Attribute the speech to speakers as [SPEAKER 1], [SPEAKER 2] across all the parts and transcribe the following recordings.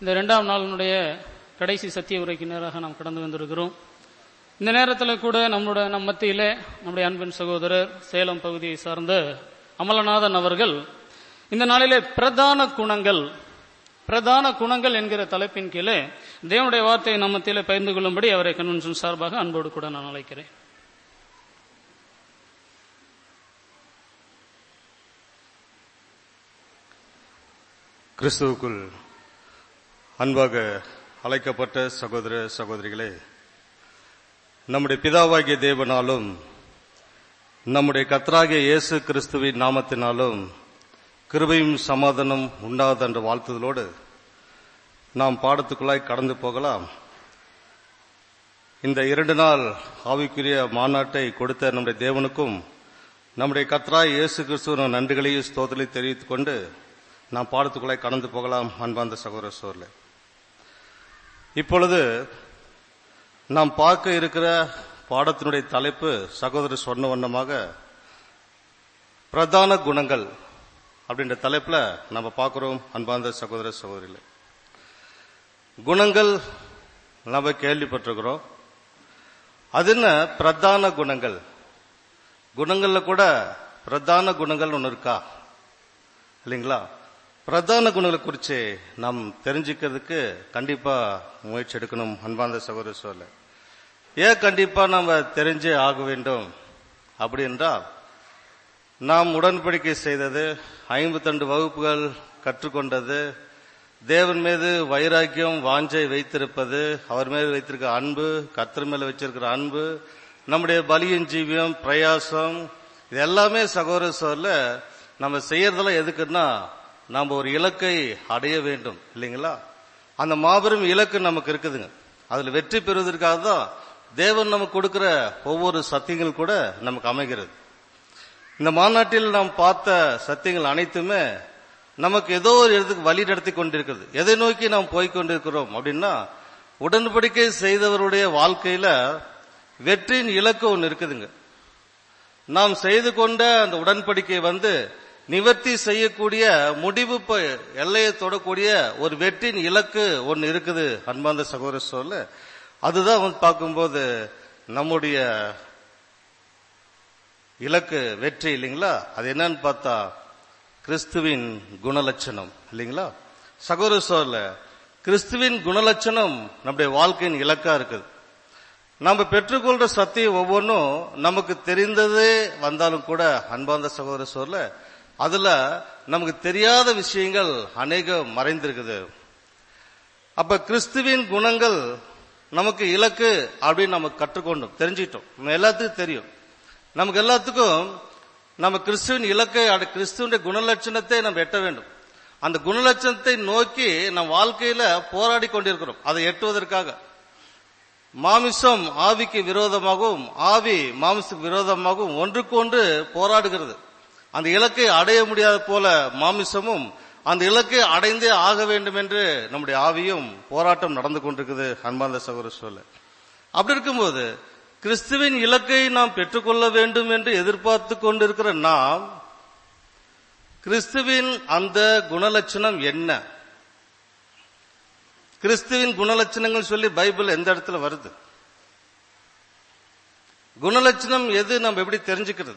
[SPEAKER 1] இந்த இரண்டாம் நாளினுடைய கடைசி சத்திய உரைக்கு நேராக நாம் கடந்து வந்திருக்கிறோம் இந்த நேரத்தில் கூட நம்மளோட நம் மத்தியிலே நம்முடைய அன்பின் சகோதரர் சேலம் பகுதியை சார்ந்த அமலநாதன் அவர்கள் இந்த நாளிலே பிரதான குணங்கள் பிரதான குணங்கள் என்கிற தலைப்பின் கீழே தேவனுடைய வார்த்தையை நம்ம மத்தியிலே பகிர்ந்து கொள்ளும்படி அவரை கன்வென்ஷன் சார்பாக அன்போடு கூட நான் அழைக்கிறேன்
[SPEAKER 2] கிறிஸ்துவுக்குள் அன்பாக அழைக்கப்பட்ட சகோதர சகோதரிகளே நம்முடைய பிதாவாகிய தேவனாலும் நம்முடைய கத்தராகிய இயேசு கிறிஸ்துவின் நாமத்தினாலும் கிருபையும் சமாதானம் உண்டாத என்ற வாழ்த்துதலோடு நாம் பாடத்துக்குள்ளாய் கடந்து போகலாம் இந்த இரண்டு நாள் ஆவிக்குரிய மாநாட்டை கொடுத்த நம்முடைய தேவனுக்கும் நம்முடைய கத்ராய் இயேசு கிறிஸ்துவின் நன்றிகளையும் ஸ்தோதலை தெரிவித்துக் கொண்டு நாம் பாடத்துக்குள்ளாய் கடந்து போகலாம் அன்பார்ந்த சகோதர சோர்ல இப்பொழுது நாம் பார்க்க இருக்கிற பாடத்தினுடைய தலைப்பு சகோதரர் சொன்ன வண்ணமாக பிரதான குணங்கள் அப்படின்ற தலைப்புல நம்ம பார்க்கிறோம் அன்பார்ந்த சகோதர சகோதரிகளே குணங்கள் நம்ம கேள்விப்பட்டிருக்கிறோம் அது என்ன பிரதான குணங்கள் குணங்கள்ல கூட பிரதான குணங்கள் ஒன்று இருக்கா இல்லைங்களா பிரதான குணங்களை குறித்து நாம் தெரிஞ்சுக்கிறதுக்கு கண்டிப்பா முயற்சி எடுக்கணும் அன்பார்ந்த சகோதர சொல்ல ஏன் கண்டிப்பா நம்ம தெரிஞ்சே ஆக வேண்டும் அப்படி என்றால் நாம் உடன்படிக்கை செய்தது ஐம்பத்தண்டு வகுப்புகள் கற்றுக்கொண்டது தேவன் மீது வைராக்கியம் வாஞ்சை வைத்திருப்பது அவர் மீது வைத்திருக்க அன்பு கத்தர் மேல வச்சிருக்கிற அன்பு நம்முடைய பலியின் ஜீவியம் பிரயாசம் இது எல்லாமே சகோதர சொல்ல நம்ம செய்யறதெல்லாம் எதுக்குன்னா நாம் ஒரு இலக்கை அடைய வேண்டும் இல்லைங்களா அந்த மாபெரும் இலக்கு நமக்கு இருக்குதுங்க அதுல வெற்றி பெறுவதற்காக தான் தேவன் நமக்கு கொடுக்கிற ஒவ்வொரு சத்தியங்கள் கூட நமக்கு அமைகிறது இந்த மாநாட்டில் நாம் பார்த்த சத்தியங்கள் அனைத்துமே நமக்கு ஏதோ ஒரு இடத்துக்கு வழி நடத்தி கொண்டிருக்கிறது எதை நோக்கி நாம் போய்கொண்டிருக்கிறோம் அப்படின்னா உடன்படிக்கை செய்தவருடைய வாழ்க்கையில வெற்றியின் இலக்கு ஒன்று இருக்குதுங்க நாம் செய்து கொண்ட அந்த உடன்படிக்கை வந்து நிவர்த்தி செய்யக்கூடிய முடிவு எல்லையை தொடக்கூடிய ஒரு வெற்றியின் இலக்கு ஒன்று இருக்குது அன்பாந்த சகோதர சொல்ல அதுதான் வந்து பார்க்கும்போது நம்முடைய இலக்கு வெற்றி இல்லைங்களா அது என்னன்னு பார்த்தா கிறிஸ்துவின் குணலட்சணம் இல்லைங்களா சகோதர சொல்ல கிறிஸ்துவின் குணலட்சணம் நம்முடைய வாழ்க்கையின் இலக்கா இருக்குது நம்ம பெற்றுக்கொள்ற சத்தியம் ஒவ்வொன்றும் நமக்கு தெரிந்ததே வந்தாலும் கூட அன்பார்ந்த சகோதர சொல்ல அதுல நமக்கு தெரியாத விஷயங்கள் அநேகம் மறைந்திருக்குது அப்ப கிறிஸ்துவின் குணங்கள் நமக்கு இலக்கு அப்படின்னு நம்ம கற்றுக்கொண்டோம் தெரிஞ்சிட்டோம் நம்ம எல்லாத்துக்கும் தெரியும் நமக்கு எல்லாத்துக்கும் நம்ம கிறிஸ்துவின் இலக்கை கிறிஸ்துவனுடைய குணலட்சணத்தை நம்ம எட்ட வேண்டும் அந்த குணலட்சணத்தை நோக்கி நம் வாழ்க்கையில போராடி கொண்டிருக்கிறோம் அதை எட்டுவதற்காக மாமிசம் ஆவிக்கு விரோதமாகவும் ஆவி மாமிசுக்கு விரோதமாகவும் ஒன்றுக்கு ஒன்று போராடுகிறது அந்த இலக்கை அடைய முடியாத போல மாமிசமும் அந்த இலக்கை அடைந்தே ஆக வேண்டும் என்று நம்முடைய ஆவியும் போராட்டம் நடந்து கொண்டிருக்குது அன்பார்ந்த சகோதர சொல்ல அப்படி இருக்கும்போது கிறிஸ்துவின் இலக்கை நாம் பெற்றுக்கொள்ள வேண்டும் என்று எதிர்பார்த்து கொண்டிருக்கிற நாம் கிறிஸ்துவின் அந்த குணலட்சணம் என்ன கிறிஸ்துவின் குணலட்சணங்கள் சொல்லி பைபிள் எந்த இடத்துல வருது குணலட்சணம் எது நம்ம எப்படி தெரிஞ்சுக்கிறது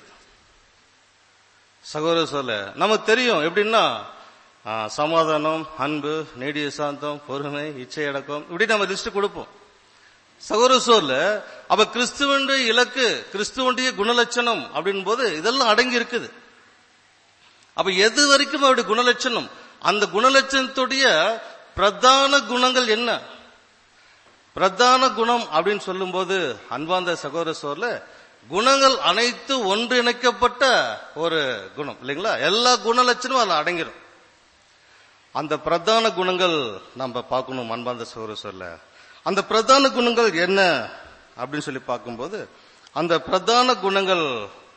[SPEAKER 2] சகோதர சொல்ல நமக்கு தெரியும் எப்படின்னா சமாதானம் அன்பு நீடிய சாந்தம் பொறுமை இச்சை அடக்கம் இப்படி நம்ம லிஸ்ட் கொடுப்போம் சகோதர சொல்ல அப்ப கிறிஸ்துவனுடைய இலக்கு கிறிஸ்துவனுடைய குணலட்சணம் அப்படின் போது இதெல்லாம் அடங்கி இருக்குது அப்ப எது வரைக்கும் அவருடைய குணலட்சணம் அந்த குணலட்சணத்துடைய பிரதான குணங்கள் என்ன பிரதான குணம் அப்படின்னு சொல்லும்போது அன்பாந்த சகோதர சோர்ல குணங்கள் அனைத்து ஒன்றிணைக்கப்பட்ட ஒரு குணம் இல்லைங்களா எல்லா குணலட்சணமும் அதுல அடங்கிடும் அந்த பிரதான குணங்கள் நம்ம பார்க்கணும் அன்பாந்த சகோதர சொல்ல அந்த பிரதான குணங்கள் என்ன அப்படின்னு சொல்லி பார்க்கும்போது அந்த பிரதான குணங்கள்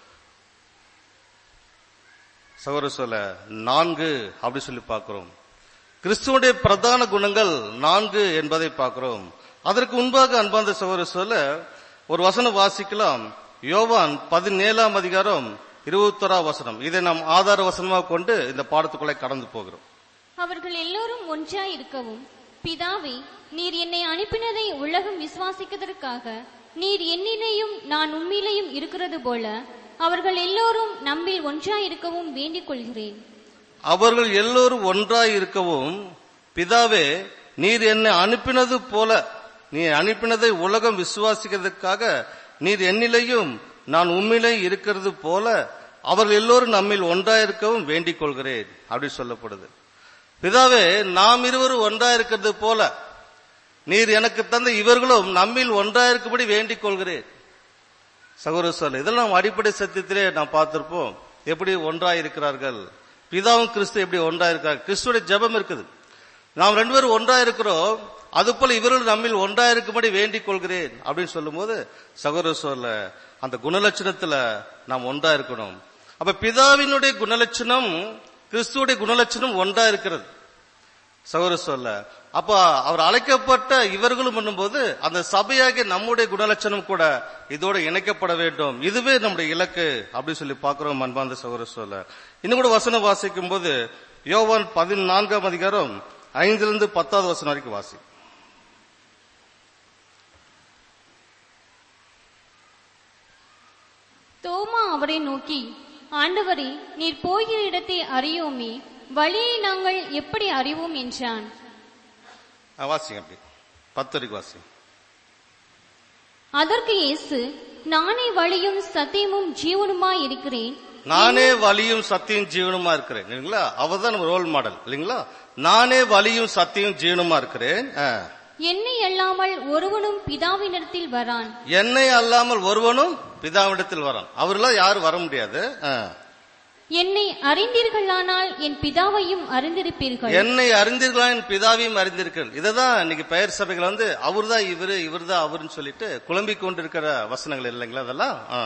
[SPEAKER 2] சகோதர சொல்ல நான்கு அப்படி சொல்லி பார்க்கிறோம் கிறிஸ்துவனுடைய பிரதான குணங்கள் நான்கு என்பதை பார்க்கிறோம் அதற்கு முன்பாக அன்பாந்த சகோதர சொல்ல ஒரு வசனம் வாசிக்கலாம் யோவான் பதினேழாம் அதிகாரம் இருபத்தொரா வசனம் இதை நாம் ஆதார வசனமாக கொண்டு இந்த பாடத்துக்குள்ளே கடந்து போகிறோம்
[SPEAKER 3] அவர்கள் எல்லோரும் ஒன்றாய் இருக்கவும் பிதாவே நீர் என்னை அனுப்பினதை உலகம் விசுவாசிக்கதற்காக நீர் என்னிலேயும் நான் உம்மிலேயும் இருக்கிறது போல அவர்கள் எல்லோரும் நம்மில் ஒன்றாயிருக்கவும் வேண்டிக் கொள்கிறேன்
[SPEAKER 2] அவர்கள் எல்லோரும் ஒன்றாய் இருக்கவும் பிதாவே நீர் என்னை அனுப்பினது போல நீ அனுப்பினதை உலகம் விசுவாசிக்கிறதுக்காக நீர் என்னிலையும் நான் உம்மிலே இருக்கிறது போல அவர்கள் எல்லோரும் நம்மில் ஒன்றாயிருக்கவும் வேண்டிக் கொள்கிறேன் அப்படி சொல்லப்படுது பிதாவே நாம் இருவரும் ஒன்றாயிருக்கிறது போல நீர் எனக்கு தந்த இவர்களும் நம்மில் ஒன்றாயிருக்கும்படி வேண்டிக் கொள்கிறேன் சகோதர சொல்ல இதெல்லாம் அடிப்படை சத்தியத்திலே நாம் பார்த்திருப்போம் எப்படி ஒன்றாயிருக்கிறார்கள் பிதாவும் கிறிஸ்து எப்படி ஒன்றாயிருக்கிறார் கிறிஸ்துடைய ஜெபம் இருக்குது நாம் ரெண்டு பேரும் ஒன்றா இருக்கிறோம் அது போல இவர்கள் நம்மில் ஒன்றா இருக்கும்படி வேண்டிக் கொள்கிறேன் அப்படின்னு சொல்லும்போது சகோதர சொல்ல அந்த குணலட்சணத்துல நாம் ஒன்றா இருக்கணும் அப்ப பிதாவினுடைய குணலட்சணம் கிறிஸ்துவுடைய குணலட்சணம் ஒன்றா இருக்கிறது சகோதர சொல்ல அப்ப அவர் அழைக்கப்பட்ட இவர்களும் பண்ணும்போது அந்த சபையாகிய நம்முடைய குணலட்சணம் கூட இதோட இணைக்கப்பட வேண்டும் இதுவே நம்முடைய இலக்கு அப்படின்னு சொல்லி பார்க்கிறோம் அன்பார்ந்த சகோதர சொல்ல இன்னும் கூட வசனம் வாசிக்கும் போது யோவான் பதினான்காம் அதிகாரம் ஐந்துல இருந்து பத்தாவது வசனம் வரைக்கும் வாசி
[SPEAKER 3] தோமா அவரை நோக்கி ஆண்டவரே நீர் போகிற இடத்தை அறியோமே வழியை நாங்கள் எப்படி அறிவோம் என்றான்
[SPEAKER 2] ஆ, வாசிங்க அப்படி பத்து வரைக்கும் வாசிங்க
[SPEAKER 3] அதற்கு இயேசு நானே வழியும் சத்தியமும் ஜீவனுமாய் இருக்கிறேன்
[SPEAKER 2] நானே வலியும் சத்தியும் ஜீவனுமா இருக்கிறேன் இல்லைங்களா அவர் தான் நம்ம ரோல் மாடல் இல்லைங்களா நானே வலியும் சத்தியும் ஜீவனுமா இருக்கிறேன் ஆ.
[SPEAKER 3] என்னை அல்லாமல் ஒருவனும் பிதாவினிடத்தில் வரான்
[SPEAKER 2] என்னை அல்லாமல் ஒருவனும் பிதாவிடத்தில் வரான் அவரெல்லாம் யாரும் வர முடியாது ஆ.
[SPEAKER 3] என்னை அறிந்தீர்களானால் என் பிதாவையும் அறிந்திருப்பீர்கள்
[SPEAKER 2] என்னை அறிந்தீர்களா என் பிதாவையும் அறிந்தீர்கள் இதுதான் இன்னைக்கு பெயர் சபைகள் வந்து அவர்தான் இவரு இவர்தான் அவருன்னு சொல்லிட்டு குழம்பிக் கொண்டிருக்கிற வசனங்கள் இல்லைங்களா அதெல்லாம் ஆ.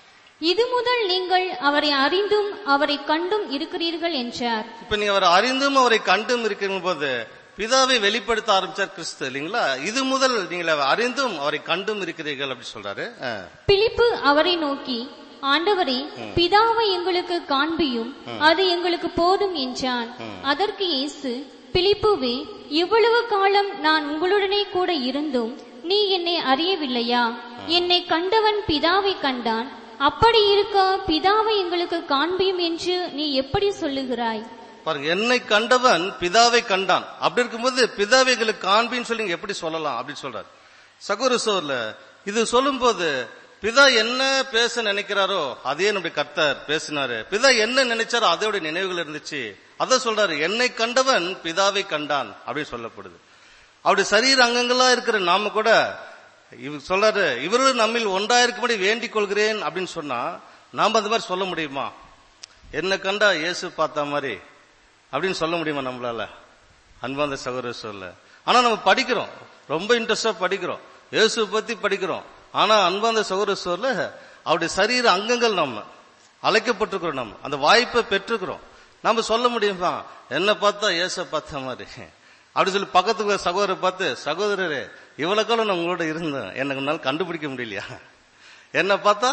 [SPEAKER 3] இது முதல் நீங்கள் அவரை அறிந்தும் அவரை கண்டும் இருக்கிறீர்கள் என்றார்
[SPEAKER 2] இப்ப நீங்க அவரை அறிந்தும் அவரை கண்டும் இருக்கிற போது பிதாவை வெளிப்படுத்த ஆரம்பிச்சார் கிறிஸ்து இல்லைங்களா இது முதல் நீங்கள் அறிந்தும் அவரை கண்டும் இருக்கிறீர்கள் அப்படி சொல்றாரு ஆ.
[SPEAKER 3] பிலிப்பு அவரை நோக்கி ஆண்டவரே பிதாவை எங்களுக்கு காண்பியும் அது எங்களுக்கு போதும் என்றான் அதற்கு இயேசு பிலிப்புவே இவ்வளவு காலம் நான் உங்களுடனே கூட இருந்தும் நீ என்னை அறியவில்லையா என்னை கண்டவன் பிதாவை கண்டான் அப்படி இருக்க பிதாவை எங்களுக்கு காண்பியும் என்று நீ எப்படி சொல்லுகிறாய்
[SPEAKER 2] பாருங்க என்னை கண்டவன் பிதாவை கண்டான் அப்படி இருக்கும்போது பிதாவை எங்களுக்கு காண்பின்னு சொல்லி நீங்க எப்படி சொல்லலாம் அப்படின்னு சொல்றாரு சகோர சோர்ல இது சொல்லும்போது பிதா என்ன பேச நினைக்கிறாரோ அதே நம்முடைய கர்த்தர் பேசினாரு பிதா என்ன நினைச்சாரோ அதோட நினைவுகள் இருந்துச்சு அத சொல்றாரு என்னை கண்டவன் பிதாவை கண்டான் அப்படின்னு சொல்லப்படுது அப்படி சரீர அங்கங்களா இருக்கிற நாம கூட இவர் சொல்றாரு இவரும் நம்மில் ஒன்றா இருக்கும்படி வேண்டிக் கொள்கிறேன் அப்படின்னு சொன்னா நாம அந்த மாதிரி சொல்ல முடியுமா என்ன கண்டா இயேசு பார்த்த மாதிரி அப்படின்னு சொல்ல முடியுமா நம்மளால அன்பாந்த சகோதர சொல்ல ஆனா நம்ம படிக்கிறோம் ரொம்ப இன்ட்ரெஸ்டா படிக்கிறோம் இயேசு பத்தி படிக்கிறோம் ஆனா அன்பாந்த சகோதர சொல்ல அவருடைய சரீர அங்கங்கள் நம்ம அழைக்கப்பட்டிருக்கிறோம் நம்ம அந்த வாய்ப்பை பெற்றுக்கிறோம் நம்ம சொல்ல முடியுமா என்ன பார்த்தா இயேச பார்த்த மாதிரி அப்படி சொல்லி பக்கத்துக்கு ஒரு சகோதரரை பார்த்து சகோதரரே இவ்வளவு காலம் நான் உங்களோட இருந்தேன் எனக்கு உன்னால கண்டுபிடிக்க முடியலையா என்ன பார்த்தா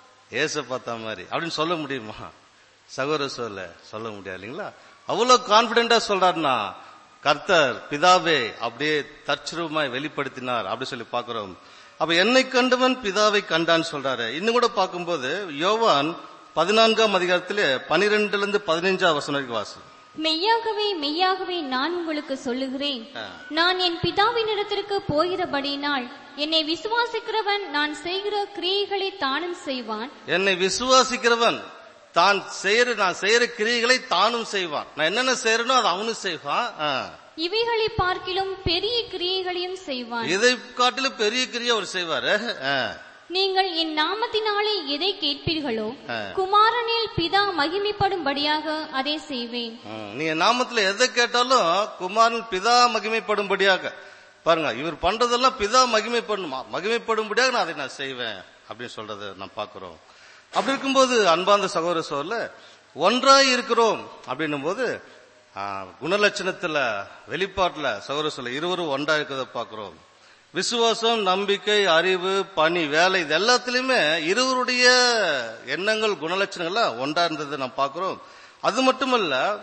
[SPEAKER 2] ஏச பார்த்த மாதிரி அப்படின்னு சொல்ல முடியுமா சகோதர சொல்ல சொல்ல முடியாது இல்லைங்களா அவ்வளவு கான்பிடென்டா சொல்றாருன்னா கர்த்தர் பிதாவே அப்படியே தற்சுரமாய் வெளிப்படுத்தினார் அப்படி சொல்லி பார்க்கிறோம் அப்ப என்னை கண்டவன் பிதாவை கண்டான்னு சொல்றாரு இன்னும் கூட பார்க்கும்போது யோவான் பதினான்காம் அதிகாரத்திலே பனிரெண்டுல இருந்து பதினைஞ்சாம் வசனம் வரைக்கும் வாசி
[SPEAKER 3] மெய்யாகவே மெய்யாகவே நான் உங்களுக்கு சொல்லுகிறேன்
[SPEAKER 2] ஆ.
[SPEAKER 3] நான் என் பிதாவினிடத்திற்கு போகிறபடியினால் என்னை விசுவாசிக்கிறவன் நான் செய்கிற கிரியைகளை தானும் செய்வான்
[SPEAKER 2] என்னை விசுவாசிக்கிறவன் தான் செய்யற நான் செய்யற கிரியைகளை தானும் செய்வான் நான் என்னென்ன செய்யறனோ அதை அவனும் செய்வான் ஆ.
[SPEAKER 3] இவைகளை பார்க்கிலும் பெரிய கிரியைகளையும் செய்வான்
[SPEAKER 2] இதை காட்டிலும் பெரிய கிரியை அவர் செய்வாரு ஆ.
[SPEAKER 3] நீங்கள் என் நாமத்தினாலே எதை கேட்பீர்களோ
[SPEAKER 2] ஆ.
[SPEAKER 3] குமாரனில் பிதா மகிமைப்படும்படியாக அதை செய்வேன்
[SPEAKER 2] ம், நீங்க நாமத்துல எதை கேட்டாலும் குமாரன் பிதா மகிமைப்படும்படியாக பாருங்க இவர் பண்றதெல்லாம் பிதா மகிமைப்படணுமா மகிமைப்படும்படியாக நான் அதை நான் செய்வேன் அப்படின்னு சொல்றதை நான் பார்க்கிறோம் அப்படி இருக்கும்போது அன்பார்ந்த சகோதர சோர்ல ஒன்றாய் இருக்கிறோம் அப்படின்னும் போது ஆ, குணலட்சணத்துல வெளிப்பாட்டுல சகோதர சொல்ல இருவரும் ஒன்றா இருக்கிறத பார்க்கிறோம் விசுவாசம் நம்பிக்கை அறிவு பணி வேலை இது எல்லாத்துலயுமே இருவருடைய எண்ணங்கள் குணலட்சணங்கள்லாம் ஒன்றா இருந்ததை நாம் பார்க்கிறோம் அது மட்டுமல்ல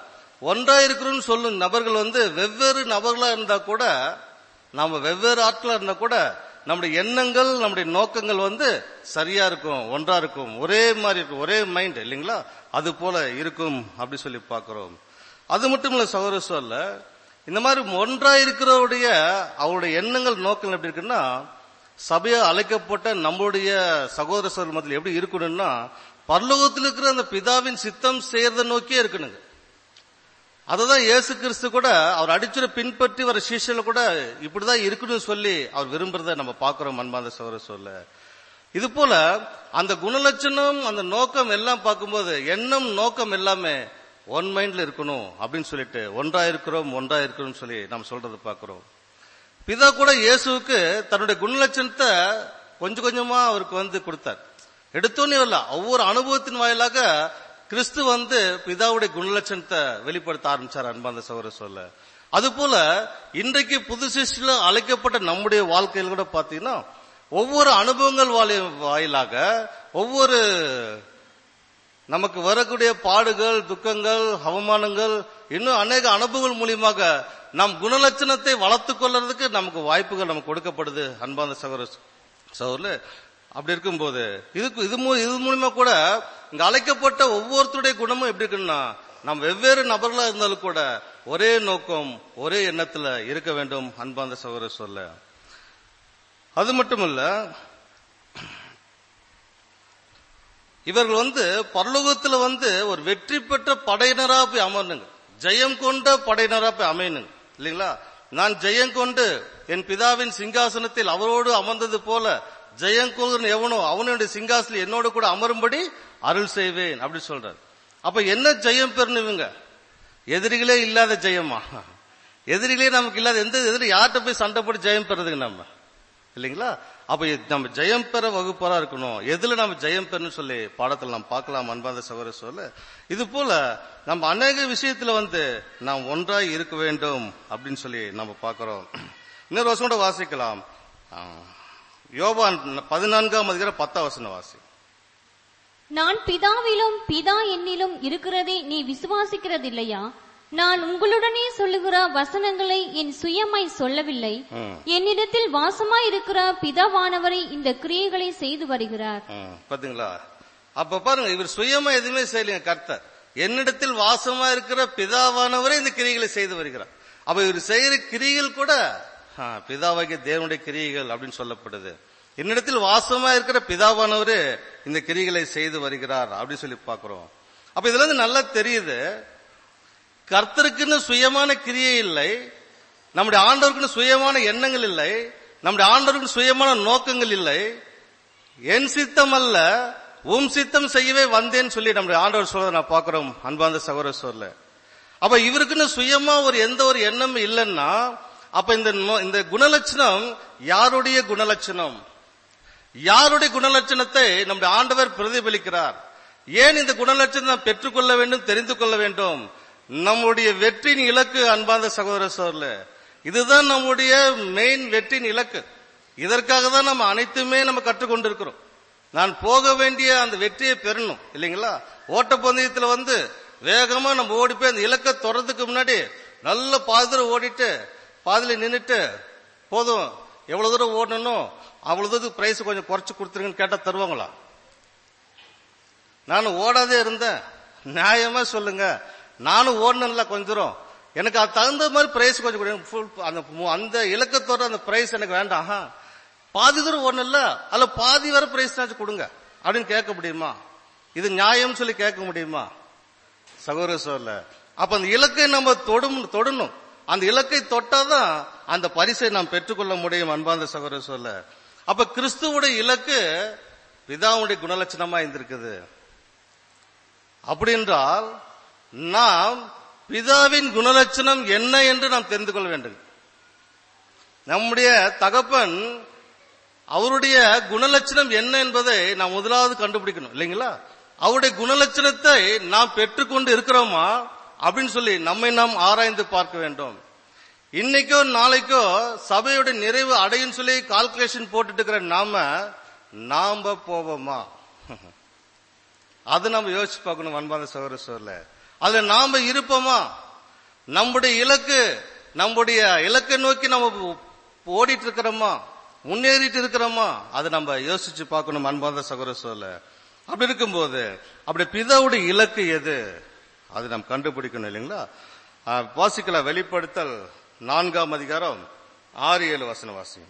[SPEAKER 2] ஒன்றா இருக்கிறோம்னு சொல்லும் நபர்கள் வந்து வெவ்வேறு நபர்களா இருந்தா கூட நாம வெவ்வேறு ஆட்களா இருந்தா கூட நம்முடைய எண்ணங்கள் நம்முடைய நோக்கங்கள் வந்து சரியா இருக்கும் ஒன்றா இருக்கும் ஒரே மாதிரி இருக்கும் ஒரே மைண்ட் இல்லைங்களா அது போல இருக்கும் அப்படி சொல்லி பார்க்கிறோம் அது மட்டும் இல்ல சகோதர சொல்ல இந்த மாதிரி ஒன்றா இருக்கிறவருடைய அவருடைய எண்ணங்கள் நோக்கங்கள் எப்படி இருக்குன்னா சபையா அழைக்கப்பட்ட நம்மளுடைய சகோதர சகோதர மத்தியில் எப்படி இருக்கணும்னா பரலோகத்தில் இருக்கிற அந்த பிதாவின் சித்தம் செய்யறதை நோக்கியே இருக்கணுங்க அதுதான் இயேசு கிறிஸ்து கூட அவர் அடிச்சுட பின்பற்றி வர சீஷல கூட இப்படிதான் இருக்கணும்னு சொல்லி அவர் விரும்புறத நம்ம பார்க்கிறோம் அன்பாந்த சகோதர சொல்ல இது போல அந்த குணலட்சணம் அந்த நோக்கம் எல்லாம் பார்க்கும்போது எண்ணம் நோக்கம் எல்லாமே ஒன் மைண்ட்ல இருக்கணும் அப்படின்னு சொல்லிட்டு ஒன்றா இருக்கிறோம் ஒன்றா இருக்கிறோம் சொல்லி நம்ம சொல்றதை பார்க்கிறோம் பிதா கூட இயேசுவுக்கு தன்னுடைய குணலட்சணத்தை கொஞ்சம் கொஞ்சமா அவருக்கு வந்து கொடுத்தார் எடுத்தோன்னே இல்ல ஒவ்வொரு அனுபவத்தின் வாயிலாக கிறிஸ்து வந்து பிதாவுடைய குணலட்சணத்தை வெளிப்படுத்த ஆரம்பிச்சார் அன்பாந்த சகோதர சொல்ல அது போல இன்றைக்கு புது சிருஷ்டில அழைக்கப்பட்ட நம்முடைய வாழ்க்கையில் கூட பாத்தீங்கன்னா ஒவ்வொரு அனுபவங்கள் வாலி- வாயிலாக ஒவ்வொரு நமக்கு வரக்கூடிய பாடுகள் துக்கங்கள் அவமானங்கள் இன்னும் அநேக அனுபவங்கள் மூலியமாக நம் குணலட்சணத்தை வளர்த்துக் கொள்றதுக்கு நமக்கு வாய்ப்புகள் நமக்கு கொடுக்கப்படுது அன்பான சகோதர சகோதரர் அப்படி இருக்கும்போது இதுக்கு இது மூ- இது மூலியமா கூட இங்க அழைக்கப்பட்ட ஒவ்வொருத்தருடைய குணமும் எப்படி இருக்குன்னா நாம் வெவ்வேறு நபர்களா இருந்தாலும் கூட ஒரே நோக்கம் ஒரே எண்ணத்துல இருக்க வேண்டும் அன்பாந்த சகோதர சொல்ல அது மட்டுமல்ல இவர்கள் வந்து பரலோகத்துல வந்து ஒரு வெற்றி பெற்ற படையினரா போய் அமரணுங்க ஜெயம் கொண்ட படையினரா போய் அமையணுங்க இல்லைங்களா நான் ஜெயம் கொண்டு என் பிதாவின் சிங்காசனத்தில் அவரோடு அமர்ந்தது போல ஜெயம் கொள்கிற எவனோ அவனுடைய சிங்காசனம் என்னோடு கூட அமரும்படி அருள் செய்வேன் அப்படி சொல்றாரு அப்ப என்ன ஜெயம் பெறணும் இவங்க எதிரிகளே இல்லாத ஜெயமா எதிரிகளே நமக்கு இல்லாத எந்த எதிரி யார்கிட்ட போய் சண்டை போட்டு ஜெயம் பெறதுங்க நம்ம இல்லைங்களா அப்ப இது நம்ம ஜெயம் பெற வகுப்பரா இருக்கணும் எதுல நம்ம ஜெயம் பெறணும் சொல்லி பாடத்துல நாம் பார்க்கலாம் அன்பாந்த சகோதர சொல்ல இது போல நம்ம அநேக விஷயத்துல வந்து நாம் ஒன்றாய் இருக்க வேண்டும் அப்படின்னு சொல்லி நம்ம பார்க்கிறோம் இன்னொரு வருஷம் கூட வாசிக்கலாம் ஆ, யோவான் பதினான்காம் அதிகாரம் பத்தாம் வசனம் வாசி
[SPEAKER 3] நான் பிதாவிலும் பிதா என்னிலும் இருக்கிறதை நீ விசுவாசிக்கிறதில்லையா நான் உங்களுடனே சொல்லுகிற வசனங்களை என் சுயமாய் சொல்லவில்லை
[SPEAKER 2] ம்.
[SPEAKER 3] என்னிடத்தில் வாசமாய் இருக்கிற பிதாவானவரை இந்த கிரியைகளை செய்து வருகிறார்
[SPEAKER 2] ம், பாத்தீங்களா அப்ப பாருங்க இவர் சுயமா எதுவுமே செய்யலைங்க கர்த்தர் என்னிடத்தில் வாசமா இருக்கிற பிதாவானவரே இந்த கிரியைகளை செய்து வருகிறார் அப்ப இவர் செய்யற கிரியைகள் கூட ஆ, பிதாவாகிய தேவனுடைய கிரியைகள் அப்படின்னு சொல்லப்படுது என்னிடத்தில் வாசமா இருக்கிற பிதாவானவரே இந்த கிரியைகளை செய்து வருகிறார் அப்படின்னு சொல்லி பார்க்கிறோம் அப்ப இதுல இருந்து நல்லா தெரியுது கர்த்தருக்குன்னு சுயமான கிரியை இல்லை நம்முடைய ஆண்டவருக்குன்னு சுயமான எண்ணங்கள் இல்லை நம்முடைய ஆண்டவருக்குன்னு சுயமான நோக்கங்கள் இல்லை என் சித்தம் அல்ல உம் சித்தம் செய்யவே வந்தேன்னு சொல்லி நம்முடைய ஆண்டவர் சொல்றதை நான் பார்க்கிறோம் அன்பாந்த சகோதர சொல்ல அப்ப இவருக்குன்னு சுயமா ஒரு எந்த ஒரு எண்ணம் இல்லைன்னா அப்ப இந்த நோ- இந்த குணலட்சணம் யாருடைய குணலட்சணம் யாருடைய குணலட்சணத்தை நம்முடைய ஆண்டவர் பிரதிபலிக்கிறார் ஏன் இந்த குணலட்சணத்தை நாம் பெற்றுக்கொள்ள வேண்டும் தெரிந்து கொள்ள வேண்டும் நம்முடைய வெற்றியின் இலக்கு அன்பார்ந்த சகோதர சோர்ல இதுதான் நம்முடைய மெயின் வெற்றியின் இலக்கு இதற்காக தான் நம்ம அனைத்துமே நம்ம கற்றுக்கொண்டிருக்கிறோம் நான் போக வேண்டிய அந்த வெற்றியை பெறணும் இல்லைங்களா ஓட்டப்பந்தயத்துல வந்து வேகமா நம்ம ஓடி போய் அந்த இலக்கை தொடறதுக்கு முன்னாடி நல்ல பாதி தூரம் ஓடிட்டு பாதியில நின்னுட்டு போதும் எவ்வளவு தூரம் ஓடணும் அவ்வளவு தூரத்துக்கு பிரைஸ் கொஞ்சம் குறைச்சு கொடுத்துருங்கன்னு கேட்டா தருவாங்களா நானும் ஓடாதே இருந்தேன் நியாயமா சொல்லுங்க நானும் ஓடணும்ல கொஞ்ச தூரம் எனக்கு அது தகுந்த மாதிரி பிரைஸ் கொஞ்சம் கொடுங்க. full அந்த மு- அந்த இலக்கத்தோட அந்த பிரைஸ் எனக்கு வேண்டாம் ஆஹா. பாதி தூரம் ஓடணும்ல அல்ல பாதி வர பிரைஸ் கொடுங்க அப்படின்னு கேட்க முடியுமா இது நியாயம் சொல்லி கேட்க முடியுமா சகோதர சொல்ல அப்ப அந்த இலக்கை நம்ம தொடும் தொடணும் அந்த இலக்கை தொட்டாதான் அந்த பரிசை நாம் பெற்றுக்கொள்ள முடியும் அன்பார்ந்த சகோதர சொல்ல அப்ப கிறிஸ்துவுடைய இலக்கு பிதாவுடைய குணலட்சணமா இருந்திருக்குது அப்படி என்றால் நாம் பிதாவின் குணலட்சணம் என்ன என்று நாம் தெரிந்து கொள்ள வேண்டும் நம்முடைய தகப்பன் அவருடைய குணலட்சணம் என்ன என்பதை நாம் முதலாவது கண்டுபிடிக்கணும் இல்லைங்களா அவருடைய குணலட்சணத்தை நாம் பெற்றுக்கொண்டு இருக்கிறோமா அப்படின்னு சொல்லி நம்மை நாம் ஆராய்ந்து பார்க்க வேண்டும் இன்னைக்கோ நாளைக்கோ சபையோட நிறைவு அடையும் சொல்லி கால்குலேஷன் போட்டுட்டு இருக்கிற நாம நாம போவோமா அது நம்ம யோசிச்சு பார்க்கணும் அன்பான சகோதர சோர்ல அதுல நாம இருப்போமா நம்முடைய இலக்கு நம்முடைய இலக்கை நோக்கி நம்ம ஓடிட்டு இருக்கிறோமா முன்னேறிட்டு இருக்கிறோமா அதை நம்ம யோசிச்சு பார்க்கணும் அன்பார்ந்த சகோதர சொல்ல அப்படி இருக்கும்போது அப்படி பிதாவுடைய இலக்கு எது அது நாம் கண்டுபிடிக்கணும் இல்லைங்களா ஆஹ், வாசிக்கலாம் வெளிப்படுத்தல் நான்காம் அதிகாரம் ஆறு ஏழு வசன வாசியம்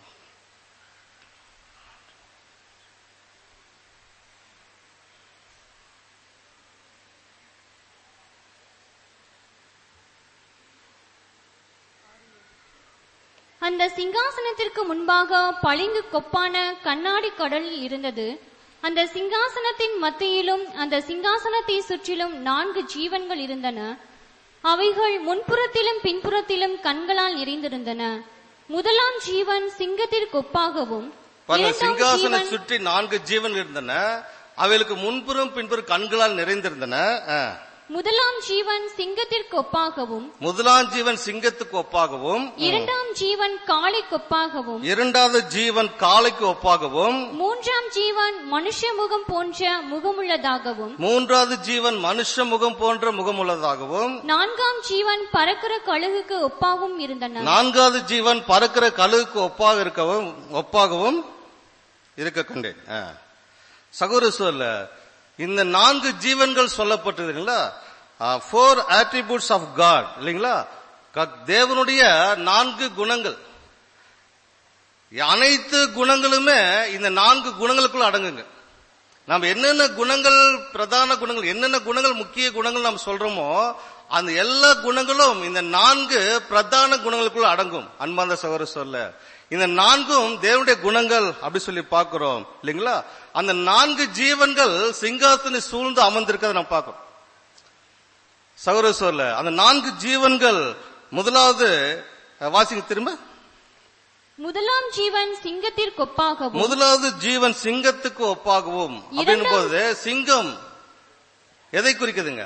[SPEAKER 3] அந்த சிங்காசனத்திற்கு முன்பாக பளிங்கு கொப்பான கண்ணாடி கடலில் இருந்தது அந்த சிங்காசனத்தின் மத்தியிலும் அந்த சிங்காசனத்தை சுற்றிலும் நான்கு ஜீவன்கள் இருந்தன அவைகள் முன்புறத்திலும் பின்புறத்திலும் கண்களால் நிறைந்திருந்தன முதலாம் ஜீவன் சிங்கத்திற்கு ஒப்பாகவும்
[SPEAKER 2] பாருங்க
[SPEAKER 3] இரண்டாம்
[SPEAKER 2] சிங்காசனம்
[SPEAKER 3] ஜீவன்
[SPEAKER 2] சுற்றி நான்கு ஜீவன் இருந்தன அவைகளுக்கு முன்புறம் பின்புறம் கண்களால் நிறைந்திருந்தன ஆ.
[SPEAKER 3] முதலாம் ஜீவன் சிங்கத்திற்கு ஒப்பாகவும்
[SPEAKER 2] முதலாம் ஜீவன் சிங்கத்துக்கு ஒப்பாகவும்
[SPEAKER 3] இரண்டாம் ஜீவன் காளைக்கு ஒப்பாகவும்
[SPEAKER 2] இரண்டாவது ஜீவன் காளைக்கு ஒப்பாகவும்
[SPEAKER 3] மூன்றாம் ஜீவன் மனுஷ முகம் போன்ற முகமுள்ளதாகவும்
[SPEAKER 2] மூன்றாவது ஜீவன் மனுஷ முகம் போன்ற முகமுள்ளதாகவும்
[SPEAKER 3] நான்காம் ஜீவன் பறக்கிற கழுகுக்கு ஒப்பாகவும் இருந்தன
[SPEAKER 2] நான்காவது ஜீவன் பறக்கிற கழுகுக்கு ஒப்பாக இருக்கவும் ஒப்பாகவும் இருக்க கண்டேன் ஆ. சகோதர சொல்ல இந்த நான்கு ஜீவன்கள் சொல்லப்பட்டது இல்லைங்களா ஃபோர் attributes ஆஃப் காட் இல்லைங்களா க- தேவனுடைய நான்கு குணங்கள் அனைத்து குணங்களுமே இந்த நான்கு குணங்களுக்குள்ள அடங்குங்க நம்ம என்னென்ன குணங்கள் பிரதான குணங்கள் என்னென்ன குணங்கள் முக்கிய குணங்கள் நாம் சொல்றோமோ அந்த எல்லா குணங்களும் இந்த நான்கு பிரதான குணங்களுக்குள்ள அடங்கும் அன்பாந்த சகோதர சொல்ல இந்த நான்கும் தேவனுடைய குணங்கள் அப்படி சொல்லி பார்க்கிறோம் இல்லைங்களா அந்த நான்கு ஜீவன்கள் சிங்காசனை சூழ்ந்து அமர்ந்திருக்கிறத நம்ம பார்க்கிறோம் சகோதர சொல்ல அந்த நான்கு ஜீவன்கள் முதலாவது அஹ், வாசிங்க திரும்ப
[SPEAKER 3] முதலாம் ஜீவன் சிங்கத்திற்கு ஒப்பாகவும்
[SPEAKER 2] முதலாவது ஜீவன் சிங்கத்துக்கு ஒப்பாகவும் அப்படின்னும் போது சிங்கம் எதை குறிக்குதுங்க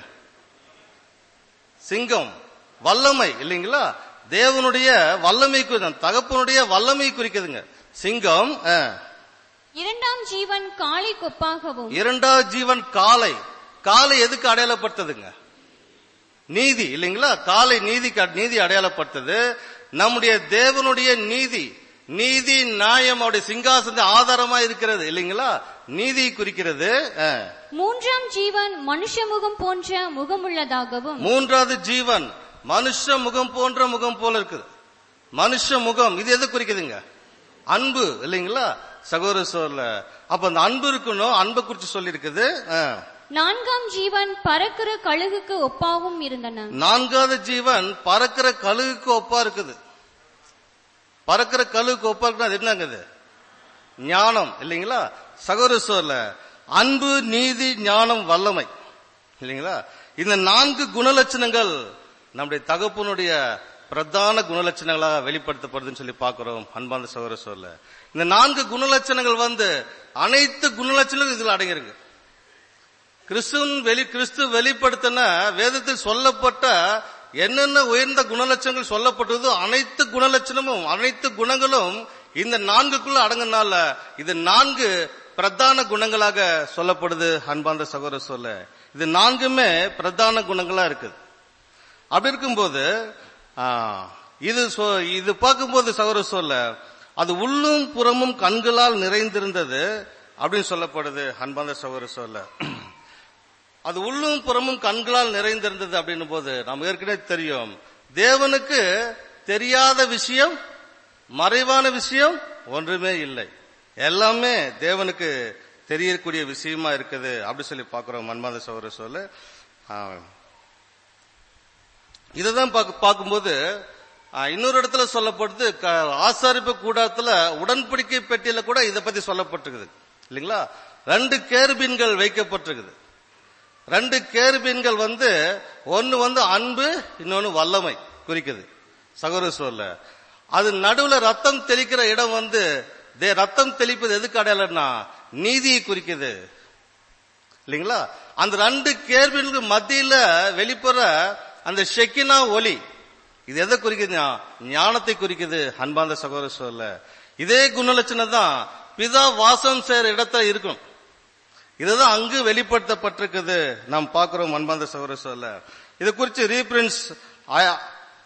[SPEAKER 2] சிங்கம் வல்லமை இல்லைங்களா தேவனுடைய வல்லமை குறி- தகப்பனுடைய வல்லமை குறிக்குதுங்க சிங்கம் ஆ.
[SPEAKER 3] இரண்டாம் ஜீவன் காளைக்கு ஒப்பாகவும்
[SPEAKER 2] இரண்டாவது ஜீவன் காளை காளை எதுக்கு அடையாளப்படுத்துதுங்க நீதி இல்லைங்களா காலை நீதி நீதி அடையாளப்பட்டது நம்முடைய தேவனுடைய நீதி நீதி நியாயம் அவருடைய சிங்காசன ஆதாரமா இருக்கிறது இல்லைங்களா நீதி குறிக்கிறது ஆ.
[SPEAKER 3] மூன்றாம் ஜீவன் மனுஷ முகம் போன்ற முகமுள்ளதாகவும்
[SPEAKER 2] மூன்றாவது ஜீவன் மனுஷ முகம் போன்ற முகம் போல இருக்குது மனுஷ முகம் இது எது குறிக்குதுங்க அன்பு இல்லைங்களா சகோதர சோர்ல அப்ப அந்த அன்பு இருக்கணும் அன்பை குறிச்சு சொல்லி இருக்குது
[SPEAKER 3] நான்காம் ஜீவன் பறக்கிற கழுகுக்கு ஒப்பாகவும் இருந்தன
[SPEAKER 2] நான்காவது ஜீவன் பறக்கிற கழுகுக்கு ஒப்பா இருக்குது பறக்கிற கழுகுக்கு ஒப்பா இருக்குன்னா அது என்னங்க இது ஞானம் இல்லைங்களா சகோதர சோர்ல அன்பு நீதி ஞானம் வல்லமை இல்லைங்களா இந்த நான்கு குணலட்சணங்கள் நம்முடைய தகப்பனுடைய பிரதான குணலட்சணங்களாக வெளிப்படுத்தப்படுதுன்னு சொல்லி பார்க்கிறோம் அன்பாந்த சகோதர சோர்ல இந்த நான்கு குணலட்சணங்கள் வந்து அனைத்து குணலட்சணங்களும் இதுல அடங்கியிருக்கு கிறிஸ்துவின் வெளி கிறிஸ்து வெளிப்படுத்தின வேதத்தில் சொல்லப்பட்ட என்னென்ன உயர்ந்த குணலட்சணங்கள் சொல்லப்பட்டதோ அனைத்து குணலட்சணமும் அனைத்து குணங்களும் இந்த நான்குக்குள்ள அடங்கினால இது நான்கு பிரதான குணங்களாக சொல்லப்படுது அன்பார்ந்த சகோதர சொல்ல இது நான்குமே பிரதான குணங்களா இருக்குது அப்படி இருக்கும்போது ஆ, இது சொ- இது பார்க்கும்போது சகோதர சொல்ல அது உள்ளும் புறமும் கண்களால் நிறைந்திருந்தது அப்படின்னு சொல்லப்படுது அன்பார்ந்த சகோதர சொல்ல அது உள்ளும் புறமும் கண்களால் நிறைந்திருந்தது அப்படின்னும் போது நம்ம ஏற்கனவே தெரியும் தேவனுக்கு தெரியாத விஷயம் மறைவான விஷயம் ஒன்றுமே இல்லை எல்லாமே தேவனுக்கு தெரியக்கூடிய விஷயமா இருக்குது அப்படி சொல்லி பார்க்கிறோம் மன்மாத சௌர சொல்ல இததான் பார்க்க- பார்க்கும்போது ஆ, இன்னொரு இடத்துல சொல்லப்படுது க- ஆசாரிப்பு கூடாரத்துல உடன்படிக்கை பெட்டியில கூட இதை பத்தி சொல்லப்பட்டிருக்குது இல்லைங்களா ரெண்டு கேர்பீன்கள் வைக்கப்பட்டிருக்குது ரெண்டு கேர்பீன்கள் வந்து ஒன்னு வந்து அன்பு இன்னொன்னு வல்லமை குறிக்குது சகோதர சொல்ல அது நடுவுல ரத்தம் தெளிக்கிற இடம் வந்து தே ரத்தம் தெளிப்பது எதுக்கு அடையாளம்னா நீதியை குறிக்குது இல்லைங்களா அந்த ரெண்டு கேர்பீன்களுக்கு மத்தியில வெளிப்புற அந்த ஷெக்கினா ஒலி இது எதை குறிக்குதுன்னா ஞானத்தை குறிக்குது அன்பாந்த சகோதர சொல்ல இதே குணலட்சணம் தான் பிதா வாசம் செய்யற இடத்துல இருக்கும் இதுதான் அங்கு வெளிப்படுத்தப்பட்டிருக்குது நாம் பார்க்கிறோம் அன்பாந்த சகோதர சொல்ல இது குறித்து ரீபிரின்ஸ்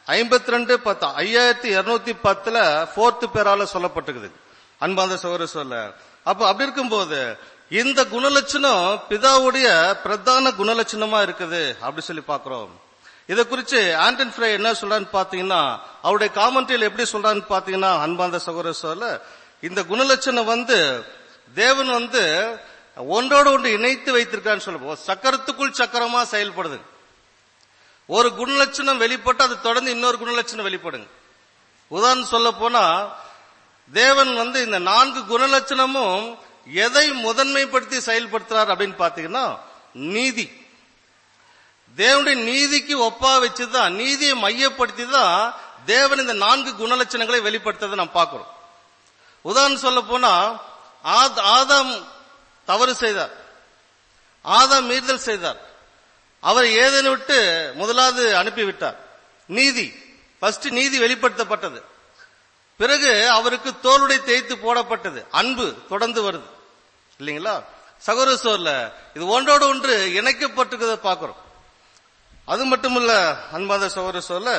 [SPEAKER 2] ஐம்பத்தி ரெண்டு பத்து ஐயாயிரத்தி இருநூத்தி பத்துல போர்த்து பேரால சொல்லப்பட்டிருக்குது அன்பாந்த சகோதர சொல்ல அப்ப அப்படி இருக்கும்போது இந்த குணலட்சணம் பிதாவுடைய பிரதான குணலட்சணமா இருக்குது அப்படி சொல்லி பாக்குறோம் இதை குறிச்சு ஆண்டன் ஃப்ரை என்ன சொல்றான்னு பாத்தீங்கன்னா அவருடைய காமெண்ட்ரியில் எப்படி சொல்றான்னு பாத்தீங்கன்னா அன்பாந்த சகோதர சொல்ல இந்த குணலட்சணம் வந்து தேவன் வந்து ஒன்றோடு ஒன்று இணைத்து வைத்திருக்கான்னு சொல்ல சக்கரத்துக்குள் சக்கரமா செயல்படுது ஒரு குணலட்சணம் வெளிப்பட்டு அது தொடர்ந்து இன்னொரு குணலட்சணம் வெளிப்படுங்க உதாரணம் சொல்ல போனா தேவன் வந்து இந்த நான்கு குணலட்சணமும் எதை முதன்மைப்படுத்தி செயல்படுத்துறார் அப்படின்னு பாத்தீங்கன்னா நீதி தேவனுடைய நீதிக்கு ஒப்பா வச்சுதான் நீதியை மையப்படுத்தி தான் தேவன் இந்த நான்கு குணலட்சணங்களை வெளிப்படுத்துறதை நாம் பார்க்கிறோம் உதாரணம் சொல்ல போனா ஆத்- ஆதாம் தவறு செய்தார் ஆதாம் மீறுதல் செய்தார் அவர் ஏதேனை விட்டு முதலாவது அனுப்பிவிட்டார் நீதி ஃபர்ஸ்ட் நீதி வெளிப்படுத்தப்பட்டது பிறகு அவருக்கு தோளுடை தேய்த்து போடப்பட்டது அன்பு தொடர்ந்து வருது இல்லைங்களா சகோதர சோர்ல இது ஒன்றோடு ஒன்று இணைக்கப்பட்டிருக்கிறத பார்க்கிறோம் அது மட்டுமல்ல அன்பாத சகோதர சோர்ல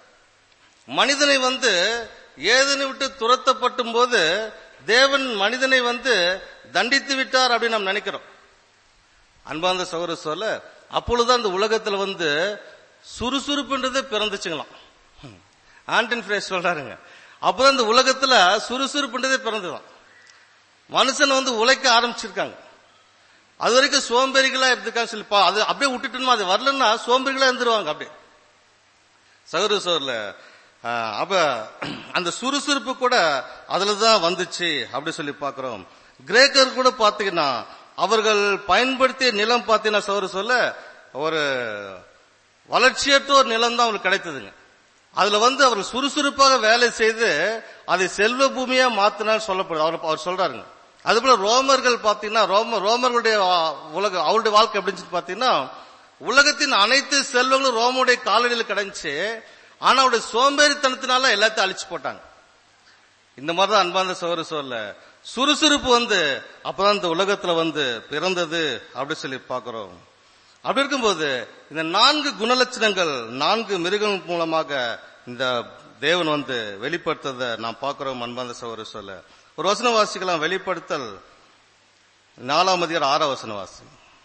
[SPEAKER 2] மனிதனை வந்து ஏதனை விட்டு துரத்தப்பட்டும் போது தேவன் மனிதனை வந்து தண்டித்து விட்டார் அப்படின்னு நாம் நினைக்கிறோம் அன்பார்ந்த சகோதர சொல்ல அப்பொழுதுதான் அந்த உலகத்துல வந்து சுறுசுறுப்புன்றது பிறந்துச்சுங்களாம் ஆண்டன் ஃபிரேஸ் சொல்றாருங்க அப்பதான் இந்த உலகத்துல சுறுசுறுப்புன்றதே பிறந்துதான் மனுஷன் வந்து உழைக்க ஆரம்பிச்சிருக்காங்க அது வரைக்கும் சோம்பேறிகளா இருந்திருக்காங்க சொல்லி பா- அது அப்படியே விட்டுட்டுமா அது வரலன்னா சோம்பேறிகளா இருந்துருவாங்க அப்படியே சகோதர சோர்ல அப்ப அந்த சுறுசுறுப்பு கூட அதுலதான் வந்துச்சு அப்படி சொல்லி பாக்குறோம் கிரேக்கர் கூட பாத்தீங்கன்னா அவர்கள் பயன்படுத்திய நிலம் பாத்தீங்கன்னா சகோதர சொல்ல ஒரு வளர்ச்சியற்ற ஒரு நிலம் தான் அவங்களுக்கு கிடைத்ததுங்க அதுல வந்து அவர்கள் சுறுசுறுப்பாக வேலை செய்து அதை செல்வ பூமியா மாத்தினார் சொல்லப்படுது அவர் அவர் சொல்றாருங்க அதுபோல ரோமர்கள் பாத்தீங்கன்னா ரோம ரோமர்களுடைய வா- உலக அவருடைய வாழ்க்கை எப்படின்னு சொல்லி பாத்தீங்கன்னா உலகத்தின் அனைத்து செல்வங்களும் ரோமனுடைய காலடியில் கிடைச்சு ஆனா அவருடைய சோம்பேறித்தனத்தினால எல்லாத்தையும் அழிச்சு போட்டாங்க இந்த மாதிரிதான் அன்பார்ந்த சோறு சொல்ல சுறுசுறுப்பு வந்து அப்பதான் இந்த உலகத்துல வந்து பிறந்தது அப்படி சொல்லி பாக்குறோம் அப்படி இருக்கும்போது இந்த நான்கு குணலட்சணங்கள் நான்கு மிருகங்கள் மூலமாக இந்த தேவன் வந்து வெளிப்படுத்ததை நாம் பார்க்கிறோம் அன்பார்ந்த சோறு சொல்ல ஒரு வசன வாசிக்கலாம் வெளிப்படுத்தல் நாலாம் அதிகாரம் ஆறாம் வசன வாசி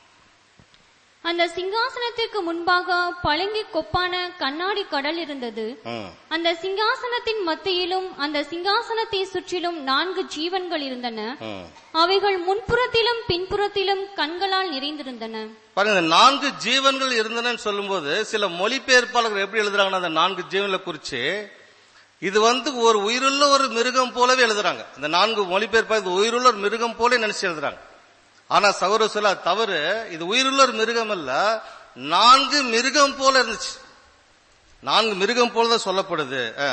[SPEAKER 3] அந்த சிங்காசனத்திற்கு முன்பாக பளிங்கு கொப்பான கண்ணாடி கடல் இருந்தது
[SPEAKER 2] ம்,
[SPEAKER 3] அந்த சிங்காசனத்தின் மத்தியிலும் அந்த சிங்காசனத்தை சுற்றிலும் நான்கு ஜீவன்கள் இருந்தன
[SPEAKER 2] ம்.
[SPEAKER 3] அவைகள் முன்புறத்திலும் பின்புறத்திலும் கண்களால் நிறைந்திருந்தன
[SPEAKER 2] பாருங்க இந்த நான்கு ஜீவன்கள் இருந்தனன்னு சொல்லும்போது சில மொழிபெயர்ப்பாளர்கள் எப்படி எழுதுறாங்கன்னா அந்த நான்கு ஜீவன்களை குறிச்சு இது வந்து ஒரு உயிருள்ள ஒரு மிருகம் போலவே எழுதுறாங்க இந்த நான்கு மொழிபெயர்ப்பாளர் இது உயிருள்ள ஒரு மிருகம் போல நினைச்சு எழுதுறாங்க ஆனா சகோதர சொல்ல அது தவறு இது உயிருள்ள ஒரு மிருகம் அல்ல நான்கு மிருகம் போல இருந்துச்சு நான்கு மிருகம் போல தான் சொல்லப்படுது ஆ.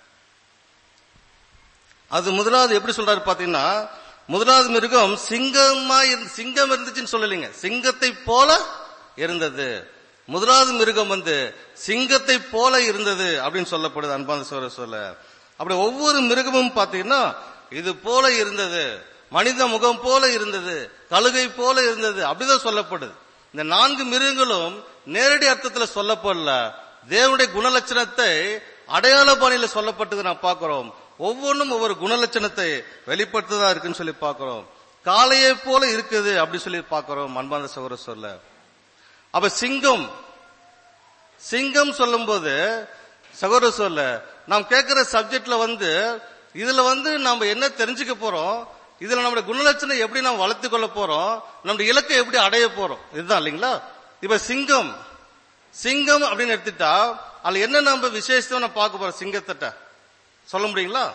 [SPEAKER 2] அது முதலாவது எப்படி சொல்றாரு பாத்தீங்கன்னா முதலாவது மிருகம் சிங்கமா இருந்து சிங்கம் இருந்துச்சுன்னு சொல்லலைங்க சிங்கத்தை போல இருந்தது முதலாவது மிருகம் வந்து சிங்கத்தை போல இருந்தது அப்படின்னு சொல்லப்படுது அன்பான சொல்ல சொல்ல அப்படி ஒவ்வொரு மிருகமும் பாத்தீங்கன்னா இது போல இருந்தது மனித முகம் போல இருந்தது கழுகை போல இருந்தது அப்படிதான் சொல்லப்படுது இந்த நான்கு மிருகங்களும் நேரடி அர்த்தத்துல சொல்லப்படல தேவனுடைய குணலட்சணத்தை அடையாள பாணியில சொல்லப்பட்டது நான் பார்க்கிறோம் ஒவ்வொன்றும் ஒவ்வொரு குணலட்சணத்தை வெளிப்படுத்ததா இருக்குன்னு சொல்லி பார்க்கிறோம் காளையை போல இருக்குது அப்படி சொல்லி பார்க்கிறோம் அன்பான சகோதர சொல்ல அப்ப சிங்கம் சிங்கம் சொல்லும்போது சகோதர சொல்ல நாம் கேட்கிற சப்ஜெக்ட்ல வந்து இதுல வந்து நாம என்ன தெரிஞ்சுக்க போறோம் இதுல நம்முடைய குணலட்சணம் எப்படி நாம் வளர்த்து கொள்ள போறோம் நம்முடைய இலக்கை எப்படி அடைய போறோம் இதுதான் இல்லைங்களா இப்ப சிங்கம் சிங்கம் அப்படின்னு எடுத்துட்டா அதுல என்ன நம்ம விசேஷம் நம்ம பார்க்க போறோம் சிங்கத்திட்ட சொல்ல முடியுங்களா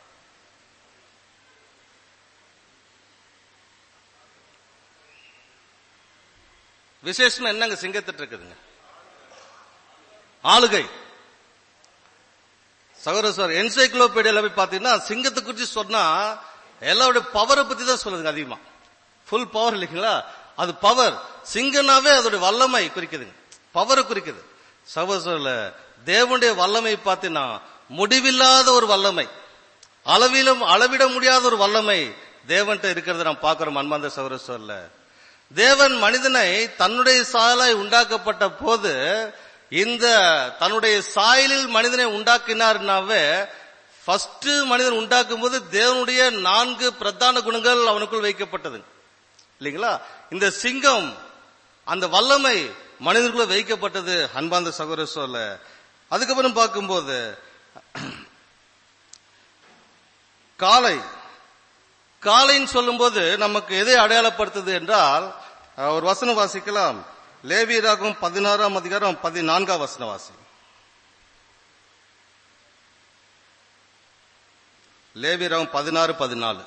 [SPEAKER 2] விசேஷம் என்னங்க சிங்கத்திட்ட இருக்குதுங்க ஆளுகை சகோதர சார் என்சைக்ளோபீடியால போய் பாத்தீங்கன்னா சிங்கத்தை குறிச்சு சொன்னா எல்லாருடைய பவரை பத்தி தான் சொல்லுதுங்க அதிகமா ஃபுல் பவர் இல்லைங்களா அது பவர் சிங்கனாவே அதோட வல்லமை குறிக்குதுங்க பவரை குறிக்குது சகோதரர்ல தேவனுடைய வல்லமை பார்த்தீங்கன்னா முடிவில்லாத ஒரு வல்லமை அளவிலும் அளவிட முடியாத ஒரு வல்லமை தேவன்கிட்ட இருக்கிறத நாம் பார்க்கிறோம் அன்பாந்த சகோதர சொல்ல தேவன் மனிதனை தன்னுடைய சாலாய் உண்டாக்கப்பட்ட போது இந்த தன்னுடைய சாயலில் மனிதனை உண்டாக்கினார்னாவே ஃபர்ஸ்ட் மனிதன் உண்டாக்கும் போது தேவனுடைய நான்கு பிரதான குணங்கள் அவனுக்குள் வைக்கப்பட்டது இல்லைங்களா இந்த சிங்கம் அந்த வல்லமை மனிதனுக்குள்ள வைக்கப்பட்டது அன்பாந்த சகோதர சொல்ல அதுக்கப்புறம் பார்க்கும்போது காளை காளைன்னு சொல்லும்போது நமக்கு எதை அடையாளப்படுத்துது என்றால் அஹ், ஒரு வசனம் வாசிக்கலாம் லேவியராகும் பதினாறாம் அதிகாரம் பதினான்காம் வசனம் வாசி லேவியராகும் பதினாறு பதினாலு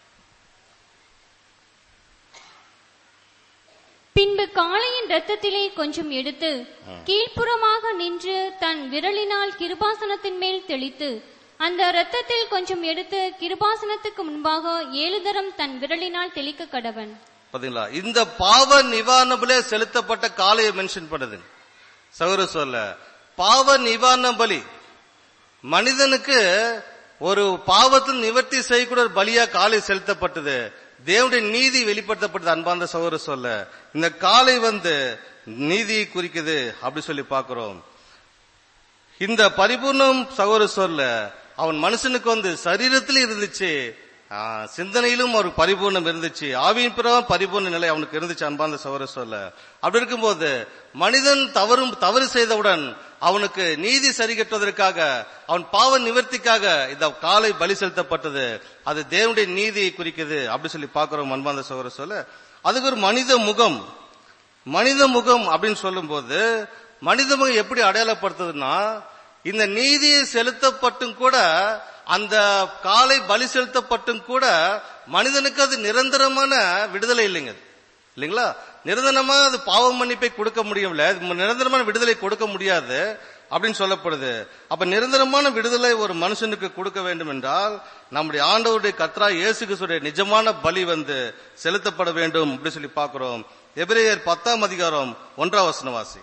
[SPEAKER 3] பின்பு காளையின் இரத்தத்திலே கொஞ்சம் எடுத்து கீழ்ப்புறமாக நின்று தன் விரலினால் கிருபாசனத்தின் மேல் தெளித்து அந்த இரத்தத்தில் கொஞ்சம் எடுத்து கிருபாசனத்துக்கு முன்பாக ஏழு தரம் தன் விரலினால் தெளிக்க கடவன்
[SPEAKER 2] பாத்தீங்களா இந்த பாவ நிவாரண செலுத்தப்பட்ட காளையை மென்ஷன் பண்ணுது சகோதர சொல்ல பாவ நிவாரண பலி மனிதனுக்கு ஒரு பாவத்தில் நிவர்த்தி செய்யக்கூடிய ஒரு பலியா காலை செலுத்தப்பட்டது தேவனுடைய நீதி வெளிப்படுத்தப்பட்டது அன்பார்ந்த சகோதர சொல்ல இந்த காலை வந்து நீதியை குறிக்குது அப்படி சொல்லி பார்க்கிறோம் இந்த பரிபூர்ணம் சகோதர சொல்ல அவன் மனுஷனுக்கு வந்து சரீரத்தில் இருந்துச்சு ஆ, சிந்தனையிலும் ஒரு பரிபூர்ணம் இருந்துச்சு ஆவியின் பிறகு பரிபூர்ண நிலை அவனுக்கு இருந்துச்சு அன்பார்ந்த சகோதர சொல்ல அப்படி இருக்கும்போது மனிதன் தவறும் தவறு செய்தவுடன் அவனுக்கு நீதி சரி கட்டுவதற்காக அவன் பாவ நிவர்த்திக்காக இந்த காலை பலி செலுத்தப்பட்டது அது தேவனுடைய நீதியை குறிக்குது அப்படி சொல்லி பார்க்கிறோம் அன்பார்ந்த சகோதர சொல்ல அதுக்கு ஒரு மனித முகம் மனித முகம் அப்படின்னு சொல்லும்போது மனித முகம் எப்படி அடையாளப்படுத்துதுன்னா இந்த நீதியை செலுத்தப்பட்டும் கூட அந்த காலை பலி செலுத்தப்பட்டும் கூட மனிதனுக்கு அது நிரந்தரமான விடுதலை இல்லைங்க அது. இல்லைங்களா நிரந்தரமா அது பாவ மன்னிப்பை கொடுக்க முடியல அது நிரந்தரமான விடுதலை கொடுக்க முடியாது அப்படின்னு சொல்லப்படுது அப்ப நிரந்தரமான விடுதலை ஒரு மனுஷனுக்கு கொடுக்க வேண்டும் என்றால் நம்முடைய ஆண்டவருடைய கத்ரா இயேசு கிறிஸ்துடைய நிஜமான பலி வந்து செலுத்தப்பட வேண்டும் அப்படி சொல்லி பார்க்கிறோம் எபிரேயர் பத்தாம் அதிகாரம் ஒன்றாம் வசனவாசி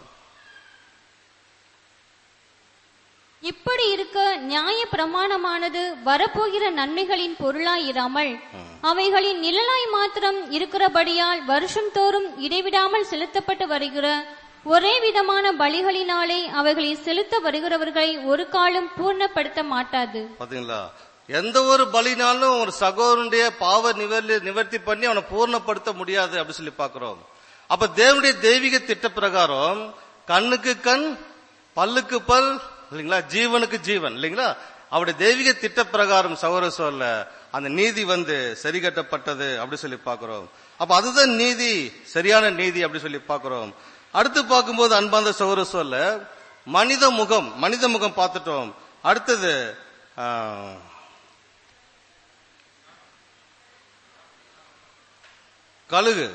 [SPEAKER 3] இப்படி இருக்க நியாய பிரமாணமானது வரப்போகிற நன்மைகளின் பொருளாயிராமல் அவைகளின் நிழலாய் மாத்திரம் இருக்கிறபடியால் வருஷம் தோறும் இடைவிடாமல் செலுத்தப்பட்டு வருகிற ஒரே விதமான பலிகளினாலே அவைகளை செலுத்த வருகிறவர்களை ஒரு காலம் பூர்ணப்படுத்த மாட்டாது
[SPEAKER 2] பாத்தீங்களா எந்த ஒரு பலினாலும் ஒரு சகோதரனுடைய பாவ நிவர்த்தி நிவர்த்தி பண்ணி அவனை பூர்ணப்படுத்த முடியாது அப்படி சொல்லி பார்க்கிறோம் அப்ப தேவனுடைய தெய்வீக திட்ட பிரகாரம் கண்ணுக்கு கண் பல்லுக்கு பல் இல்லைங்களா ஜீவனுக்கு ஜீவன் இல்லைங்களா அவருடைய தெய்வீக திட்ட பிரகாரம் சகோதர சொல்ல அந்த நீதி வந்து சரி கட்டப்பட்டது அப்படி சொல்லி பார்க்கிறோம் அப்ப அதுதான் நீதி சரியான நீதி அப்படி சொல்லி பார்க்கிறோம் அடுத்து பார்க்கும்போது அன்பாந்த சகோதர சொல்ல மனித முகம் மனித முகம் பார்த்துட்டோம் அடுத்தது ஆ, கழுகு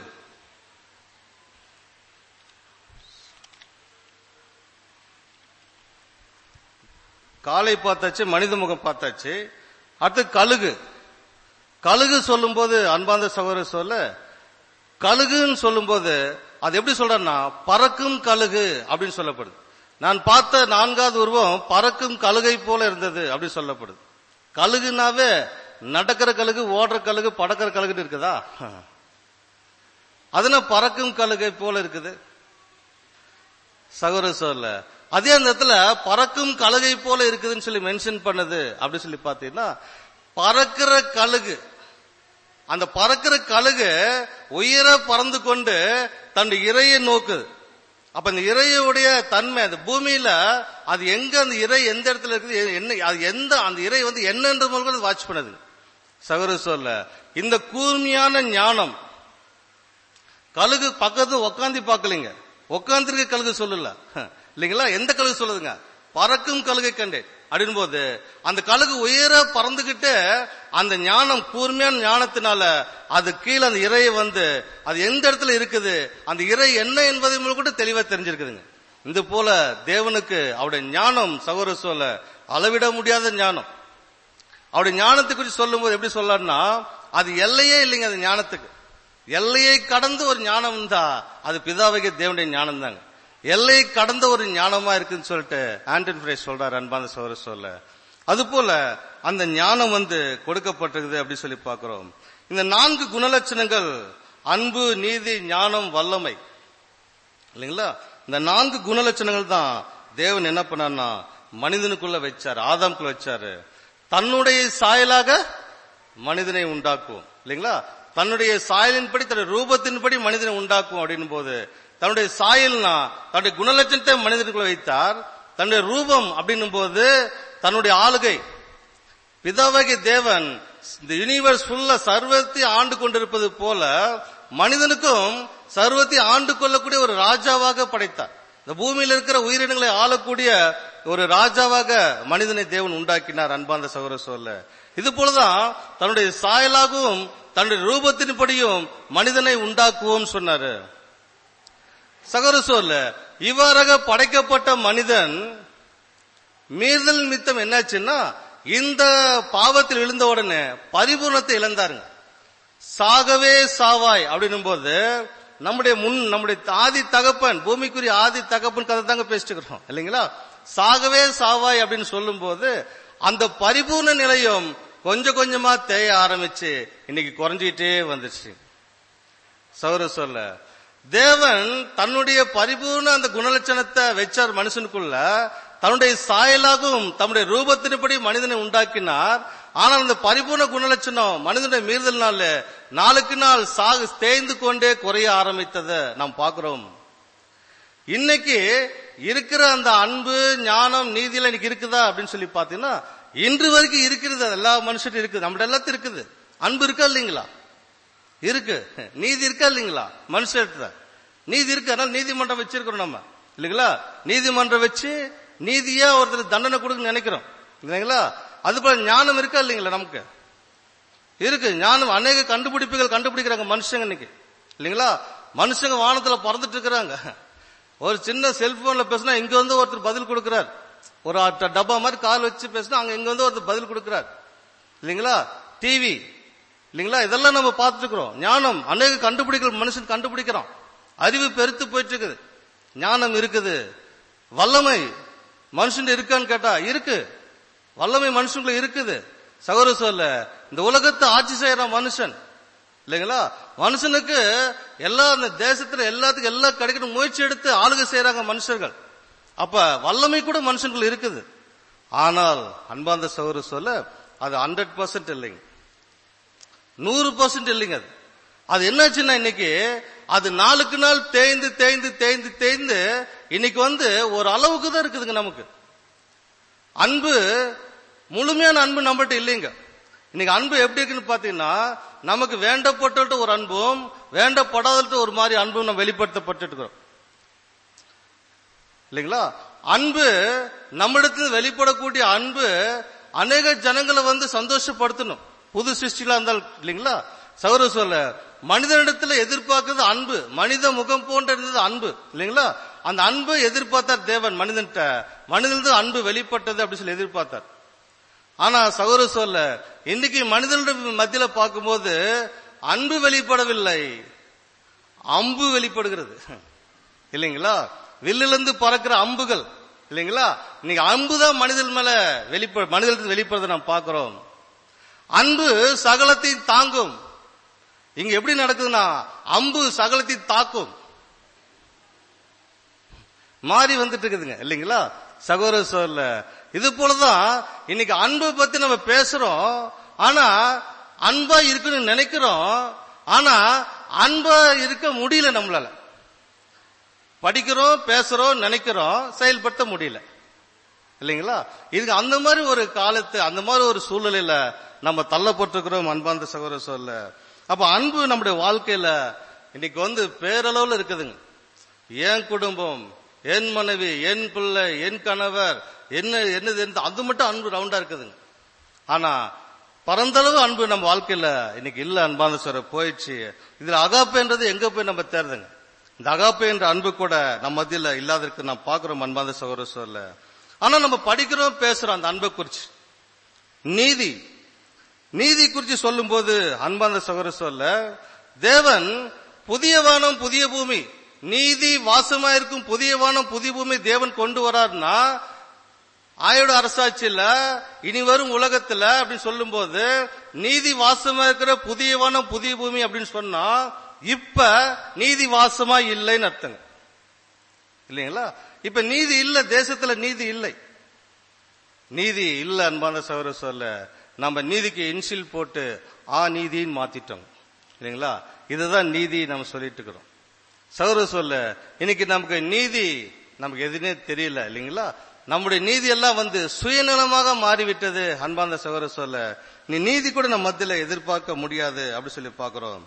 [SPEAKER 2] காலை பார்த்தாச்சு மனித முகம் பார்த்தாச்சு அடுத்து கழுகு கழுகு சொல்லும்போது அன்பாந்த சகோதரர் சொல்ல கழுகுன்னு சொல்லும்போது அது எப்படி சொல்றேன்னா பறக்கும் கழுகு அப்படின்னு சொல்லப்படுது நான் பார்த்த நான்காவது உருவம் பறக்கும் கழுகை போல இருந்தது அப்படின்னு சொல்லப்படுது கழுகுனாவே நடக்கிற கழுகு ஓடுற கழுகு பறக்கிற கழுகுன்னு இருக்குதா அதுனா பறக்கும் கழுகை போல இருக்குது சகோதர சொல்ல அதே அந்த இடத்துல பறக்கும் கழுகை போல இருக்குதுன்னு சொல்லி மென்ஷன் பண்ணது அப்படி சொல்லி பார்த்தீங்கன்னா பறக்கிற கழுகு அந்த பறக்கிற கழுகு உயர பறந்து கொண்டு தன் இறையை நோக்குது அப்ப அந்த இறையுடைய தன்மை அந்த பூமியில அது எங்க அந்த இறை எந்த இடத்துல இருக்குது எ- என்ன அது எந்த அந்த இறை வந்து என்னன்ற முதல்ல வாட்ச் பண்ணுது சகோதர சொல்ல இந்த கூர்மையான ஞானம் கழுகு பக்கத்து உக்காந்து பார்க்கலீங்க உக்காந்துருக்க கழுகு சொல்லல இல்லைங்களா எந்த கழுகு சொல்லுதுங்க பறக்கும் கழுகை கண்டேன் அப்படின் போது அந்த கழுகு உயர பறந்துகிட்டு அந்த ஞானம் கூர்மையான ஞானத்தினால அது கீழே அந்த இறையை வந்து அது எந்த இடத்துல இருக்குது அந்த இறை என்ன என்பதை கூட தெளிவா தெரிஞ்சிருக்குதுங்க இது போல தேவனுக்கு அவருடைய ஞானம் சகோதர சொல்ல அளவிட முடியாத ஞானம் அவருடைய ஞானத்தை குறித்து சொல்லும்போது எப்படி சொல்லலாம்னா அது எல்லையே இல்லைங்க அது ஞானத்துக்கு எல்லையை கடந்து ஒரு ஞானம் இருந்தா அது பிதாவைக்கு தேவனுடைய ஞானம் தாங்க எல்லையை கடந்த ஒரு ஞானமா இருக்குன்னு சொல்லிட்டு ஆண்டன் ஃபிரேஸ் சொல்றாரு அன்பான சோர சொல்ல அது போல அந்த ஞானம் வந்து கொடுக்கப்பட்டிருக்குது அப்படி சொல்லி பார்க்கிறோம் இந்த நான்கு குணலட்சணங்கள் அன்பு நீதி ஞானம் வல்லமை இல்லைங்களா இந்த நான்கு குணலட்சணங்கள் தான் தேவன் என்ன பண்ணார்னா மனிதனுக்குள்ள வச்சாரு ஆதாம்குள்ள வச்சாரு தன்னுடைய சாயலாக மனிதனை உண்டாக்கும் இல்லைங்களா தன்னுடைய சாயலின்படி தன்னுடைய ரூபத்தின்படி மனிதனை உண்டாக்கும் அப்படின்னும் போது தன்னுடைய சாயல்னா தன்னுடைய குணலட்சணத்தை மனிதனுக்குள்ள வைத்தார் தன்னுடைய ரூபம் அப்படின்னும் போது தன்னுடைய ஆளுகை பிதாவாகிய தேவன் இந்த யூனிவர்ஸ் ஃபுல்லா சர்வத்தை ஆண்டு கொண்டிருப்பது போல மனிதனுக்கும் சர்வத்தை ஆண்டு கொள்ளக்கூடிய ஒரு ராஜாவாக படைத்தார் இந்த பூமியில் இருக்கிற உயிரினங்களை ஆளக்கூடிய ஒரு ராஜாவாக மனிதனை தேவன் உண்டாக்கினார் அன்பார்ந்த சகோதர சொல்ல இது போலதான் தன்னுடைய சாயலாகவும் தன்னுடைய ரூபத்தின்படியும் மனிதனை உண்டாக்குவோம் சொன்னாரு சகோதர சொல்ல இவ்வாறாக படைக்கப்பட்ட மனிதன் மீறுதல் நிமித்தம் என்னாச்சுன்னா இந்த பாவத்தில் விழுந்த உடனே பரிபூர்ணத்தை இழந்தாருங்க சாகவே சாவாய் அப்படின்னும் போது நம்முடைய முன் நம்முடைய ஆதி தகப்பன் பூமிக்குரிய ஆதி தகப்பன் கதை தாங்க பேசிட்டு இருக்கிறோம் இல்லைங்களா சாகவே சாவாய் அப்படின்னு சொல்லும் போது அந்த பரிபூர்ண நிலையும் கொஞ்சம் கொஞ்சமா தேய ஆரம்பிச்சு இன்னைக்கு குறைஞ்சிக்கிட்டே வந்துச்சு சௌர சொல்ல தேவன் தன்னுடைய பரிபூர்ண அந்த குணலட்சணத்தை வச்சார் மனுஷனுக்குள்ள தன்னுடைய சாயலாகவும் தன்னுடைய ரூபத்தின்படி மனிதனை உண்டாக்கினார் ஆனால் அந்த பரிபூர்ண குணலட்சணம் மனிதனுடைய மீறுதல்னால நாளுக்கு நாள் சாகு தேய்ந்து கொண்டே குறைய ஆரம்பித்ததை நாம் பார்க்கிறோம் இன்னைக்கு இருக்கிற அந்த அன்பு ஞானம் நீதியில இன்னைக்கு இருக்குதா அப்படின்னு சொல்லி பாத்தீங்கன்னா இன்று வரைக்கும் இருக்கிறது அது எல்லா மனுஷரும் இருக்குது நம்ம எல்லாத்தையும் இருக்குது அன்பு இருக்கா இல்லைங்களா இருக்கு நீதி இருக்கா இல்லைங்களா மனுஷத்துல நீதி இருக்கு அதனால நீதிமன்றம் வச்சிருக்கிறோம் நம்ம இல்லைங்களா நீதிமன்றம் வச்சு நீதியா ஒருத்தர் தண்டனை கொடுக்க நினைக்கிறோம் இல்லைங்களா அது போல ஞானம் இருக்கா இல்லைங்களா நமக்கு இருக்கு ஞானம் அநேக கண்டுபிடிப்புகள் கண்டுபிடிக்கிறாங்க மனுஷங்க இன்னைக்கு இல்லைங்களா மனுஷங்க வானத்துல பறந்துட்டு இருக்கிறாங்க ஒரு சின்ன செல்போன்ல பேசினா இங்க வந்து ஒருத்தர் பதில் கொடுக்கிறார் ஒரு அட்ட- டப்பா மாதிரி கால் வச்சு பேசினா அங்க இங்க வந்து ஒருத்தர் பதில் கொடுக்கிறார் இல்லைங்களா டிவி இல்லைங்களா இதெல்லாம் நம்ம பார்த்துட்டு இருக்கிறோம் ஞானம் அநேக கண்டுபிடிகள் மனுஷன் கண்டுபிடிக்கிறான் அறிவு பெருத்து போயிட்டு இருக்குது ஞானம் இருக்குது வல்லமை மனுஷன் இருக்கான்னு கேட்டா இருக்கு வல்லமை மனுஷனுக்குள்ள இருக்குது சகோதர சொல்ல இந்த உலகத்தை ஆட்சி செய்யற மனுஷன் இல்லைங்களா மனுஷனுக்கு எல்லா இந்த தேசத்துல எல்லாத்துக்கும் எல்லாம் கிடைக்கணும் முயற்சி எடுத்து ஆளுகை செய்யறாங்க மனுஷர்கள் அப்ப வல்லமை கூட மனுஷனுக்குள்ள இருக்குது ஆனால் அன்பார்ந்த சகோதர சொல்ல அது ஹண்ட்ரட் பர்சன்ட் இல்லைங்க நூறு பர்சன்ட் இல்லைங்க அது அது என்னாச்சுன்னா இன்னைக்கு அது நாளுக்கு நாள் தேய்ந்து தேய்ந்து தேய்ந்து தேய்ந்து இன்னைக்கு வந்து ஒரு அளவுக்கு தான் இருக்குதுங்க நமக்கு அன்பு முழுமையான அன்பு நம்மகிட்ட இல்லைங்க இன்னைக்கு அன்பு எப்படி இருக்குன்னு பாத்தீங்கன்னா நமக்கு வேண்டப்பட்டு ஒரு அன்பும் வேண்டப்படாதட்டு ஒரு மாதிரி அன்பும் நம்ம வெளிப்படுத்தப்பட்டு இருக்கிறோம் இல்லைங்களா அன்பு நம்மிடத்தில் வெளிப்படக்கூடிய அன்பு அநேக ஜனங்களை வந்து சந்தோஷப்படுத்தணும் புது சிருஷ்டிலா இருந்தால் இல்லைங்களா சௌர சொல்ல மனிதனிடத்துல எதிர்பார்க்கிறது அன்பு மனித முகம் போன்ற இருந்தது அன்பு இல்லைங்களா அந்த அன்பை எதிர்பார்த்தார் தேவன் மனிதன்கிட்ட மனிதன் அன்பு வெளிப்பட்டது அப்படின்னு சொல்லி எதிர்பார்த்தார் ஆனா சகோதர சொல்ல இன்னைக்கு மனிதனுடைய மத்தியில பார்க்கும்போது அன்பு வெளிப்படவில்லை அம்பு வெளிப்படுகிறது இல்லைங்களா வில்லிலிருந்து பறக்கிற அம்புகள் இல்லைங்களா இன்னைக்கு அம்பு தான் மனிதன் மேல வெளிப்ப மனிதனுக்கு வெளிப்படுறதை நாம் பார்க்கிறோம் அன்பு சகலத்தையும் தாங்கும் இங்க எப்படி நடக்குதுன்னா அம்பு சகலத்தையும் தாக்கும் மாறி வந்துட்டு இருக்குதுங்க இல்லைங்களா சகோதர சொல்ல இது போலதான் இன்னைக்கு அன்பை பத்தி நம்ம பேசுறோம் ஆனா அன்பா இருக்குன்னு நினைக்கிறோம் ஆனா அன்பா இருக்க முடியல நம்மளால படிக்கிறோம் பேசுறோம் நினைக்கிறோம் செயல்படுத்த முடியல இல்லைங்களா இதுக்கு அந்த மாதிரி ஒரு காலத்து அந்த மாதிரி ஒரு சூழ்நிலையில நம்ம தள்ளப்பட்டிருக்கிறோம் அன்பார்ந்த சகோதர சொல்ல அப்ப அன்பு நம்முடைய வாழ்க்கையில இன்னைக்கு வந்து பேரளவுல இருக்குதுங்க என் குடும்பம் என் மனைவி என் பிள்ளை என் கணவர் என்ன என்னது என்ன அது மட்டும் அன்பு ரவுண்டா இருக்குதுங்க ஆனா பரந்தளவு அன்பு நம்ம வாழ்க்கையில இன்னைக்கு இல்ல அன்பான சொல்ற போயிடுச்சு இதுல அகாப்பேன்றது எங்க போய் நம்ம தேர்துங்க இந்த அகாப்பே என்ற அன்பு கூட நம்ம மத்தியில இல்லாத இருக்கு நான் பாக்குறோம் அன்பான சகோதர சொல்ல ஆனா நம்ம படிக்கிறோம் பேசுறோம் அந்த அன்பை குறிச்சு நீதி நீதி குறித்து சொல்லும் போது அன்பார்ந்த சகோதர சொல்ல தேவன் புதிய வானம் புதிய பூமி நீதி வாசமாயிருக்கும் புதிய வானம் புதிய பூமி தேவன் கொண்டு வரார்னா ஆயோட அரசாட்சியில இனி வரும் உலகத்துல அப்படின்னு சொல்லும்போது நீதி வாசமா இருக்கிற புதிய வானம் புதிய பூமி அப்படின்னு சொன்னா இப்ப நீதி வாசமா இல்லைன்னு அர்த்தங்க இல்லைங்களா இப்ப நீதி இல்ல தேசத்துல நீதி இல்லை நீதி இல்ல அன்பான சகோதர சொல்ல நம்ம நீதிக்கு இன்சில் போட்டு ஆ நீதின்னு மாத்திட்டோம் இல்லைங்களா இதுதான் நீதி நம்ம சொல்லிட்டு இருக்கிறோம் சகோதர சொல்ல இன்னைக்கு நமக்கு நீதி நமக்கு எதுனே தெரியல இல்லைங்களா நம்முடைய நீதி எல்லாம் வந்து சுயநலமாக மாறிவிட்டது அன்பான சகோதர சொல்ல நீ நீதி கூட நம்ம மத்தியில எதிர்பார்க்க முடியாது அப்படி சொல்லி பார்க்கிறோம்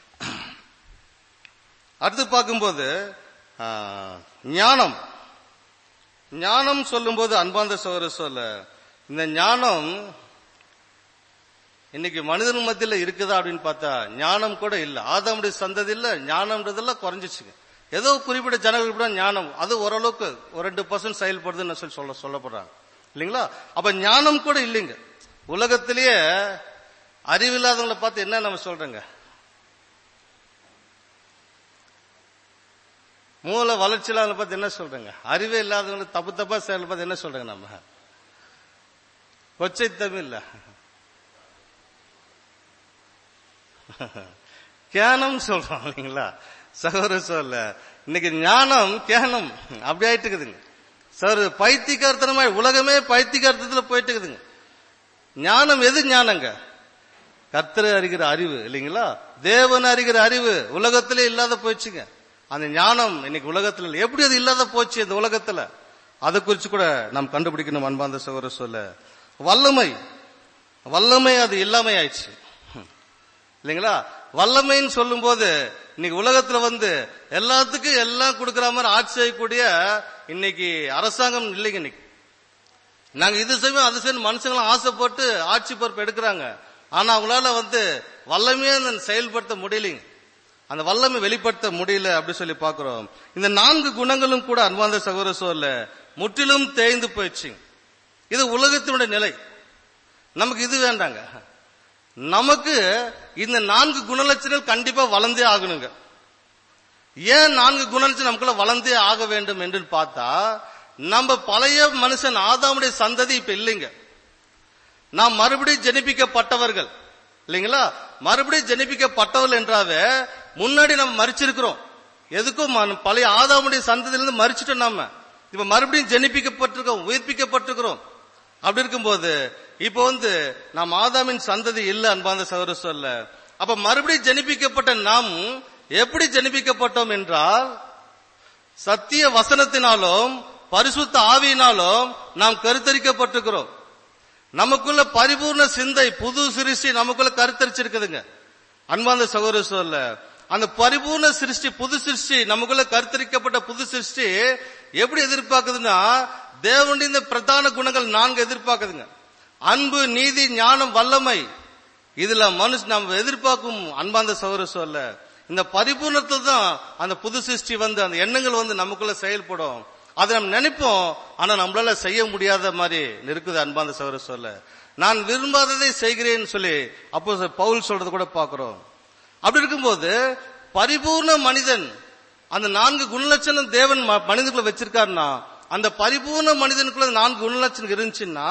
[SPEAKER 2] அடுத்து பார்க்கும்போது ஆ, ஞானம் ஞானம் சொல்லும்போது அன்பாந்த சகோதர சொல்ல இந்த ஞானம் இன்னைக்கு மனிதன் மத்தியில இருக்குதா அப்படின்னு பார்த்தா ஞானம் கூட இல்ல ஆதாமுடைய சந்ததி இல்ல ஞானம்ன்றதெல்லாம் குறைஞ்சிச்சுங்க ஏதோ குறிப்பிட்ட ஜனங்களுக்கு கூட ஞானம் அது ஓரளவுக்கு ஒரு ரெண்டு பர்சன்ட் செயல்படுதுன்னு சொல்லி சொல்ல சொல்லப்படுறாங்க இல்லைங்களா அப்ப ஞானம் கூட இல்லைங்க உலகத்திலேயே அறிவில்லாதவங்களை பார்த்து என்ன நம்ம சொல்றோங்க மூல வளர்ச்சி இல்லாதவங்களை பார்த்து என்ன சொல்றேங்க அறிவே இல்லாதவங்களை தப்பு தப்பா செயல் பார்த்து என்ன சொல்றேங்க நம்ம கொச்சை தமிழ்ல கேனம் சொல்றோம் இல்லைங்களா சகோதர சொல்ல இன்னைக்கு ஞானம் கேனம் அப்படி ஆயிட்டு இருக்குதுங்க சார் பைத்தியக்காரத்தனமா உலகமே பைத்தியக்காரத்துல போயிட்டு இருக்குதுங்க ஞானம் எது ஞானங்க கர்த்தரை அறிகிற அறிவு இல்லைங்களா தேவன் அறிகிற அறிவு உலகத்திலே இல்லாத போயிடுச்சுங்க அந்த ஞானம் இன்னைக்கு உலகத்துல இல்லை. எப்படி அது இல்லாத போச்சு இந்த உலகத்துல அதை குறிச்சு கூட நாம் கண்டுபிடிக்கணும் அன்பாந்த சகோதர சொல்ல வல்லமை வல்லமை அது இல்லாமை ஆயிடுச்சு இல்லைங்களா வல்லமைன்னு சொல்லும்போது இன்னைக்கு உலகத்துல வந்து எல்லாத்துக்கும் எல்லாம் கொடுக்கிற மாதிரி ஆட்சி செய்யக்கூடிய இன்னைக்கு அரசாங்கம் இல்லைங்க இன்னைக்கு நாங்க இது செய்வோம் அது செய்யணும் மனுஷங்களும் ஆசைப்பட்டு ஆட்சி பொறுப்பு எடுக்கிறாங்க ஆனா அவங்களால வந்து வல்லமையே அந்த செயல்படுத்த முடியலைங்க அந்த வல்லமை வெளிப்படுத்த முடியல அப்படி சொல்லி பாக்குறோம் இந்த நான்கு குணங்களும் கூட அன்பாந்த சகோதர சோர்ல முற்றிலும் தேய்ந்து போயிடுச்சு இது உலகத்தினுடைய நிலை நமக்கு இது வேண்டாங்க நமக்கு இந்த நான்கு குணலட்சணங்கள் கண்டிப்பா வளர்ந்தே ஆகணுங்க ஏன் நான்கு குணலட்சணம் நமக்குள்ள வளர்ந்தே ஆக வேண்டும் என்று பார்த்தா நம்ம பழைய மனுஷன் ஆதாமுடைய சந்ததி இப்ப இல்லைங்க நாம் மறுபடியும் ஜெனிப்பிக்கப்பட்டவர்கள் இல்லைங்களா மறுபடியும் ஜெனிப்பிக்கப்பட்டவர்கள் என்றாவே முன்னாடி நம்ம மறிச்சிருக்கிறோம் எதுக்கும் ம- பழைய ஆதாமுடைய சந்ததியிலிருந்து மறிச்சிட்டோம் நாம இப்ப மறுபடியும் ஜெனிப்பிக்கப்பட்டிருக்கோம் உயிர்ப்பிக்கப்பட்டிருக்கிறோம் அப்படி இருக்கும்போது இப்ப வந்து நாம் ஆதாமின் சந்ததி இல்ல அன்பாந்த சகோதர சொல்ல அப்ப மறுபடியும் ஜெனிப்பிக்கப்பட்ட நாம் எப்படி ஜெனிப்பிக்கப்பட்டோம் என்றால் சத்திய வசனத்தினாலும் பரிசுத்த ஆவியினாலும் நாம் கருத்தரிக்கப்பட்டிருக்கிறோம் நமக்குள்ள பரிபூர்ண சிந்தை புது சிருஷ்டி நமக்குள்ள கருத்தரிச்சிருக்குதுங்க அன்பாந்த சகோதர சொல்ல அந்த பரிபூர்ண சிருஷ்டி புது சிருஷ்டி நமக்குள்ள கருத்தரிக்கப்பட்ட புது சிருஷ்டி எப்படி எதிர்பார்க்குதுன்னா தேவனுடைய இந்த பிரதான குணங்கள் நான்கு எதிர்பார்க்குதுங்க அன்பு நீதி ஞானம் வல்லமை இதுல மனுஷ நம்ம எதிர்பார்க்கும் அன்பாந்த சகோதர சொல்ல இந்த பரிபூர்ணத்தை தான் அந்த புது சிருஷ்டி வந்து அந்த எண்ணங்கள் வந்து நமக்குள்ள செயல்படும் அதை நம்ம நினைப்போம் ஆனா நம்மளால செய்ய முடியாத மாதிரி இருக்குது அன்பாந்த சகோதர சொல்ல நான் விரும்பாததை செய்கிறேன்னு சொல்லி அப்போ பவுல் சொல்றது கூட பாக்குறோம் அப்படி இருக்கும்போது பரிபூர்ண மனிதன் அந்த நான்கு குணலட்சணம் தேவன் ம- மனிதனுக்குள்ள வச்சிருக்காருன்னா அந்த பரிபூர்ண மனிதனுக்குள்ள நான்கு குணலட்சணம் இருந்துச்சுன்னா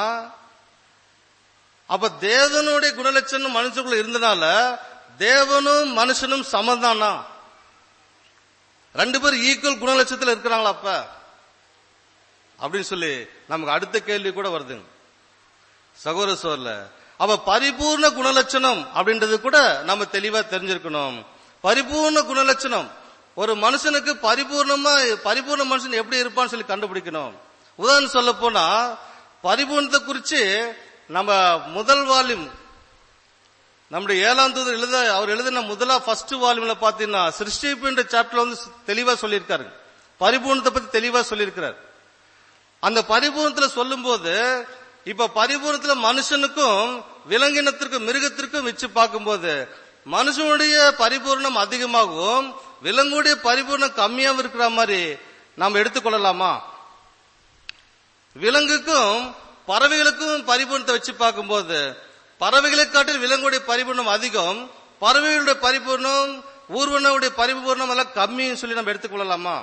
[SPEAKER 2] அப்ப தேவனுடைய குணலட்சணம் மனுஷனுக்குள்ள இருந்தனால தேவனும் மனுஷனும் சமந்தானா ரெண்டு பேரும் ஈக்குவல் குணலட்சத்துல இருக்கிறாங்களா அப்ப அப்படின்னு சொல்லி நமக்கு அடுத்த கேள்வி கூட வருதுங்க சகோதர சோர்ல அப்ப பரிபூர்ண குணலட்சணம் அப்படின்றது கூட நம்ம தெளிவா தெரிஞ்சிருக்கணும் பரிபூர்ண குணலட்சணம் ஒரு மனுஷனுக்கு பரிபூர்ணமா பரிபூர்ண மனுஷன் எப்படி இருப்பான்னு சொல்லி கண்டுபிடிக்கணும் உதாரணம் சொல்ல போனா பரிபூர்ணத்தை குறிச்சு நம்ம முதல் வால்யூம் நம்முடைய ஏழாம் தூதர் எழுத அவர் எழுதின முதலா ஃபர்ஸ்ட் வால்யூம்ல பாத்தீங்கன்னா சிருஷ்டிப்புன்ற சாப்டர்ல வந்து தெளிவா சொல்லியிருக்காரு பரிபூர்ணத்தை பத்தி தெளிவா சொல்லியிருக்கிறார் அந்த பரிபூர்ணத்துல சொல்லும்போது இப்ப பரிபூர்ணத்துல மனுஷனுக்கும் விலங்கினத்திற்கும் மிருகத்திற்கும் வச்சு பார்க்கும்போது மனுஷனுடைய பரிபூர்ணம் அதிகமாகவும் விலங்குடைய பரிபூர்ணம் கம்மியாகவும் இருக்கிற மாதிரி நாம் எடுத்துக்கொள்ளலாமா விலங்குக்கும் பறவைகளுக்கும் பரிபூர்ணத்தை வச்சு பார்க்கும்போது பறவைகளை காட்டில் விலங்குடைய பரிபூர்ணம் அதிகம் பறவைகளுடைய பரிபூர்ணம் ஊர்வனுடைய பரிபூர்ணம் எல்லாம் கம்மின்னு சொல்லி நம்ம எடுத்துக்கொள்ளலாமா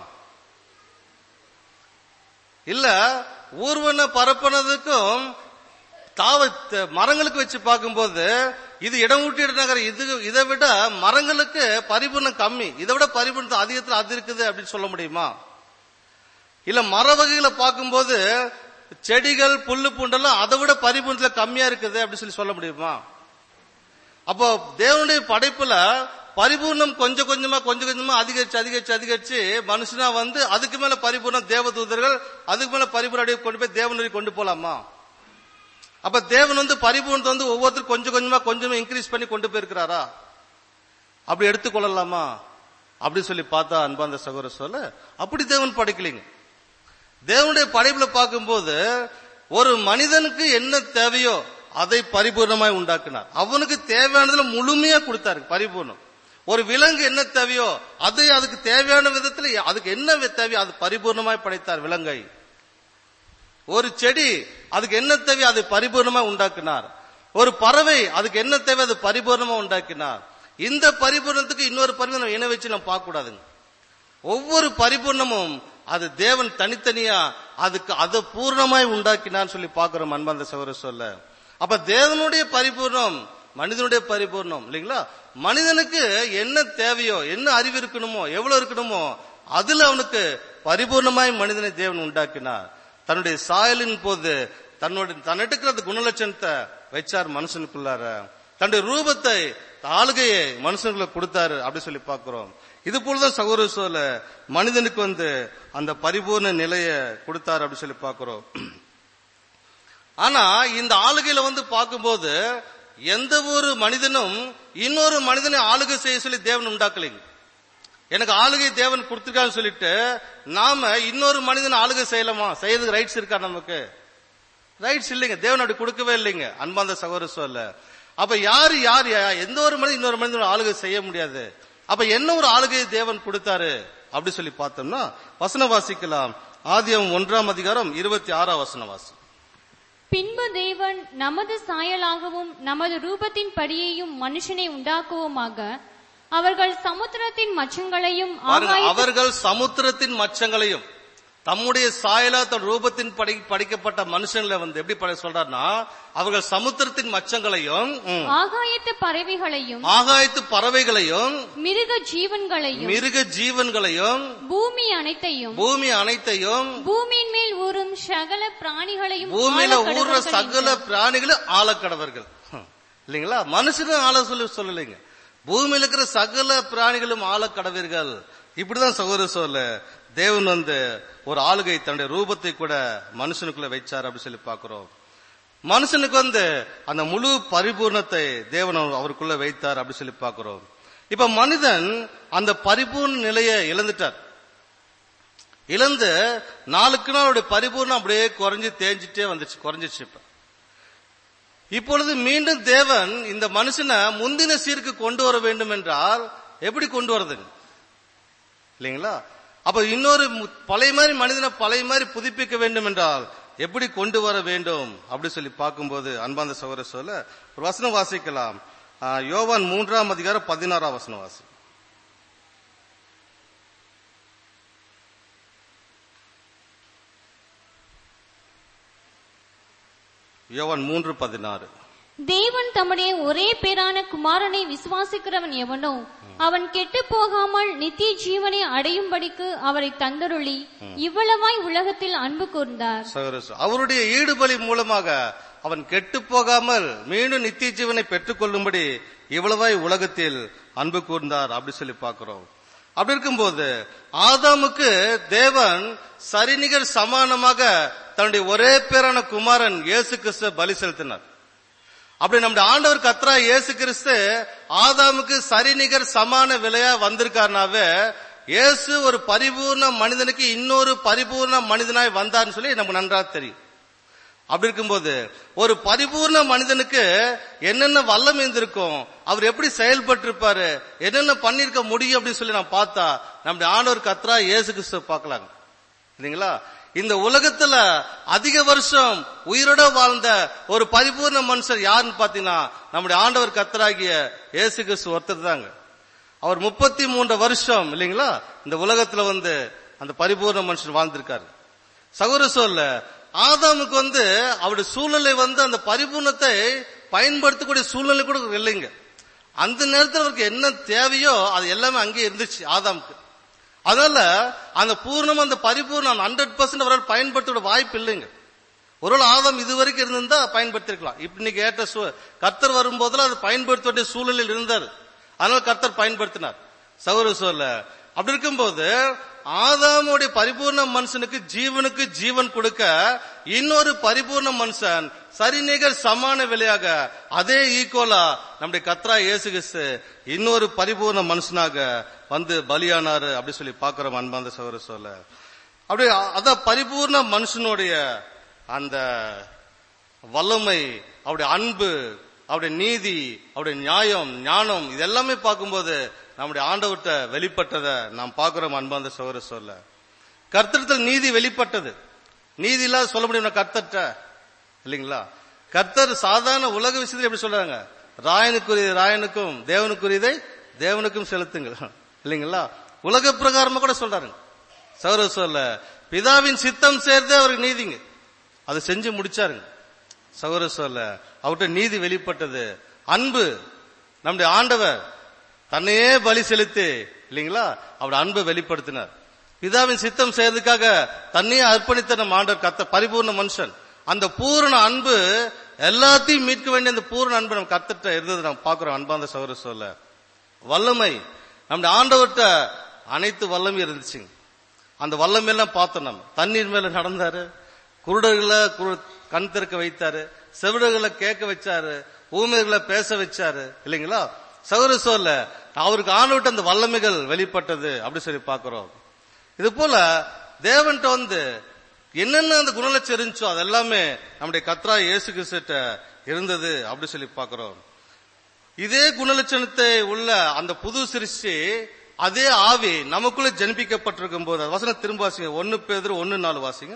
[SPEAKER 2] இல்ல ஊர்வன பரப்பனதுக்கும் தாவ த- மரங்களுக்கு வச்சு பார்க்கும்போது இது இடம் ஊட்டி நகர இது இதை விட மரங்களுக்கு பரிபூர்ணம் கம்மி இதை விட பரிபூர்ணம் அதிகத்தில் அது இருக்குது அப்படின்னு சொல்ல முடியுமா இல்ல மர வகைகளை பார்க்கும்போது செடிகள் புல்லு பூண்டெல்லாம் அதை விட பரிபூர்ணத்துல கம்மியா இருக்குது அப்படின்னு சொல்லி சொல்ல முடியுமா அப்போ தேவனுடைய படைப்புல பரிபூர்ணம் கொஞ்சம் கொஞ்சமா கொஞ்சம் கொஞ்சமா அதிகரிச்சு அதிகரிச்சு அதிகரிச்சு மனுஷனா வந்து அதுக்கு மேல பரிபூர்ணம் தேவதூதர்கள் அதுக்கு மேல பரிபூர்ணம் அப்படியே கொண்டு போய் தேவனுடைய கொண்டு போலாமா அப்ப தேவன் வந்து பரிபூர்ணத்தை வந்து ஒவ்வொருத்தரும் கொஞ்சம் கொஞ்சமா கொஞ்சமா இன்க்ரீஸ் பண்ணி கொண்டு போயிருக்கிறாரா அப்படி எடுத்துக்கொள்ளலாமா அப்படி சொல்லி பார்த்தா அன்பாந்த சகோதர சொல்ல அப்படி தேவன் படைக்கலைங்க தேவனுடைய படைப்புல பார்க்கும்போது ஒரு மனிதனுக்கு என்ன தேவையோ அதை பரிபூர்ணமாய் உண்டாக்கினார் அவனுக்கு தேவையானதுல முழுமையா கொடுத்தாரு பரிபூர்ணம் ஒரு விலங்கு என்ன தேவையோ அதை அதுக்கு தேவையான விதத்துல அதுக்கு என்ன தேவையோ அது பரிபூர்ணமாய் படைத்தார் விலங்கை ஒரு செடி அதுக்கு என்ன தேவையோ அதை பரிபூர்ணமா உண்டாக்கினார் ஒரு பறவை அதுக்கு என்ன தேவை அது பரிபூர்ணமா உண்டாக்கினார் இந்த பரிபூர்ணத்துக்கு இன்னொரு பரிபூர்ணம் இணை வச்சு நம்ம பார்க்க கூடாதுங்க ஒவ்வொரு பரிபூர்ணமும் அது தேவன் தனித்தனியா அதுக்கு அதை பூர்ணமாய் உண்டாக்கினான்னு சொல்லி பார்க்கிறோம் அன்பாந்த சகோதர சொல்ல அப்ப தேவனுடைய பரிபூர்ணம் மனிதனுடைய பரிபூர்ணம் இல்லைங்களா மனிதனுக்கு என்ன தேவையோ என்ன அறிவு இருக்கணுமோ எவ்வளவு இருக்கணுமோ அதுல அவனுக்கு பரிபூர்ணமாய் மனிதனை தேவன் உண்டாக்கினார் தன்னுடைய சாயலின் போது தன்னுடைய தன்னிட்டு அந்த குணலட்சணத்தை வச்சார் மனுஷனுக்குள்ளார தன்னுடைய ரூபத்தை ஆளுகையை மனுஷனுக்குள்ள கொடுத்தாரு அப்படி சொல்லி பார்க்கிறோம் இது போலதான் சகோதர சொல்ல மனிதனுக்கு வந்து அந்த பரிபூர்ண நிலையை கொடுத்தாரு அப்படி சொல்லி பார்க்கிறோம் ஆனா இந்த ஆளுகையில வந்து பார்க்கும்போது எந்த ஒரு மனிதனும் இன்னொரு மனிதனை ஆளுகை செய்ய சொல்லி தேவன் உண்டாக்கலைங்க எனக்கு ஆளுகை தேவன் கொடுத்துருக்கான்னு சொல்லிட்டு நாம இன்னொரு மனிதன் ஆளுகை செய்யலாமா செய்யறதுக்கு ரைட்ஸ் இருக்கா நமக்கு ரைட்ஸ் இல்லைங்க தேவன் அப்படி கொடுக்கவே இல்லைங்க அன்பாந்த சகோதர சொல்ல அப்ப யாரு யார் யா- எந்த ஒரு மனிதன் இன்னொரு மனிதன் ஆளுகை செய்ய முடியாது அப்ப என்ன ஒரு ஆளுகையை தேவன் கொடுத்தாரு அப்படி சொல்லி பார்த்தோம்னா வசனம் வாசிக்கலாம் ஆதியம் ஒன்றாம் அதிகாரம் இருபத்தி ஆறாம் வசனம் வாசி
[SPEAKER 3] பின்பு தேவன் நமது சாயலாகவும் நமது ரூபத்தின் படியையும் மனுஷனை உண்டாக்குவோமாக அவர்கள் சமுத்திரத்தின் மச்சங்களையும்
[SPEAKER 2] பாருங்க
[SPEAKER 3] ஆகாய
[SPEAKER 2] அவர்கள் சமுத்திரத்தின் மச்சங்களையும் தம்முடைய சாயலா தன் ரூபத்தின் படி படிக்கப்பட்ட மனுஷங்களை வந்து எப்படி படை சொல்றாருன்னா அவர்கள் சமுத்திரத்தின் மச்சங்களையும் ம்,
[SPEAKER 3] ஆகாயத்து பறவைகளையும்
[SPEAKER 2] ஆகாயத்து பறவைகளையும்
[SPEAKER 3] மிருக ஜீவன்களையும்
[SPEAKER 2] மிருக ஜீவன்களையும்
[SPEAKER 3] பூமி அனைத்தையும்
[SPEAKER 2] பூமி அனைத்தையும்
[SPEAKER 3] பூமியின் மேல் ஊறும் சகல பிராணிகளையும்
[SPEAKER 2] பூமியில
[SPEAKER 3] ஆளக்
[SPEAKER 2] ஊர்ற
[SPEAKER 3] கடவர்கள்
[SPEAKER 2] சகல
[SPEAKER 3] என்றார்.
[SPEAKER 2] பிராணிகளும் ஆளக்கடவர்கள் ஹம். இல்லைங்களா மனுஷனும் ஆள சொல்லி சொல்லலைங்க பூமியில இருக்கிற சகல பிராணிகளும் ஆளக்கடவீர்கள் இப்படிதான் சகோதர சொல்ல தேவன் வந்து ஒரு ஆளுகை தன்னுடைய ரூபத்தை கூட மனுஷனுக்குள்ள வைச்சார் அப்படி சொல்லி பார்க்கிறோம் மனுஷனுக்கு வந்து அந்த முழு பரிபூர்ணத்தை தேவன் அவர்- அவருக்குள்ள வைத்தார் அப்படி சொல்லி பார்க்கிறோம் இப்ப மனிதன் அந்த பரிபூர்ண நிலையை இழந்துட்டார் இழந்து நாளுக்கு நாள் அவருடைய பரிபூர்ணம் அப்படியே குறைஞ்சு தேஞ்சிட்டே வந்துச்சு குறைஞ்சிச்சு இப்ப இப்பொழுது மீண்டும் தேவன் இந்த மனுஷனை முந்தின சீருக்கு கொண்டு வர வேண்டும் என்றால் எப்படி கொண்டு வரதுங்க இல்லைங்களா அப்ப இன்னொரு மு- பழைய மாதிரி மனிதனை பழைய மாதிரி புதுப்பிக்க வேண்டும் என்றால் எப்படி கொண்டு வர வேண்டும் அப்படி சொல்லி பார்க்கும்போது அன்பாந்த சகோதர சொல்ல ஒரு வசனம் வாசிக்கலாம் ஆ, யோவான் மூன்றாம் அதிகாரம் பதினாறாம் வசனம் வாசி யோவான் மூன்று பதினாறு
[SPEAKER 3] தேவன் தம்முடைய ஒரே பேரான குமாரனை விசுவாசிக்கிறவன் எவனோ அவன் கெட்டுப் போகாமல் நித்திய ஜீவனை அடையும்படிக்கு அவரை தந்தருளி இவ்வளவாய் உலகத்தில் அன்பு கூர்ந்தார்
[SPEAKER 2] சகோதர அவருடைய ஈடுபலி மூலமாக அவன் கெட்டு போகாமல் மீண்டும் நித்திய ஜீவனை பெற்றுக்கொள்ளும்படி இவ்வளவாய் உலகத்தில் அன்பு கூர்ந்தார் அப்படி சொல்லி பார்க்கிறோம் அப்படி இருக்கும்போது ஆதாமுக்கு தேவன் சரிநிகர் சமானமாக தன்னுடைய ஒரே பேரான குமாரன் இயேசு கிறிஸ்து பலி செலுத்தினார் அப்படி நம்முடைய ஆண்டவர் கத்ரா இயேசு கிறிஸ்து ஆதாமுக்கு சரிநிகர் சமான விலையா வந்திருக்காருனாவே இயேசு ஒரு பரிபூர்ண மனிதனுக்கு இன்னொரு பரிபூர்ண மனிதனாய் வந்தார்னு சொல்லி நமக்கு நன்றா தெரியும் அப்படி இருக்கும்போது ஒரு பரிபூர்ண மனிதனுக்கு என்னென்ன வல்லம் இருந்திருக்கும் அவர் எப்படி செயல்பட்டிருப்பாரு என்னென்ன பண்ணிருக்க முடியும் அப்படின்னு சொல்லி நான் பார்த்தா நம்முடைய ஆண்டவர் கத்ரா இயேசு கிறிஸ்துவ பார்க்கலாங்க இல்லைங்களா இந்த உலகத்துல அதிக வருஷம் உயிரோட வாழ்ந்த ஒரு பரிபூர்ண மனுஷர் யாருன்னு பாத்தீங்கன்னா நம்முடைய ஆண்டவர் கத்தராகிய இயேசு கிறிஸ்து ஒருத்தர் தாங்க அவர் முப்பத்தி மூன்று வருஷம் இல்லைங்களா இந்த உலகத்துல வந்து அந்த பரிபூர்ண மனுஷன் வாழ்ந்திருக்காரு சகோதர சொல்ல ஆதாமுக்கு வந்து அவருடைய சூழ்நிலை வந்து அந்த பரிபூர்ணத்தை பயன்படுத்தக்கூடிய சூழ்நிலை கூட இல்லைங்க அந்த நேரத்தில் அவருக்கு என்ன தேவையோ அது எல்லாமே அங்கே இருந்துச்சு ஆதாமுக்கு அதனால அந்த பூர்ணம் அந்த பரிபூர்ணம் ஹண்ட்ரட் பர்சன்ட் அவரால் பயன்படுத்த வாய்ப்பு இல்லைங்க ஒருவேளை ஆதம் இதுவரைக்கும் இருந்திருந்தா பயன்படுத்திருக்கலாம் இப்ப இன்னைக்கு ஏற்ற சூ- கர்த்தர் வரும்போதெல்லாம் அது பயன்படுத்த வேண்டிய சூழலில் இருந்தார் அதனால கர்த்தர் பயன்படுத்தினார் சௌர சூழல அப்படி இருக்கும்போது ஆதாமுடைய பரிபூர்ண மனுஷனுக்கு ஜீவனுக்கு ஜீவன் கொடுக்க இன்னொரு பரிபூர்ண மனுஷன் சரிநிகர் சமான விலையாக அதே ஈக்குவலா நம்முடைய கத்ரா இயேசு கிறிஸ்து இன்னொரு பரிபூர்ண மனுஷனாக வந்து பலியானாரு அப்படி சொல்லி பாக்குறோம் அன்பாந்த சௌர சொல்ல அப்படி அத பரிபூர்ண மனுஷனுடைய அந்த வல்லமை அவருடைய அன்பு அவருடைய நீதி அவருடைய நியாயம் ஞானம் இது எல்லாமே பார்க்கும்போது நம்முடைய ஆண்டவர்கிட்ட வெளிப்பட்டதை நாம் பார்க்கிறோம் அன்பாந்த சோர சொல்ல கர்த்தத்தில் நீதி வெளிப்பட்டது நீதி இல்லாத சொல்ல முடியும் கர்த்தர்ட்ட இல்லைங்களா கர்த்தர் சாதாரண உலக விஷயத்துல எப்படி சொல்றாங்க ராயனுக்குரிய ராயனுக்கும் தேவனுக்குரியதை தேவனுக்கும் செலுத்துங்கள் இல்லைங்களா உலக பிரகாரமா கூட சொல்றாருங்க சௌர சொல்ல பிதாவின் சித்தம் சேர்ந்தே அவருக்கு நீதிங்க அதை செஞ்சு முடிச்சாருங்க சௌர சொல்ல அவர்கிட்ட நீதி வெளிப்பட்டது அன்பு நம்முடைய ஆண்டவர் தன்னையே பலி செலுத்தி இல்லைங்களா அவருடைய அன்பை வெளிப்படுத்தினார் பிதாவின் சித்தம் செய்யறதுக்காக தன்னையே அர்ப்பணித்த நம்ம ஆண்டவர் கத்த பரிபூர்ண மனுஷன் அந்த பூரண அன்பு எல்லாத்தையும் மீட்க வேண்டிய அந்த பூரண அன்பு நம்ம கத்துட்ட இருந்தது நம்ம பார்க்கிறோம் அன்பாந்த சௌர சொல்ல வல்லமை நம்முடைய ஆண்டவர்கிட்ட அனைத்து வல்லமையும் இருந்துச்சுங்க அந்த வல்லமையெல்லாம் பார்த்தோம் நம்ம தண்ணீர் மேல நடந்தாரு குருடர்களை குரு- கண் திறக்க வைத்தாரு செவிடர்களை கேட்க வச்சாரு ஊமையர்களை பேச வச்சாரு இல்லைங்களா சௌர சொல்ல அவருக்கு ஆண்டவர்கிட்ட அந்த வல்லமைகள் வெளிப்பட்டது அப்படி சொல்லி பார்க்கிறோம் இது போல தேவன்கிட்ட வந்து என்னென்ன அந்த குணலட்சம் இருந்துச்சோ அது எல்லாமே நம்முடைய கத்ரா இயேசு கிறிஸ்துட்ட இருந்தது அப்படி சொல்லி பார்க்கிறோம் இதே குணலட்சணத்தை உள்ள அந்த புது சிருஷ்டி அதே ஆவி நமக்குள்ள ஜனிப்பிக்கப்பட்டிருக்கும் போது அது வசனம் திரும்ப வாசிங்க ஒன்னு பேதர் ஒன்னு நாலு வாசிங்க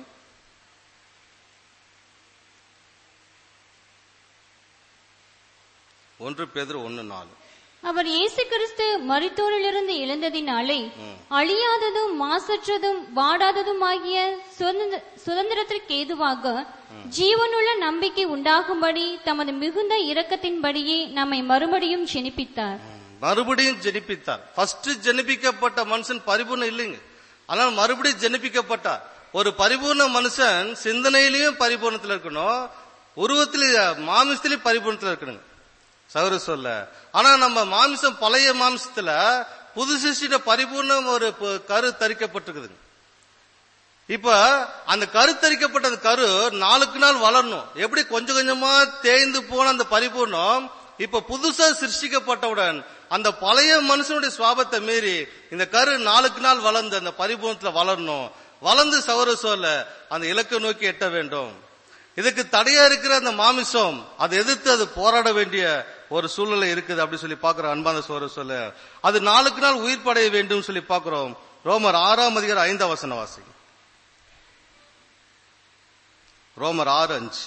[SPEAKER 2] ஒன்று பேதர் ஒன்னு நாலு
[SPEAKER 3] அவர் இயேசு கிறிஸ்து மரித்தோரிலிருந்து எழுந்ததினாலே அழியாததும் மாசற்றதும் வாடாததுமாகிய சுதந்திர- சுதந்திரத்திற்கு ஏதுவாக ஜீவனுள்ள நம்பிக்கை உண்டாகும்படி தமது மிகுந்த இரக்கத்தின்படியே நம்மை மறுபடியும் ஜெனிப்பித்தார்
[SPEAKER 2] மறுபடியும் ஜெனிப்பித்தார் ஃபர்ஸ்ட் ஜெனிப்பிக்கப்பட்ட மனுஷன் பரிபூர்ணம் இல்லைங்க ஆனால் மறுபடியும் ஜெனிப்பிக்கப்பட்டார் ஒரு பரிபூர்ண மனுஷன் சிந்தனையிலையும் பரிபூர்ணத்துல இருக்கணும் உருவத்திலையும் மாமிசத்திலையும் பரிபூர்ணத்துல இருக்கணுங்க சௌர சொல்ல ஆனா நம்ம மாமிசம் பழைய மாமிசத்துல புது சிருஷ்டிட பரிபூர்ணம் ஒரு பு- கரு தரிக்கப்பட்டிருக்குதுங்க இப்ப அந்த கருத்தரிக்கப்பட்ட அந்த கரு நாளுக்கு நாள் வளரணும் எப்படி கொஞ்சம் கொஞ்சமா தேய்ந்து போன அந்த பரிபூர்ணம் இப்ப புதுசா சிருஷ்டிக்கப்பட்டவுடன் அந்த பழைய மனுஷனுடைய சுவாபத்தை மீறி இந்த கரு நாளுக்கு நாள் வளர்ந்து அந்த பரிபூர்ணத்துல வளரணும் வளர்ந்து சவர சொல்ல அந்த இலக்கை நோக்கி எட்ட வேண்டும் இதுக்கு தடையா இருக்கிற அந்த மாமிசம் அதை எதிர்த்து அது போராட வேண்டிய ஒரு சூழ்நிலை இருக்குது அப்படி சொல்லி பாக்குறோம் அன்பான சோர சொல்ல அது நாளுக்கு நாள் உயிர் படைய வேண்டும் சொல்லி பாக்குறோம் ரோமர் ஆறாம் அதிகாரம் ஐந்தாம் வசன வாசி ரோமர் ஆறு அஞ்சு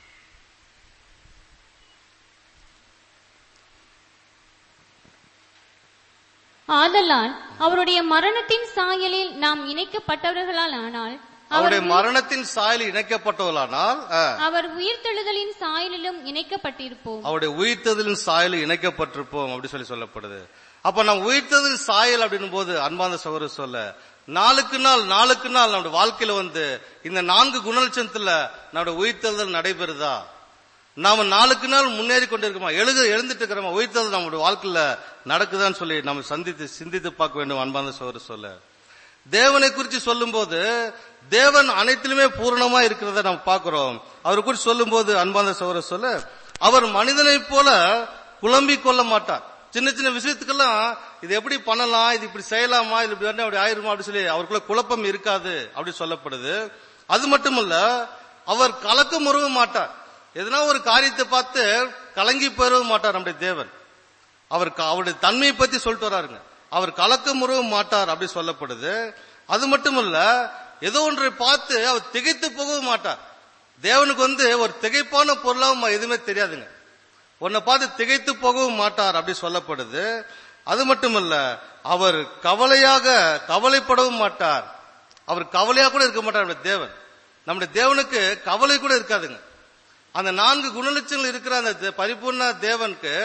[SPEAKER 3] ஆதலால் அவருடைய மரணத்தின் சாயலில் நாம் இணைக்கப்பட்டவர்களால் ஆனால் அவர்
[SPEAKER 2] அவருடைய மரணத்தின் சாயல் இணைக்கப்பட்டவர்களானால் ஆ,
[SPEAKER 3] அவர் உயிர்த்தெழுதலின் சாயலிலும் இணைக்கப்பட்டிருப்போம்
[SPEAKER 2] அவருடைய உயிர்த்ததிலின் சாயல் இணைக்கப்பட்டிருப்போம் அப்படி சொல்லி சொல்லப்படுது அப்ப நம்ம உயிர்த்ததின் சாயல் அப்படின்னும் போது அன்பாந்த சகோதர சொல்ல நாளுக்கு நாள் நாளுக்கு நாள் நம்முடைய வாழ்க்கையில வந்து இந்த நான்கு குணலட்சணத்துல நம்முடைய உயிர்த்தெழுதல் நடைபெறுதா நாம நாளுக்கு நாள் முன்னேறி கொண்டிருக்கோமா எழுது எழுந்துட்டு இருக்கிறோமா உயிர்த்தெழுதல் நம்முடைய வாழ்க்கையில நடக்குதான்னு சொல்லி நம்ம சந்தித்து சிந்தித்து பார்க்க வேண்டும் அன்பாந்த சகோதர சொல்ல தேவனை குறித்து சொல்லும்போது தேவன் அனைத்திலுமே பூரணமா இருக்கிறத நம்ம பார்க்கிறோம் அவரை குறித்து சொல்லும்போது அன்பாந்த சகோதர சொல்ல அவர் மனிதனைப் போல குழம்பிக் கொள்ள மாட்டார் சின்ன சின்ன விஷயத்துக்கெல்லாம் இது எப்படி பண்ணலாம் இது இப்படி செய்யலாமா இது இப்படி வேணா அப்படி ஆயிருமா அப்படி சொல்லி அவருக்குள்ள குழப்பம் இருக்காது அப்படி சொல்லப்படுது அது மட்டுமல்ல அவர் கலக்கம் உறவ மாட்டார் எதனா ஒரு காரியத்தை பார்த்து கலங்கி போயிடவும் மாட்டார் நம்முடைய தேவன் அவர் க- அவருடைய தன்மையை பத்தி சொல்லிட்டு வராருங்க அவர் கலக்கம் உறவ மாட்டார் அப்படி சொல்லப்படுது அது மட்டுமல்ல ஏதோ ஒன்றை பார்த்து அவர் திகைத்து போகவும் மாட்டார் தேவனுக்கு வந்து ஒரு திகைப்பான பொருளாவும் எதுவுமே தெரியாதுங்க உன்னை பார்த்து திகைத்து போகவும் மாட்டார் அப்படி சொல்லப்படுது அது மட்டுமல்ல அவர் கவலையாக கவலைப்படவும் மாட்டார் அவர் கவலையா கூட இருக்க மாட்டார் நம்முடைய தேவன் நம்முடைய தேவனுக்கு கவலை கூட இருக்காதுங்க அந்த நான்கு குணலட்சங்கள் இருக்கிற அந்த தே- பரிபூர்ண தேவனுக்கு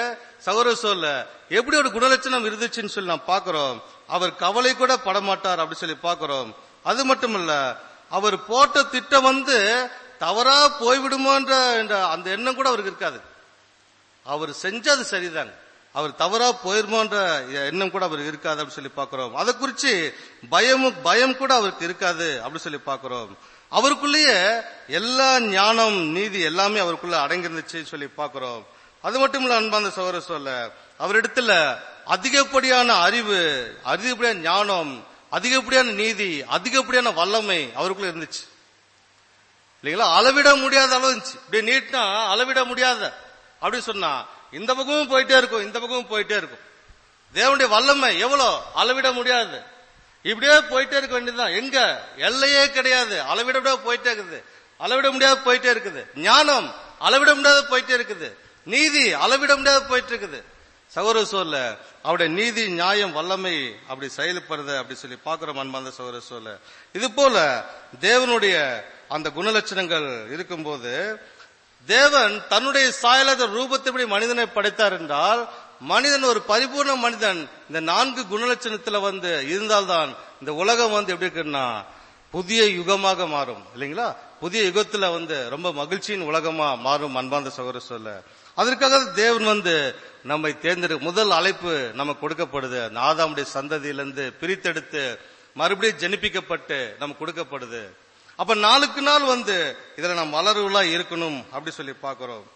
[SPEAKER 2] சகோதர சொல்ல எப்படி ஒரு குணலட்சணம் இருந்துச்சுன்னு சொல்லி நாம் பார்க்கிறோம் அவர் கவலை கூட படமாட்டார் அப்படி சொல்லி பார்க்கிறோம் அது மட்டும் இல்ல அவர் போட்ட திட்டம் வந்து தவறா போய்விடுமோன்ற என்ற அந்த எண்ணம் கூட அவருக்கு இருக்காது அவர் செஞ்சது சரிதாங்க அவர் தவறா போயிருமோன்ற எண்ணம் கூட அவருக்கு இருக்காது அப்படின்னு சொல்லி பார்க்கிறோம் அதை குறிச்சு பயமும் பயம் கூட அவருக்கு இருக்காது அப்படி சொல்லி பார்க்கிறோம் அவருக்குள்ளேயே எல்லா ஞானம் நீதி எல்லாமே அவருக்குள்ள அடங்கிருந்துச்சு சொல்லி பார்க்கிறோம் அது மட்டும் இல்ல அன்பாந்த சகோதர சொல்ல அவரிடத்துல அதிகப்படியான அறிவு அதிகப்படியான ஞானம் அதிகப்படியான நீதி அதிகப்படியான வல்லமை அவருக்குள்ள இருந்துச்சு இல்லைங்களா அளவிட முடியாத அளவு இருந்துச்சு இப்படி நீட்டினா அளவிட முடியாத அப்படி சொன்னா இந்த பக்கமும் போயிட்டே இருக்கும் இந்த பக்கமும் போயிட்டே இருக்கும் தேவனுடைய வல்லமை எவ்வளவு அளவிட முடியாது இப்படியே போயிட்டே இருக்க வேண்டியதுதான் எங்க எல்லையே கிடையாது அளவிட முடியாத போயிட்டே இருக்குது அளவிட முடியாத போயிட்டே இருக்குது ஞானம் அளவிட முடியாத போயிட்டே இருக்குது நீதி அளவிட முடியாத போயிட்டு இருக்குது சகோதர சொல்ல அவருடைய நீதி நியாயம் வல்லமை அப்படி செயல்படுறது அப்படி சொல்லி பார்க்கிறோம் அன்பாந்த சகோதர சொல்ல இது போல தேவனுடைய அந்த குணலட்சணங்கள் இருக்கும்போது தேவன் தன்னுடைய சாயலத ரூபத்தின்படி மனிதனை படைத்தார் என்றால் மனிதன் ஒரு பரிபூர்ண மனிதன் இந்த நான்கு குணலட்சணத்துல வந்து இருந்தால்தான் இந்த உலகம் வந்து எப்படி இருக்குன்னா புதிய யுகமாக மாறும் இல்லைங்களா புதிய யுகத்துல வந்து ரொம்ப மகிழ்ச்சியின் உலகமா மாறும் அன்பாந்த சகோதர சொல்ல அதற்காக தேவன் வந்து நம்மை தேர்ந்தெடு முதல் அழைப்பு நமக்கு கொடுக்கப்படுது அந்த ஆதாமுடைய சந்ததியிலிருந்து பிரித்தெடுத்து மறுபடியும் ஜெனிப்பிக்கப்பட்டு நமக்கு கொடுக்கப்படுது அப்ப நாளுக்கு நாள் வந்து இதுல நாம் வளருவலா இருக்கணும் அப்படி சொல்லி பார்க்கிறோம்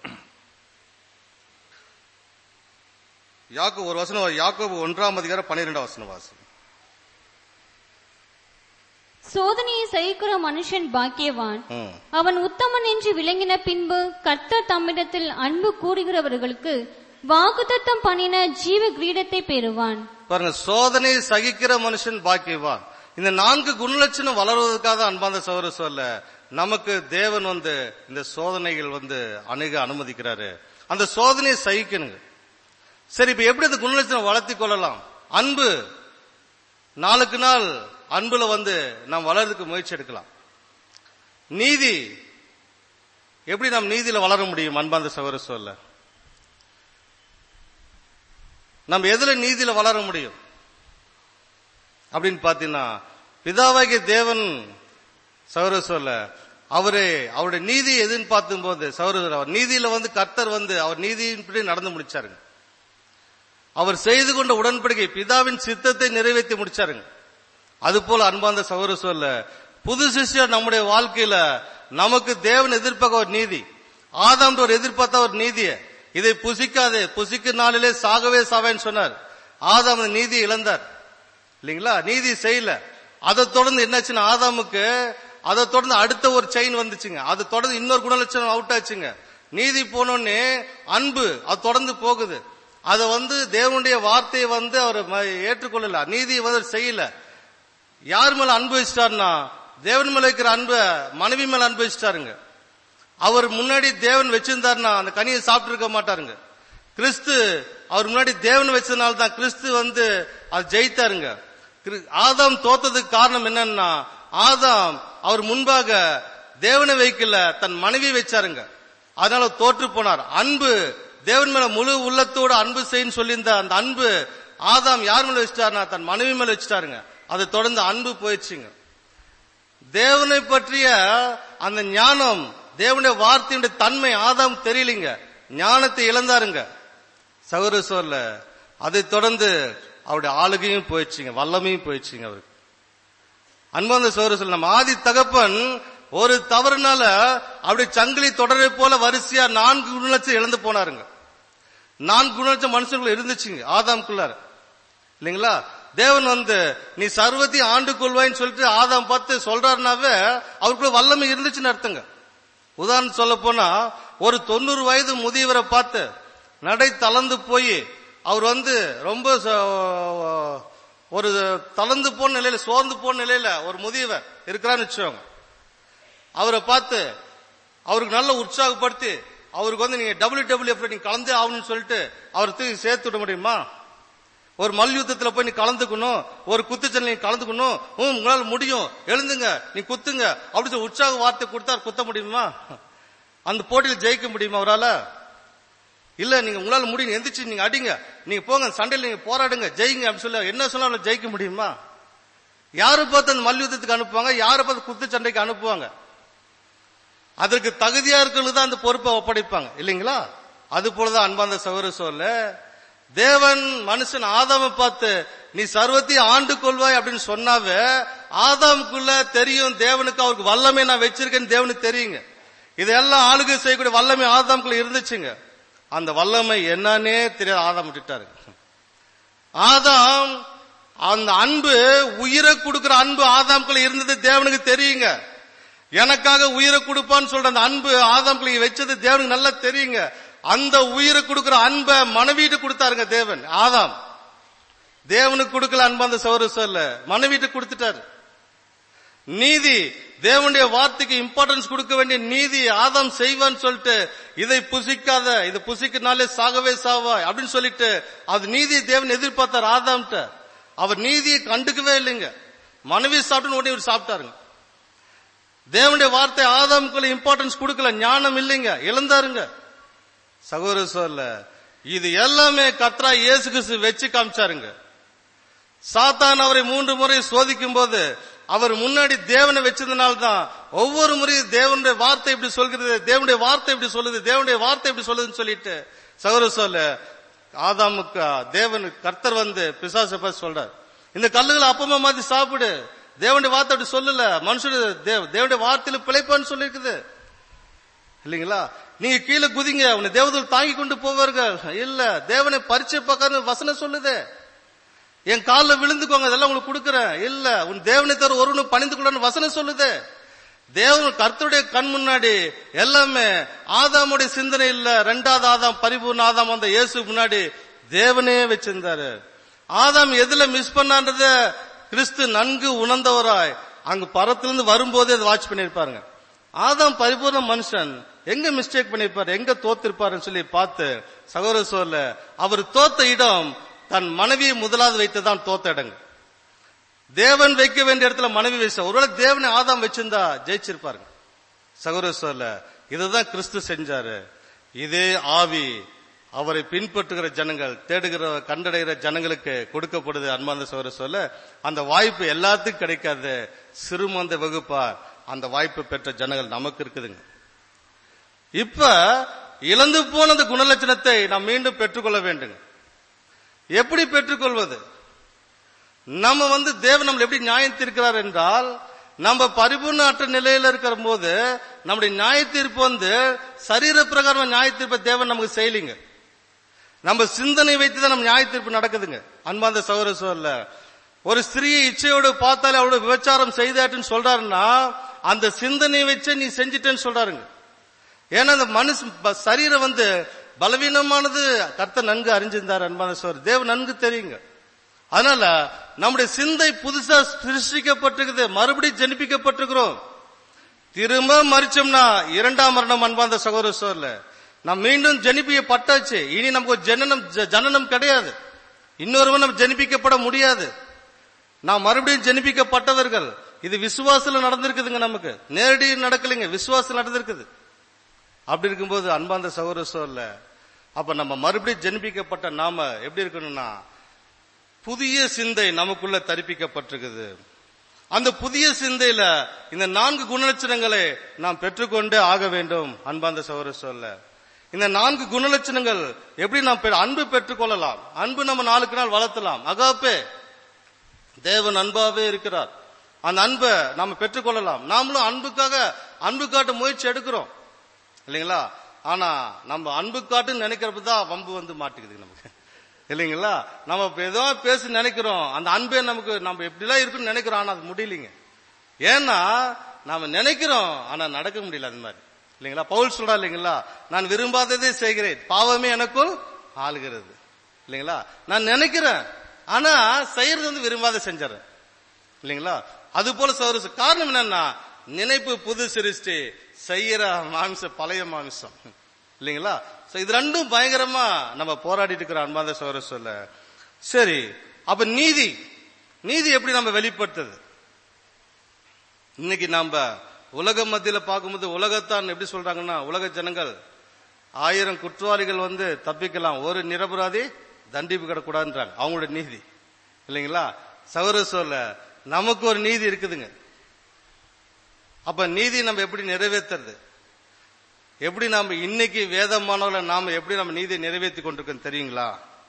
[SPEAKER 2] யாக்கோ ஒரு வசனம் யாக்கோபு ஒன்றாம் அதிகாரம் பன்னிரெண்டாம் வசனம் வாசி
[SPEAKER 3] சோதனையை சகிக்கிற மனுஷன் பாக்கியவான்
[SPEAKER 2] ம்.
[SPEAKER 3] அவன் உத்தமன் என்று விளங்கின பின்பு கர்த்தர் தம்மிடத்தில் அன்பு கூறுகிறவர்களுக்கு வாக்குத்தத்தம் பண்ணின ஜீவ கிரீடத்தை பெறுவான்
[SPEAKER 2] பாருங்க சோதனை சகிக்கிற மனுஷன் பாக்கியவான் இந்த நான்கு குணலட்சணம் வளர்வதற்காக அன்பாந்த சகோதர சொல்ல நமக்கு தேவன் வந்து இந்த சோதனைகள் வந்து அணுக அனுமதிக்கிறாரு அந்த சோதனையை சகிக்கணுங்க சரி இப்ப எப்படி அந்த குணலட்சணம் வளர்த்திக் கொள்ளலாம் அன்பு நாளுக்கு நாள் அன்புல வந்து நாம் வளர்றதுக்கு முயற்சி எடுக்கலாம் நீதி எப்படி நாம் நீதியில வளர முடியும் அன்பாந்த சகோதர சொல்ல நம்ம எதுல நீதியில வளர முடியும் அப்படின்னு பாத்தீங்கன்னா பிதாவாகிய தேவன் சௌர சொல்ல அவரு அவருடைய நீதி எதுன்னு பார்த்தும்போது சௌரர் அவர் நீதியில வந்து கர்த்தர் வந்து அவர் நீதியின்படி நடந்து முடிச்சாருங்க அவர் செய்து கொண்ட உடன்படிக்கை பிதாவின் சித்தத்தை நிறைவேற்றி முடிச்சாருங்க அது போல அன்பார்ந்த சௌர சொல்ல புது சிஷ்யர் நம்முடைய வாழ்க்கையில நமக்கு தேவன் எதிர்பார்க்க ஒரு நீதி ஆதாம் ஒரு எதிர்பார்த்த ஒரு நீதியை இதை புசிக்காதே புசிக்க நாளிலே சாகவே சாவேன்னு சொன்னார் ஆதாம் அந்த நீதியை இழந்தார் இல்லைங்களா நீதி செய்யல அதை தொடர்ந்து என்னாச்சுன்னா ஆதாமுக்கு அதை தொடர்ந்து அடுத்த ஒரு செயின் வந்துச்சுங்க அதை தொடர்ந்து இன்னொரு குணலட்சணம் அவுட் ஆச்சுங்க நீதி போனோடனே அன்பு அது தொடர்ந்து போகுது அதை வந்து தேவனுடைய வார்த்தையை வந்து அவர் ம- ஏற்றுக்கொள்ளல நீதியை வந்து அவர் செய்யல யார் மேல அன்பு வச்சிட்டாருன்னா தேவன் மேல இருக்கிற அன்பை மனைவி மேல அன்பு வச்சிட்டாருங்க அவர் முன்னாடி தேவன் வச்சிருந்தாருன்னா அந்த கனியை சாப்பிட்டு இருக்க மாட்டாருங்க கிறிஸ்து அவர் முன்னாடி தேவன் வச்சதுனால தான் கிறிஸ்து வந்து அது ஜெயித்தாருங்க கிரி- ஆதாம் தோத்ததுக்கு காரணம் என்னன்னா ஆதாம் அவர் முன்பாக தேவனை வைக்கல தன் மனைவி வச்சாருங்க அதனால தோற்று போனார் அன்பு தேவன் மேல முழு உள்ளத்தோட அன்பு செய்யன்னு சொல்லியிருந்த அந்த அன்பு ஆதாம் யார் மேல வச்சிட்டாருன்னா தன் மனைவி மேல வச்சிட்டாருங்க அதை தொடர்ந்து அன்பு போயிடுச்சுங்க தேவனை பற்றிய அந்த ஞானம் தேவனுடைய வார்த்தையுடைய தன்மை ஆதாம் தெரியலீங்க ஞானத்தை இழந்தாருங்க சகோதர சொல்ல அதை தொடர்ந்து அவருடைய ஆளுகையும் போயிடுச்சுங்க வல்லமையும் போயிடுச்சுங்க அவருக்கு அன்பார்ந்த சகோதர சொல்ல நம்ம ஆதி தகப்பன் ஒரு தவறுனால அப்படி சங்கிலி தொடரை போல வரிசையா நான்கு குணலட்சம் இழந்து போனாருங்க நான்கு குணலட்சம் மனுஷர்கள் இருந்துச்சுங்க ஆதாம்குள்ளார இல்லைங்களா தேவன் வந்து நீ சர்வத்தை ஆண்டு கொள்வாயின்னு சொல்லிட்டு ஆதாம் பார்த்து சொல்றாருனாவே அவருக்குள்ள வல்லமை இருந்துச்சுன்னு அர்த்தங்க உதாரணம் சொல்ல போனா ஒரு தொண்ணூறு வயது முதியவரை பார்த்து நடை தளர்ந்து போய் அவர் வந்து ரொம்ப ச- ஒரு தளர்ந்து போன நிலையில சோர்ந்து போன நிலையில ஒரு முதியவர் இருக்கிறான்னு வச்சுக்கோங்க அவரை பார்த்து அவருக்கு நல்ல உற்சாகப்படுத்தி அவருக்கு வந்து நீங்க டபிள்யூ டபிள்யூ நீங்க கலந்தே ஆகணும்னு சொல்லிட்டு அவர் தூக்கி சேர்த்து விட முடியுமா ஒரு மல்யுத்தத்துல போய் நீ கலந்துக்கணும் ஒரு குத்துச்சல் நீ கலந்துக்கணும் ஹம், உங்களால முடியும் எழுந்துங்க நீ குத்துங்க அப்படி சொல்லி உற்சாக வார்த்தை கொடுத்தா அவர் குத்த முடியுமா அந்த போட்டியில் ஜெயிக்க முடியுமா அவரால இல்ல நீங்க உங்களால முடியும் எந்திரிச்சு நீங்க அடிங்க நீங்க போங்க சண்டையில நீங்க போராடுங்க ஜெயிங்க அப்படின்னு சொல்லி என்ன சொன்னாலும் ஜெயிக்க முடியுமா யாரை பார்த்து அந்த மல்யுத்தத்துக்கு அனுப்புவாங்க யாரை பார்த்து குத்து சண்டைக்கு அனுப்புவாங்க அதற்கு தகுதியா இருக்கிறவங்க தான் அந்த பொறுப்பை ஒப்படைப்பாங்க இல்லைங்களா அது போலதான் அன்பாந்த சகோதர சொல்ல தேவன் மனுஷன் ஆதாமை பார்த்து நீ சர்வத்தையும் ஆண்டு கொள்வாய் அப்படின்னு சொன்னாவே ஆதாமுக்குள்ள தெரியும் தேவனுக்கு அவருக்கு வல்லமை நான் வச்சிருக்கேன்னு தேவனுக்கு தெரியுங்க இதெல்லாம் ஆளுகை செய்யக்கூடிய வல்லமை ஆதாமுக்குள்ள இருந்துச்சுங்க அந்த வல்லமை என்னன்னே தெரியாது ஆதாம் விட்டுட்டாரு ஆதாம் அந்த அன்பு உயிரை கொடுக்கிற அன்பு ஆதாம்குள்ள இருந்தது தேவனுக்கு தெரியுங்க எனக்காக உயிரை கொடுப்பான்னு சொல்ற அந்த அன்பு ஆதாம்குள்ள வச்சது தேவனுக்கு நல்லா தெரியுங்க அந்த உயிரை கொடுக்கிற அன்பை மனைவிட்டு கொடுத்தாருங்க தேவன் ஆதாம் தேவனுக்கு கொடுக்கல அன்பு அந்த சௌர சொல்ல மனைவிட்டு கொடுத்துட்டாரு நீதி தேவனுடைய வார்த்தைக்கு இம்பார்ட்டன்ஸ் கொடுக்க வேண்டிய நீதி ஆதாம் செய்வான்னு சொல்லிட்டு இதை புசிக்காத இதை புசிக்கனாலே சாகவே சாவா அப்படின்னு சொல்லிட்டு அது நீதி தேவன் எதிர்பார்த்தார் ஆதாம்கிட்ட அவர் நீதியை கண்டுக்கவே இல்லைங்க மனைவி சாப்பிட்டு உடனே இவர் சாப்பிட்டாருங்க தேவனுடைய வார்த்தை ஆதாமுக்குள்ள இம்பார்ட்டன்ஸ் கொடுக்கல ஞானம் இல்லைங்க இழந்தாருங்க சகோதர சொல்ல இது எல்லாமே கத்ரா இயேசு கிறிஸ்து வச்சு காமிச்சாருங்க சாத்தான் அவரை மூன்று முறை சோதிக்கும் போது அவர் முன்னாடி தேவனை வச்சதுனால தான் ஒவ்வொரு முறையும் தேவனுடைய வார்த்தை இப்படி சொல்கிறது தேவனுடைய வார்த்தை இப்படி சொல்லுது தேவனுடைய வார்த்தை இப்படி சொல்லுதுன்னு சொல்லிட்டு சகோதர சொல்ல ஆதாமுக்கு தேவன் கர்த்தர் வந்து பிசாச பார்த்து சொல்றார் இந்த கல்லுகளை அப்பமா மாதிரி சாப்பிடு தேவனுடைய வார்த்தை அப்படி சொல்லல மனுஷன் தேவனுடைய வார்த்தையில பிழைப்பான்னு சொல்லிருக்குது இல்லைங்களா நீங்க கீழே குதிங்க உன்னை தேவதூர் தாங்கி கொண்டு போவார்கள் இல்ல தேவனை பரிச்சை பார்க்காத வசனம் சொல்லுது என் காலில் விழுந்துக்கோங்க அதெல்லாம் உங்களுக்கு கொடுக்கறேன் இல்ல உன் தேவனை தவிர ஒருவனும் பணிந்து கொள்ளன்னு வசனம் சொல்லுது தேவன் கர்த்தருடைய கண் முன்னாடி எல்லாமே ஆதாமுடைய சிந்தனை இல்ல ரெண்டாவது ஆதாம் பரிபூர்ண ஆதாம் அந்த இயேசு முன்னாடி தேவனே வச்சிருந்தாரு ஆதாம் எதுல மிஸ் பண்ணான்றத கிறிஸ்து நன்கு உணர்ந்தவராய் அங்கு பரத்திலிருந்து வரும்போதே அதை வாட்ச் பண்ணிருப்பாருங்க ஆதாம் பரிபூர்ண மனுஷன் எங்க மிஸ்டேக் பண்ணிருப்பாரு எங்க தோத்திருப்பாருன்னு சொல்லி பார்த்து சகோதர சொல்ல அவர் தோத்த இடம் தன் மனைவியை முதலாவது வைத்துதான் தோத்த இடங்க தேவன் வைக்க வேண்டிய இடத்துல மனைவி வச்ச ஒருவேளை தேவனை ஆதாம் வச்சிருந்தா ஜெயிச்சிருப்பாருங்க சகோதர சொல்ல இதுதான் கிறிஸ்து செஞ்சாரு இதே ஆவி அவரை பின்பற்றுகிற ஜனங்கள் தேடுகிற கண்டடைகிற ஜனங்களுக்கு கொடுக்கப்படுது அன்பாந்த சகோதர சொல்ல அந்த வாய்ப்பு எல்லாத்துக்கும் கிடைக்காது சிறுமந்த வகுப்பா அந்த வாய்ப்பு பெற்ற ஜனங்கள் நமக்கு இருக்குதுங்க இப்ப இழந்து போன அந்த குணலட்சணத்தை நாம் மீண்டும் பெற்றுக்கொள்ள வேண்டுங்க எப்படி பெற்றுக்கொள்வது நம்ம வந்து தேவன் நம்மளை எப்படி நியாயம் தீர்க்கிறார் என்றால் நம்ம பரிபூர்ண அற்ற நிலையில இருக்கிற போது நம்முடைய நியாய தீர்ப்பு வந்து சரீர பிரகாரம் நியாய தீர்ப்பை தேவன் நமக்கு செய்யலிங்க நம்ம சிந்தனை வைத்து தான் நம்ம நியாய தீர்ப்பு நடக்குதுங்க அன்பாந்த சகோதர சொல்ல ஒரு ஸ்திரீயை இச்சையோடு பார்த்தாலே அவளோட விபச்சாரம் செய்தாட்டுன்னு சொல்றாருன்னா அந்த சிந்தனை வச்சு நீ செஞ்சிட்டேன்னு சொல்றாருங்க ஏன்னா அந்த மனுஷ சரீரம் வந்து பலவீனமானது கர்த்த நன்கு அறிஞ்சிருந்தார் அன்பான சோர் தேவ நன்கு தெரியுங்க அதனால நம்முடைய சிந்தை புதுசா சிருஷ்டிக்கப்பட்டிருக்குது மறுபடியும் ஜனிப்பிக்கப்பட்டிருக்கிறோம் திரும்ப மறிச்சோம்னா இரண்டாம் மரணம் அன்பாந்த சகோதர சோர்ல நாம் மீண்டும் ஜனிப்பிக்கப்பட்டாச்சு இனி நமக்கு ஒரு ஜனனம் ஜனனம் கிடையாது இன்னொருவன் நம்ம ஜனிப்பிக்கப்பட முடியாது நாம் மறுபடியும் ஜனிப்பிக்கப்பட்டவர்கள் இது விசுவாசத்துல நடந்திருக்குதுங்க நமக்கு நேரடி நடக்கலைங்க விசுவாசம் நடந்திருக்குது அப்படி இருக்கும்போது அன்பாந்த சகோதர சோர்ல அப்ப நம்ம மறுபடியும் ஜெனிப்பிக்கப்பட்ட நாம எப்படி இருக்கணும்னா புதிய சிந்தை நமக்குள்ள தரிப்பிக்கப்பட்டிருக்குது அந்த புதிய சிந்தையில இந்த நான்கு குணலட்சணங்களை நாம் பெற்றுக்கொண்டே ஆக வேண்டும் அன்பாந்த சகோதர சொல்ல இந்த நான்கு குணலட்சணங்கள் எப்படி நாம் பெ- அன்பு பெற்றுக்கொள்ளலாம் அன்பு நம்ம நாளுக்கு நாள் வளர்த்தலாம் அகாப்பே தேவன் அன்பாவே இருக்கிறார் அந்த அன்பை நாம பெற்றுக்கொள்ளலாம் நாமளும் அன்புக்காக அன்பு காட்ட முயற்சி எடுக்கிறோம் இல்லைங்களா ஆனா நம்ம அன்பு காட்டுன்னு நினைக்கிறப்ப தான் வம்பு வந்து மாட்டுக்குது நமக்கு இல்லைங்களா நம்ம இப்ப ஏதோ பேசி நினைக்கிறோம் அந்த அன்பே நமக்கு நம்ம எப்படிலாம் இருக்குன்னு நினைக்கிறோம் ஆனா அது முடியலைங்க ஏன்னா நாம நினைக்கிறோம் ஆனா நடக்க முடியல அது மாதிரி இல்லைங்களா பவுல் சொல்றா இல்லைங்களா நான் விரும்பாததே செய்கிறேன் பாவமே எனக்குள் ஆளுகிறது இல்லைங்களா நான் நினைக்கிறேன் ஆனா செய்யறது வந்து விரும்பாத செஞ்சிடறேன் இல்லைங்களா அது போல சௌரஸ் காரணம் என்னன்னா நினைப்பு புது சிருஷ்டி செய்யற மாமிசம் பழைய மாமிசம் இல்லைங்களா So இது ரெண்டும் பயங்கரமா நம்ம போராடிட்டு இருக்கிற அன்பாந்த சௌர சொல்ல சரி அப்ப நீதி நீதி எப்படி நம்ம வெளிப்படுத்துது இன்னைக்கு நாம உலக மத்தியில பார்க்கும்போது உலகத்தான் எப்படி சொல்றாங்கன்னா உலக ஜனங்கள் ஆயிரம் குற்றவாளிகள் வந்து தப்பிக்கலாம் ஒரு நிரபராதி தண்டிப்பு கிடக்கூடாதுன்றாங்க அவங்களோட நீதி இல்லைங்களா சகோதர சொல்ல நமக்கு ஒரு நீதி இருக்குதுங்க அப்ப நீதி நம்ம எப்படி நிறைவேற்றுறது எப்படி நாம இன்னைக்கு வேதமானவர்களை நாம எப்படி நம்ம நீதியை நிறைவேற்றி கொண்டிருக்கோம் தெரியுங்களா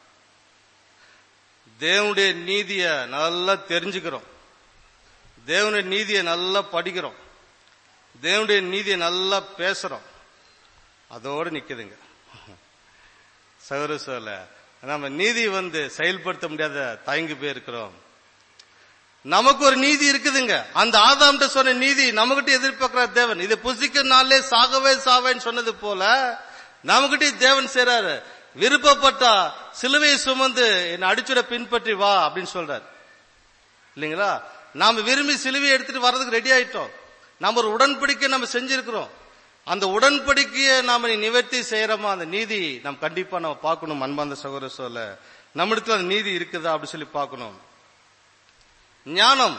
[SPEAKER 2] தேவனுடைய நீதிய நல்லா தெரிஞ்சுக்கிறோம் தேவனுடைய நீதியை நல்லா படிக்கிறோம் தேவனுடைய நீதியை நல்லா பேசுறோம் அதோடு நிக்குதுங்க சகோதர சொல்ல நம்ம நீதி வந்து செயல்படுத்த முடியாத தயங்கி போயிருக்கிறோம் நமக்கு ஒரு நீதி இருக்குதுங்க அந்த ஆதாம்கிட்ட சொன்ன நீதி நம்மகிட்ட எதிர்பார்க்கிற தேவன் இதை புசிக்க நாளே சாகவே சாவேன்னு சொன்னது போல நம்மகிட்ட தேவன் செய்றாரு விருப்பப்பட்டா சிலுவையை சுமந்து என்னை அடிச்சுட பின்பற்றி வா அப்படின்னு சொல்றாரு இல்லைங்களா நாம விரும்பி சிலுவையை எடுத்துட்டு வர்றதுக்கு ரெடி ஆயிட்டோம் நாம ஒரு உடன்படிக்கை நம்ம செஞ்சிருக்கிறோம் அந்த உடன்படிக்கையை நாம நிவர்த்தி செய்யறோமா அந்த நீதி நாம் கண்டிப்பா நம்ம பார்க்கணும் அன்பாந்த சகோதர சொல்ல நம்மிடத்துல அந்த நீதி இருக்குதா அப்படி சொல்லி பார்க்கணும் ஞானம்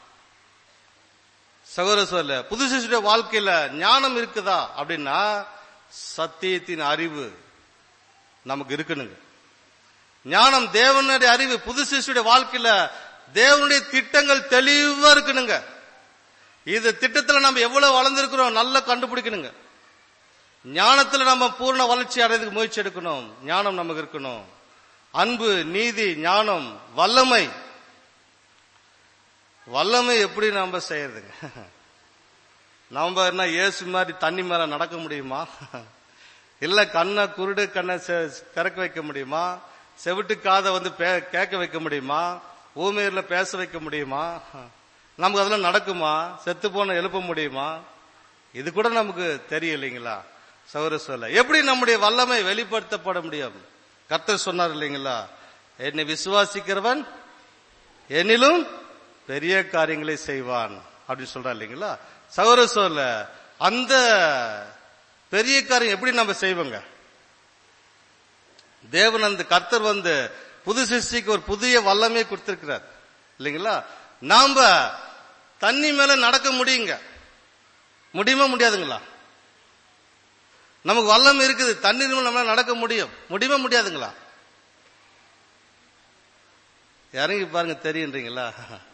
[SPEAKER 2] சகோதர சொல்ல புது சிசுடைய வாழ்க்கையில ஞானம் இருக்குதா அப்படின்னா சத்தியத்தின் அறிவு நமக்கு இருக்கணுங்க ஞானம் தேவனுடைய அறிவு புது சிசுடைய வாழ்க்கையில தேவனுடைய திட்டங்கள் தெளிவா இருக்கணுங்க இது திட்டத்துல நம்ம எவ்வளவு வளர்ந்திருக்கிறோம் நல்லா கண்டுபிடிக்கணுங்க ஞானத்துல நம்ம பூர்ண வளர்ச்சி அடைறதுக்கு முயற்சி எடுக்கணும் ஞானம் நமக்கு இருக்கணும் அன்பு நீதி ஞானம் வல்லமை வல்லமை எப்படி நம்ம செய்யறதுங்க நம்ம என்ன இயேசு மாதிரி தண்ணி மேல நடக்க முடியுமா இல்ல கண்ணை குருடு கண்ணை செ- திறக்க வைக்க முடியுமா செவிட்டு காதை வந்து பே- கேட்க வைக்க முடியுமா ஊமையர்ல பேச வைக்க முடியுமா நமக்கு அதெல்லாம் நடக்குமா செத்து போன எழுப்ப முடியுமா இது கூட நமக்கு தெரியலைங்களா சௌர சொல்ல எப்படி நம்முடைய வல்லமை வெளிப்படுத்தப்பட முடியும் கர்த்தர் சொன்னார் இல்லைங்களா என்னை விசுவாசிக்கிறவன் என்னிலும் பெரிய காரியங்களை செய்வான் அப்படின்னு சொல்றா இல்லைங்களா சௌர சொல்ல அந்த பெரிய காரியம் எப்படி நம்ம செய்வோங்க தேவன் அந்த கர்த்தர் வந்து புது சிருஷ்டிக்கு ஒரு புதிய வல்லமையை கொடுத்திருக்கிறார் இல்லைங்களா நாம தண்ணி மேல நடக்க முடியுங்க முடியுமா முடியாதுங்களா நமக்கு வல்லம் இருக்குது தண்ணீர் மேல நம்மளால நடக்க முடியும் முடியுமா முடியாதுங்களா இறங்கி பாருங்க தெரியுன்றீங்களா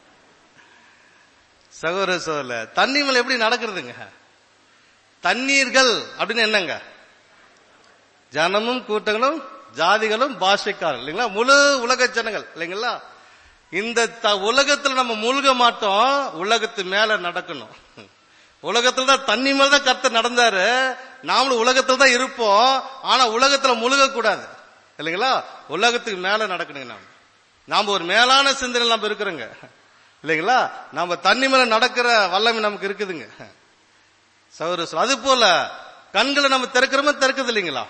[SPEAKER 2] சகோதர சோதல தண்ணி மேல எப்படி நடக்கிறதுங்க தண்ணீர்கள் அப்படின்னு என்னங்க ஜனமும் கூட்டங்களும் ஜாதிகளும் பாஷைக்காரர்கள் இல்லைங்களா முழு உலக ஜனங்கள் இல்லைங்களா இந்த த- உலகத்துல நம்ம மூழ்க மாட்டோம் உலகத்து மேல நடக்கணும் உலகத்துல தான் தண்ணி மேல தான் கர்த்தர் நடந்தாரு நாமளும் உலகத்துல தான் இருப்போம் ஆனா உலகத்துல முழுக கூடாது இல்லைங்களா உலகத்துக்கு மேல நடக்கணுங்க நாம நாம ஒரு மேலான சிந்தனை நம்ம இருக்கிறோங்க இல்லைங்களா நாம தண்ணி மேல நடக்கிற வல்லமை நமக்கு இருக்குதுங்க சௌர அது போல கண்களை நம்ம திறக்கிறோமா திறக்குது இல்லைங்களா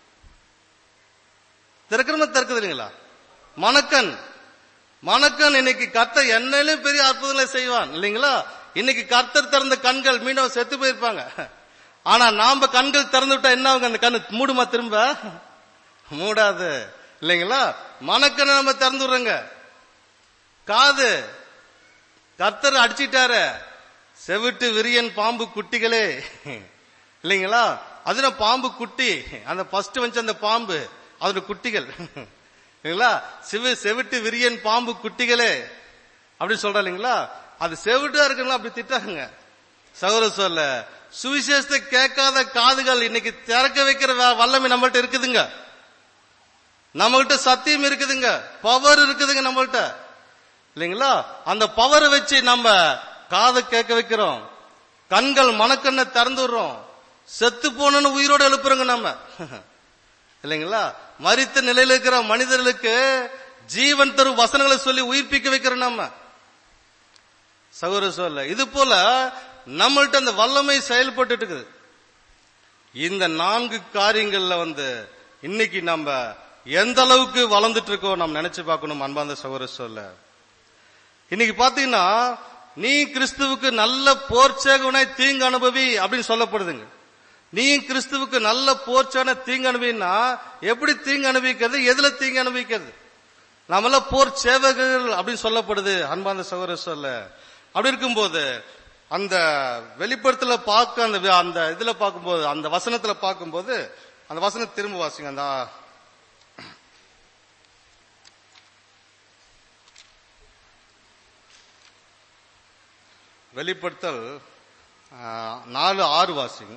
[SPEAKER 2] திறக்கிறோமா திறக்குது இல்லைங்களா மணக்கண் மணக்கண் இன்னைக்கு கர்த்தர் என்னையிலும் பெரிய அற்புதங்களை செய்வான் இல்லைங்களா இன்னைக்கு கர்த்தர் திறந்த கண்கள் மீண்டும் செத்து போயிருப்பாங்க ஆனா நாம கண்கள் திறந்து விட்டா என்ன ஆகுங்க அந்த கண்ணு மூடுமா திரும்ப மூடாது இல்லைங்களா மணக்கண்ணை நம்ம திறந்து விடுறோங்க காது கர்த்தர் அடிச்சிட்டாரு செவிட்டு விரியன் பாம்பு குட்டிகளே இல்லைங்களா அதுல பாம்பு குட்டி அந்த ஃபர்ஸ்ட் வந்து அந்த பாம்பு அதோட குட்டிகள் இல்லைங்களா சிவ செவிட்டு விரியன் பாம்பு குட்டிகளே அப்படின்னு சொல்ற இல்லைங்களா அது செவிட்டா இருக்குங்களா அப்படி திட்டாங்க சகோதர சொல்ல சுவிசேஷத்தை கேட்காத காதுகள் இன்னைக்கு திறக்க வைக்கிற வ- வல்லமை நம்மள்ட்ட இருக்குதுங்க நம்மகிட்ட சத்தியம் இருக்குதுங்க பவர் இருக்குதுங்க நம்மள்ட்ட இல்லைங்களா அந்த பவரை வச்சு நம்ம காதை கேட்க வைக்கிறோம் கண்கள் மனக்கண்ணை திறந்து விடுறோம் செத்து போனன்னு உயிரோட எழுப்புறோங்க நம்ம இல்லைங்களா மரித்த நிலையில இருக்கிற மனிதர்களுக்கு ஜீவன் தரும் வசனங்களை சொல்லி உயிர்ப்பிக்க வைக்கிறோம் நம்ம சகோதர சொல்ல இது போல நம்மள்ட்ட அந்த வல்லமை செயல்பட்டு இருக்குது இந்த நான்கு காரியங்கள்ல வந்து இன்னைக்கு நம்ம எந்த அளவுக்கு வளர்ந்துட்டு இருக்கோம் நம்ம நினைச்சு பார்க்கணும் அன்பாந்த சகோதர சொல்ல இன்னைக்கு பாத்தீங்கன்னா நீ கிறிஸ்துவுக்கு நல்ல போர்ச்சேகவனாய் தீங்கு அனுபவி அப்படின்னு சொல்லப்படுதுங்க நீ கிறிஸ்துவுக்கு நல்ல போர்ச்சான தீங்கு அனுபவினா எப்படி தீங்கு அனுபவிக்கிறது எதுல தீங்கு அனுபவிக்கிறது நாமெல்லாம் போர் சேவகர்கள் அப்படின்னு சொல்லப்படுது அன்பாந்த சகோதர சொல்ல அப்படி இருக்கும்போது அந்த வெளிப்படத்துல பார்க்க அந்த அந்த இதுல பார்க்கும்போது அந்த வசனத்துல பார்க்கும்போது அந்த வசனம் திரும்ப வாசிங்க அந்த வெளிப்படுத்தல் ஆ, நாலு ஆறு வாசிங்க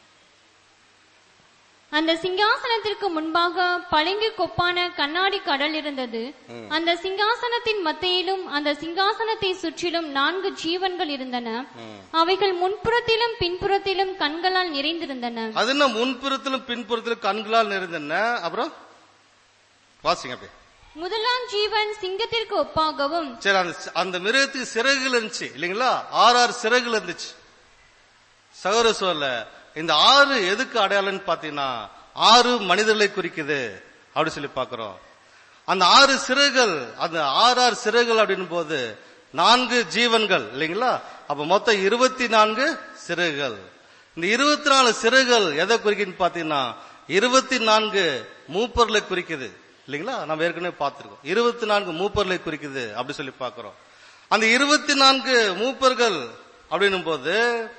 [SPEAKER 3] அந்த சிங்காசனத்திற்கு முன்பாக பளிங்கு கொப்பான கண்ணாடி கடல் இருந்தது அந்த சிங்காசனத்தின் மத்தியிலும் அந்த சிங்காசனத்தை சுற்றிலும் நான்கு ஜீவன்கள் இருந்தன அவைகள் முன்புறத்திலும் பின்புறத்திலும் கண்களால் நிறைந்திருந்தன
[SPEAKER 2] அது என்ன முன்புறத்திலும் பின்புறத்திலும் கண்களால் நிறைந்தன அப்புறம் வாசிங்க அப்படியே
[SPEAKER 3] முதலாம் ஜீவன் சிங்கத்திற்கு ஒப்பாகவும்
[SPEAKER 2] சரி அந்த அந்த மிருகத்துக்கு சிறகுகள் இருந்துச்சு இல்லைங்களா ஆறு ஆறு சிறகுகள் இருந்துச்சு சகோதர சொல்ல இந்த ஆறு எதுக்கு அடையாளம்னு பாத்தீங்கன்னா ஆறு மனிதர்களை குறிக்குது அப்படி சொல்லி பாக்குறோம் அந்த ஆறு சிறகுகள் அந்த ஆறு ஆறு சிறகுகள் அப்படின் போது நான்கு ஜீவன்கள் இல்லைங்களா அப்ப மொத்தம் இருபத்தி நான்கு சிறகுகள் இந்த இருபத்தி நாலு சிறகுகள் எதை குறிக்குதுன்னு பாத்தீங்கன்னா இருபத்தி நான்கு மூப்பர்களை குறிக்குது இல்லைங்களா நம்ம ஏற்கனவே பார்த்திருக்கோம் இருபத்தி நான்கு மூப்பர்களை குறிக்குது அப்படி சொல்லி பார்க்கிறோம் அந்த இருபத்தி நான்கு மூப்பர்கள் அப்படின்னும் போது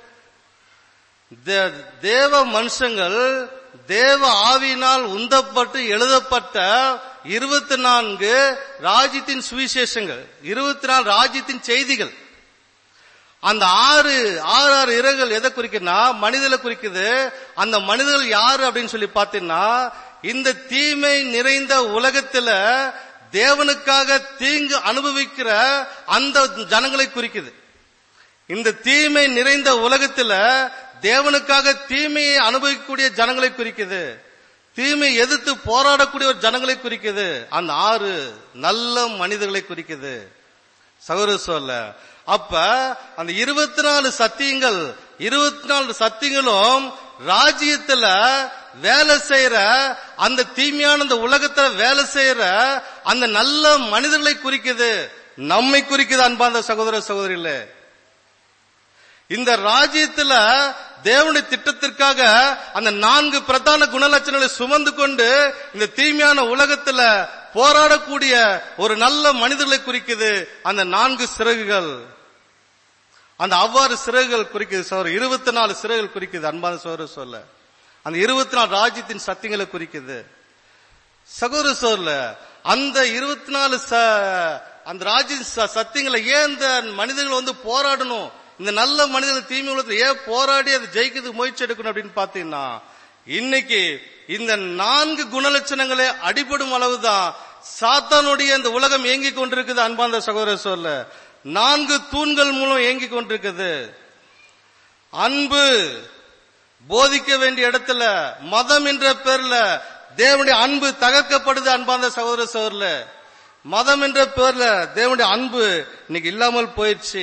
[SPEAKER 2] தே- தேவ மனுஷங்கள் தேவ ஆவியினால் உந்தப்பட்டு எழுதப்பட்ட இருபத்தி நான்கு ராஜ்யத்தின் சுவிசேஷங்கள் இருபத்தி நாலு ராஜ்யத்தின் செய்திகள் அந்த ஆறு ஆறு ஆறு இறகுகள் எதை குறிக்குன்னா மனிதனை குறிக்குது அந்த மனிதர்கள் யாரு அப்படின்னு சொல்லி பார்த்தீங்கன்னா இந்த தீமை நிறைந்த உலகத்துல தேவனுக்காக தீங்கு அனுபவிக்கிற அந்த ஜனங்களை குறிக்குது இந்த தீமை நிறைந்த உலகத்துல தேவனுக்காக தீமையை அனுபவிக்கக்கூடிய ஜனங்களை குறிக்குது தீமை எதிர்த்து போராடக்கூடிய ஒரு ஜனங்களை குறிக்குது அந்த ஆறு நல்ல மனிதர்களை குறிக்குது சகோதர சொல்ல அப்ப அந்த இருபத்தி நாலு சத்தியங்கள் இருபத்தி நாலு சத்தியங்களும் ராஜ்யத்துல வேலை செய்யற அந்த தீமையான அந்த உலகத்துல வேலை செய்யற அந்த நல்ல மனிதர்களை குறிக்குது நம்மை குறிக்குது அன்பார்ந்த சகோதர சகோதரிகளே இந்த ராஜ்யத்துல தேவனுடைய திட்டத்திற்காக அந்த நான்கு பிரதான குணலட்சணங்களை சுமந்து கொண்டு இந்த தீமையான உலகத்துல போராடக்கூடிய ஒரு நல்ல மனிதர்களை குறிக்குது அந்த நான்கு சிறகுகள் அந்த அவ்வாறு சிறகுகள் குறிக்குது சோர் இருபத்தி நாலு சிறகுகள் குறிக்குது அன்பான சோறு சொல்ல அந்த இருபத்தி நாலு ராஜ்யத்தின் சத்தியங்களை குறிக்குது சகோதர சோர்ல அந்த இருபத்தி நாலு அந்த ராஜ்ய ச- சத்தியங்களை ஏன் இந்த மனிதர்கள் வந்து போராடணும் இந்த நல்ல மனிதர்கள் தீமை உலகத்துல ஏன் போராடி அதை ஜெயிக்கிறதுக்கு முயற்சி எடுக்கணும் அப்படின்னு பாத்தீங்கன்னா இன்னைக்கு இந்த நான்கு குணலட்சணங்களே அடிபடும் அளவுதான் சாத்தானுடைய இந்த உலகம் இயங்கிக் கொண்டிருக்குது அன்பார்ந்த சகோதர சொல்ல நான்கு தூண்கள் மூலம் இயங்கிக் கொண்டிருக்குது அன்பு போதிக்க வேண்டிய இடத்துல மதம் என்ற பேர்ல தேவனுடைய அன்பு தகர்க்கப்படுது அன்பார்ந்த சகோதர சகோதரல மதம் என்ற பேர்ல தேவனுடைய அன்பு இன்னைக்கு இல்லாமல் போயிடுச்சு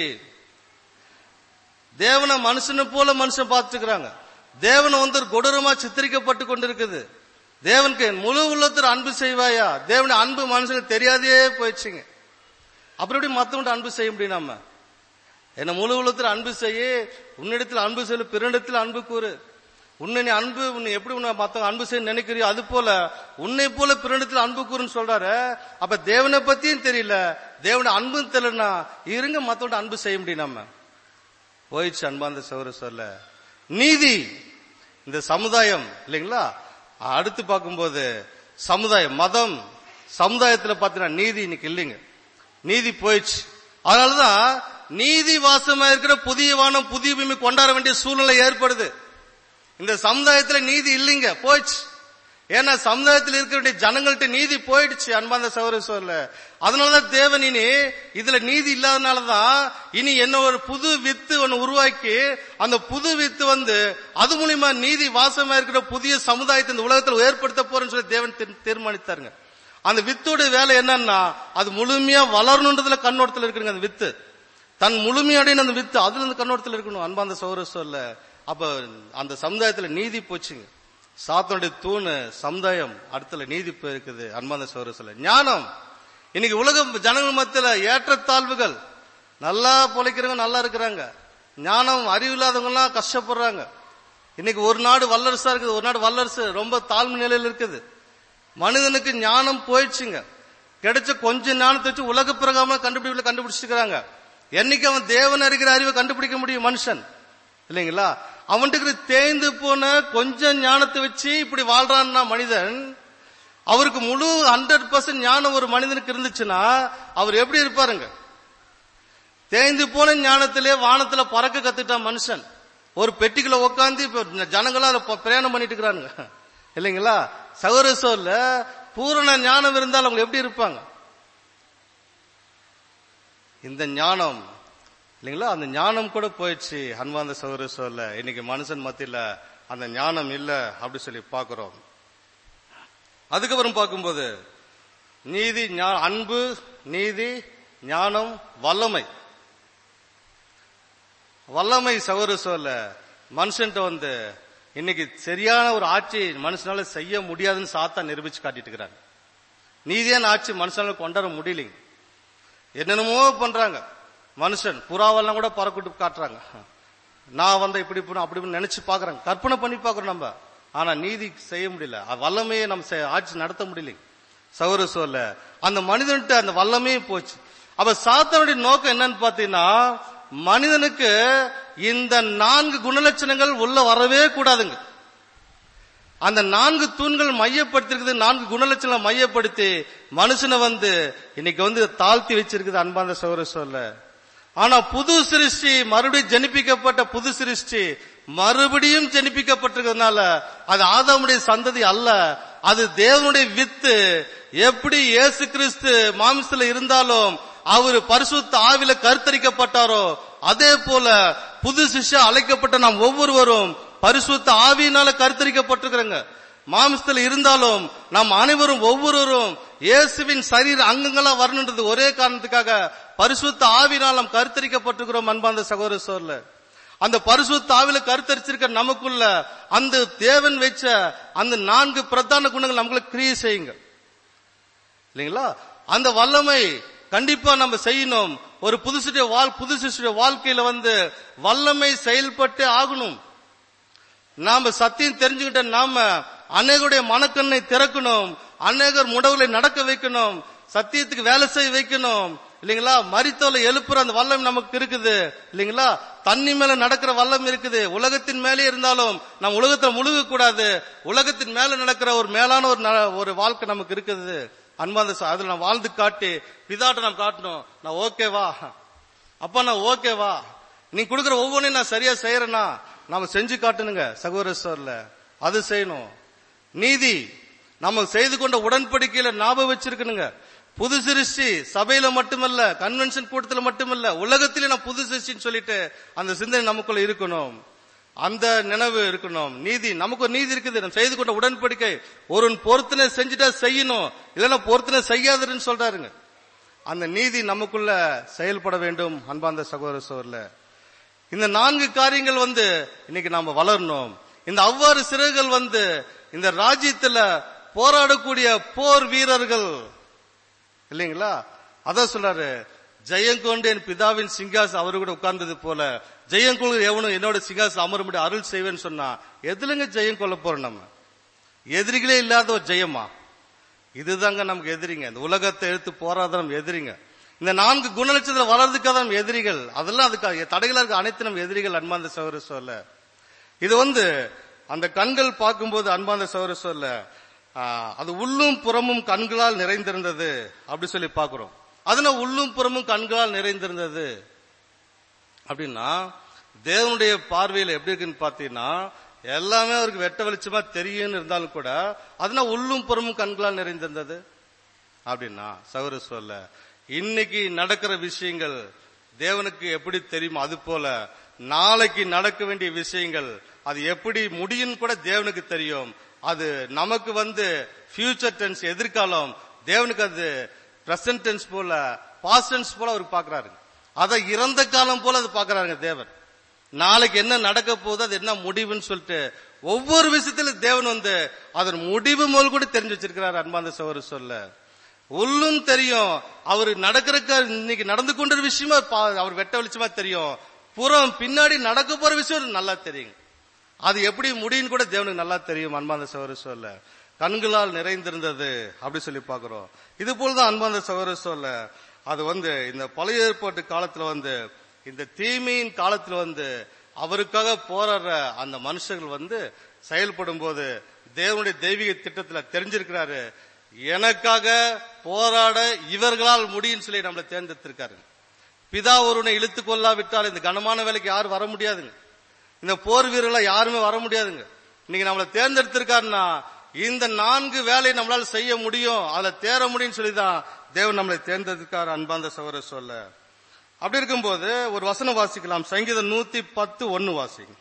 [SPEAKER 2] தேவனை மனுஷனை போல மனுஷன் பார்த்துக்கிறாங்க தேவனை வந்து ஒரு கொடூரமா சித்தரிக்கப்பட்டு கொண்டிருக்குது தேவனுக்கு முழு உள்ளத்தில் அன்பு செய்வாயா தேவனுடைய அன்பு மனுஷனுக்கு தெரியாதே போயிடுச்சுங்க அப்புறம் எப்படி மத்தவன்ட்ட அன்பு செய்ய முடியும் நம்ம என்ன முழு உள்ளத்தில் அன்பு செய்ய உன்னிடத்தில் அன்பு செய்ய பிறனிடத்தில் அன்பு கூறு உன்னை நீ அன்பு உன்னை எப்படி உன்னை மத்தவங்க அன்பு செய்ய நினைக்கிறியோ அது போல உன்னை போல பிறனிடத்தில் அன்பு கூறுன்னு சொல்றாரு அப்ப தேவனை பத்தியும் தெரியல தேவனை அன்பும் தெரியலனா இருங்க மத்தவன்ட்ட அன்பு செய்ய முடியும் நம்ம போயிடுச்சு அன்பார்ந்த சௌர சொல்ல நீதி இந்த சமுதாயம் இல்லைங்களா அடுத்து பார்க்கும்போது சமுதாயம் மதம் சமுதாயத்துல பாத்தீங்கன்னா நீதி இன்னைக்கு இல்லைங்க நீதி போயிடுச்சு அதனாலதான் நீதி வாசமா இருக்கிற புதிய வானம் புதிய பூமி கொண்டாட வேண்டிய சூழ்நிலை ஏற்படுது இந்த சமுதாயத்துல நீதி இல்லைங்க போயிடுச்சு ஏன்னா சமுதாயத்தில் இருக்க வேண்டிய ஜனங்கள்ட்ட நீதி போயிடுச்சு அன்பாந்த சௌர சொல்ல அதனாலதான் தேவன் இனி இதுல நீதி இல்லாதனாலதான் இனி என்ன ஒரு புது வித்து ஒன்னு உருவாக்கி அந்த புது வித்து வந்து அது மூலியமா நீதி வாசமா இருக்கிற புதிய சமுதாயத்தை இந்த உலகத்தில் ஏற்படுத்த போறேன்னு சொல்லி தேவன் தீர்- தீர்மானித்தாருங்க அந்த வித்தோட வேலை என்னன்னா அது முழுமையா வளரணுன்றதுல கண்ணோட்டத்தில் இருக்குங்க அந்த வித்து தன் முழுமையடைன அந்த வித்து அதுல இருந்து கண்ணோட்டத்தில் இருக்கணும் அன்பாந்த சௌர சொல்ல அப்ப அந்த சமுதாயத்துல நீதி போச்சுங்க சாத்தனுடைய தூணு சமுதாயம் அடுத்துல நீதி போயிருக்குது அன்பாந்த சௌர சொல்ல ஞானம் இன்னைக்கு உலகம் ஜனங்கள் மத்தியில ஏற்றத்தாழ்வுகள் நல்லா பொழைக்கிறவங்க நல்லா இருக்கிறாங்க ஞானம் அறிவு இல்லாதவங்க எல்லாம் கஷ்டப்படுறாங்க இன்னைக்கு ஒரு நாடு வல்லரசா இருக்குது ஒரு நாடு வல்லரசு ரொம்ப தாழ்வு நிலையில் இருக்குது மனிதனுக்கு ஞானம் போயிடுச்சுங்க கிடைச்ச கொஞ்ச ஞானத்தை வச்சு உலக பிரகாம கண்டுபிடிப்புல கண்டுபிடிச்சிருக்கிறாங்க என்னைக்கு அவன் தேவன் அறிகிற அறிவை கண்டுபிடிக்க முடியும் மனுஷன் இல்லைங்களா அவன்கிட்ட இருக்கிற தேய்ந்து போன கொஞ்சம் ஞானத்தை வச்சு இப்படி வாழ்றான்னா மனிதன் அவருக்கு முழு ஹண்ட்ரட் பர்சன்ட் ஞானம் ஒரு மனிதனுக்கு இருந்துச்சுன்னா அவர் எப்படி இருப்பாருங்க தேய்ந்து போன ஞானத்திலே வானத்துல பறக்க கத்துட்டான் மனுஷன் ஒரு பெட்டிக்குள்ள உட்காந்து இப்ப ஜனங்களா அதுல ப- பிரயாணம் பண்ணிட்டு இருக்கிறாங்க இல்லைங்களா சௌரசோல்ல பூரண ஞானம் இருந்தால் அவங்க எப்படி இருப்பாங்க இந்த ஞானம் இல்லைங்களா அந்த ஞானம் கூட போயிடுச்சு அன்பாந்த சௌரசோல்ல இன்னைக்கு மனுஷன் மத்தியில அந்த ஞானம் இல்ல அப்படி சொல்லி பாக்குறோம் அதுக்கப்புறம் பார்க்கும்போது நீதி ஞா- அன்பு நீதி ஞானம் வல்லமை வல்லமை சவறு சொல்ல மனுஷன்ட்ட வந்து இன்னைக்கு சரியான ஒரு ஆட்சி மனுஷனால செய்ய முடியாதுன்னு சாத்தா நிரூபிச்சு காட்டிட்டு இருக்கிறாங்க நீதியான ஆட்சி மனுஷனால கொண்டாட முடியலைங்க என்னென்னமோ பண்றாங்க மனுஷன் புறாவெல்லாம் கூட பறக்கிட்டு காட்டுறாங்க நான் வந்த இப்படி பண்ண அப்படி பண்ண நினைச்சு பாக்குறாங்க கற்பனை பண்ணி பாக்குறோம் நம்ம ஆனா நீதி செய்ய முடியல அ- வல்லமையை நம்ம செ- ஆட்சி நடத்த முடியலைங்க சௌர சொல்ல அந்த மனிதன்ட்ட அந்த வல்லமையே போச்சு அப்ப சாத்தானுடைய நோக்கம் என்னன்னு பாத்தீங்கன்னா மனிதனுக்கு இந்த நான்கு குணலட்சணங்கள் உள்ள வரவே கூடாதுங்க அந்த நான்கு தூண்கள் மையப்படுத்திருக்குது நான்கு குணலட்சணம் மையப்படுத்தி மனுஷனை வந்து இன்னைக்கு வந்து தாழ்த்தி வச்சிருக்குது அன்பாந்த சௌர சொல்ல ஆனா புது சிருஷ்டி மறுபடியும் ஜனிப்பிக்கப்பட்ட புது சிருஷ்டி மறுபடியும் ஜனிப்பிக்கப்பட்டிருக்கிறதுனால அது ஆதாமுடைய சந்ததி அல்ல அது தேவனுடைய வித்து எப்படி இயேசு கிறிஸ்து மாம்சத்துல இருந்தாலும் அவர் பரிசுத்த ஆவில கருத்தரிக்கப்பட்டாரோ அதே போல புது சிஷ்யா அழைக்கப்பட்ட நாம் ஒவ்வொருவரும் பரிசுத்த ஆவியினால கருத்தரிக்கப்பட்டிருக்கிறோங்க மாம்சத்துல இருந்தாலும் நாம் அனைவரும் ஒவ்வொருவரும் இயேசுவின் சரீர அங்கங்களா வரணுன்றது ஒரே காரணத்துக்காக பரிசுத்த ஆவினால் நாம் கருத்தரிக்கப்பட்டிருக்கிறோம் அன்பாந்த சகோதர சோர்ல அந்த பரிசுத்த ஆவில கருத்தரிச்சிருக்க நமக்குள்ள அந்த தேவன் வச்ச அந்த நான்கு பிரதான குணங்கள் நமக்குள்ள கிரியை செய்யுங்க இல்லைங்களா அந்த வல்லமை கண்டிப்பா நம்ம செய்யணும் ஒரு புதுசுடைய வாழ் புது சிசுடைய வாழ்க்கையில வந்து வல்லமை செயல்பட்டு ஆகணும் நாம சத்தியம் தெரிஞ்சுக்கிட்ட நாம அநேகருடைய மனக்கண்ணை திறக்கணும் அநேகர் முடவுகளை நடக்க வைக்கணும் சத்தியத்துக்கு வேலை செய்ய வைக்கணும் இல்லைங்களா மரித்தோலை எழுப்புற அந்த வல்லம் நமக்கு இருக்குது இல்லைங்களா தண்ணி மேல நடக்கிற வல்லம் இருக்குது உலகத்தின் மேலே இருந்தாலும் நம்ம உலகத்துல முழுக கூடாது உலகத்தின் மேல நடக்கிற ஒரு மேலான ஒரு ந- ஒரு வாழ்க்கை நமக்கு இருக்குது அன்பாந்த ச- அதுல நான் வாழ்ந்து காட்டி பிதாட்ட நான் காட்டணும் நான் ஓகேவா அப்பா நான் ஓகேவா நீ கொடுக்குற ஒவ்வொன்றையும் நான் சரியா செய்யறேனா நாம செஞ்சு காட்டணுங்க சகோதர சோர்ல அது செய்யணும் நீதி நம்ம செய்து கொண்ட உடன்படிக்கையில ஞாபகம் வச்சிருக்கணுங்க புது சிருஷ்டி சபையில மட்டுமல்ல கன்வென்ஷன் கூட்டத்துல மட்டுமல்ல உலகத்திலே நான் புது சிருஷ்டின்னு சொல்லிட்டு அந்த சிந்தனை நமக்குள்ள இருக்கணும் அந்த நினைவு இருக்கணும் நீதி நமக்கு ஒரு நீதி இருக்குது நம்ம செய்து கொண்ட உடன்படிக்கை ஒருவன் பொருத்தனை செஞ்சுட்டா செய்யணும் இல்லைன்னா பொருத்தனை செய்யாதுன்னு சொல்றாருங்க அந்த நீதி நமக்குள்ள செயல்பட வேண்டும் அன்பார்ந்த சகோதர சோர்ல இந்த நான்கு காரியங்கள் வந்து இன்னைக்கு நாம வளரணும் இந்த அவ்வாறு சிறகுகள் வந்து இந்த ராஜ்யத்துல போராடக்கூடிய போர் வீரர்கள் இல்லைங்களா அதான் சொல்றாரு ஜெயங்கொண்டு என் பிதாவின் சிங்காசம் அவரு கூட உட்கார்ந்தது போல ஜெயங்கொள்கிற எவனும் என்னோட சிங்காசம் அமரும்படி அருள் செய்வேன்னு சொன்னா எதுலங்க ஜெயம் கொள்ள போறோம் நம்ம எதிரிகளே இல்லாத ஒரு ஜெயமா இதுதாங்க நமக்கு எதிரிங்க இந்த உலகத்தை எடுத்து போராத நம்ம எதிரிங்க இந்த நான்கு குணலட்சத்துல வளர்றதுக்காக நம்ம எதிரிகள் அதெல்லாம் அதுக்காக தடைகளா இருக்க அனைத்து நம்ம எதிரிகள் அன்பாந்த சௌர சொல்ல இது வந்து அந்த கண்கள் பார்க்கும்போது அன்பாந்த சௌர சொல்ல அது உள்ளும் புறமும் கண்களால் நிறைந்திருந்தது அப்படி சொல்லி பார்க்கிறோம் அதுல உள்ளும் புறமும் கண்களால் நிறைந்திருந்தது அப்படின்னா தேவனுடைய பார்வையில எப்படி இருக்குன்னு பாத்தீங்கன்னா எல்லாமே அவருக்கு வெட்ட வெளிச்சமா தெரியும்னு இருந்தாலும் கூட அதனால உள்ளும் புறமும் கண்களால் நிறைந்திருந்தது அப்படின்னா சௌர சொல்ல இன்னைக்கு நடக்கிற விஷயங்கள் தேவனுக்கு எப்படி தெரியுமோ அது போல நாளைக்கு நடக்க வேண்டிய விஷயங்கள் அது எப்படி முடியும்னு கூட தேவனுக்கு தெரியும் அது நமக்கு வந்து ஃபியூச்சர் டென்ஸ் எதிர்காலம் தேவனுக்கு அது பிரசன்ட் டென்ஸ் போல பாஸ்ட் டென்ஸ் போல அவர் பாக்குறாரு அதை இறந்த காலம் போல அது பாக்குறாருங்க தேவன் நாளைக்கு என்ன நடக்க போகுது அது என்ன முடிவுன்னு சொல்லிட்டு ஒவ்வொரு விஷயத்திலும் தேவன் வந்து அதன் முடிவு முதல் கூட தெரிஞ்சு வச்சிருக்கிறார் அன்பாந்த சோறு சொல்ல உள்ளும் தெரியும் அவர் நடக்கிற இன்னைக்கு நடந்து கொண்ட விஷயமா பா- அவர் வெட்ட வெளிச்சமா தெரியும் புறம் பின்னாடி நடக்க போற விஷயம் நல்லா தெரியும் அது எப்படி முடியும் கூட தேவனுக்கு நல்லா தெரியும் அன்பாந்த சகோதர சொல்ல கண்களால் நிறைந்திருந்தது அப்படி சொல்லி பாக்குறோம் இது போலதான் அன்பாந்த சகோதர சொல்ல அது வந்து இந்த பழைய ஏற்பாட்டு காலத்துல வந்து இந்த தீமையின் காலத்துல வந்து அவருக்காக போராடுற அந்த மனுஷர்கள் வந்து செயல்படும் போது தேவனுடைய தெய்வீக திட்டத்துல தெரிஞ்சிருக்கிறாரு எனக்காக போராட இவர்களால் முடியும்னு சொல்லி நம்மளை தேர்ந்தெடுத்திருக்காரு பிதா ஒருவனை இழுத்து கொள்ளாவிட்டால் இந்த கனமான வேலைக்கு யாரும் வர முடியாதுங்க இந்த போர் வீரர்களை யாருமே வர முடியாதுங்க இன்னைக்கு நம்மளை தேர்ந்தெடுத்திருக்காருன்னா இந்த நான்கு வேலையை நம்மளால செய்ய முடியும் அதுல தேர முடியும்னு சொல்லிதான் தேவன் நம்மளை தேர்ந்தெடுக்கார் அன்பாந்த சகோதர சொல்ல அப்படி இருக்கும்போது ஒரு வசனம் வாசிக்கலாம் சங்கீதம் நூத்தி பத்து ஒன்னு வாசிங்க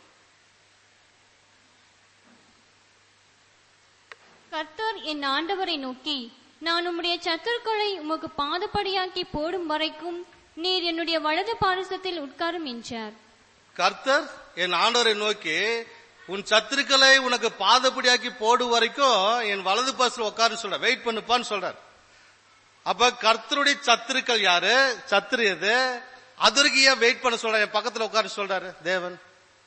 [SPEAKER 3] கர்த்தர் என் ஆண்டவரை நோக்கி நான் உம்முடைய சத்துருக்களை உமக்கு பாதப்படியாக்கி போடும் வரைக்கும் நீர் என்னுடைய வலது பாரசத்தில் உட்காரும் என்றார்
[SPEAKER 2] கர்த்தர் என் ஆண்டவரை நோக்கி உன் சத்துருக்களை உனக்கு பாதப்படியாக்கி போடு வரைக்கும் என் வலது பாசல உட்காருன்னு சொல்ற வெயிட் பண்ணுப்பான்னு சொல்றார் அப்ப கர்த்தருடைய சத்துருக்கள் யாரு சத்துரு எது அது வரைக்கும் ஏன் வெயிட் பண்ண சொல்ற என் பக்கத்துல உட்காரு சொல்றாரு தேவன்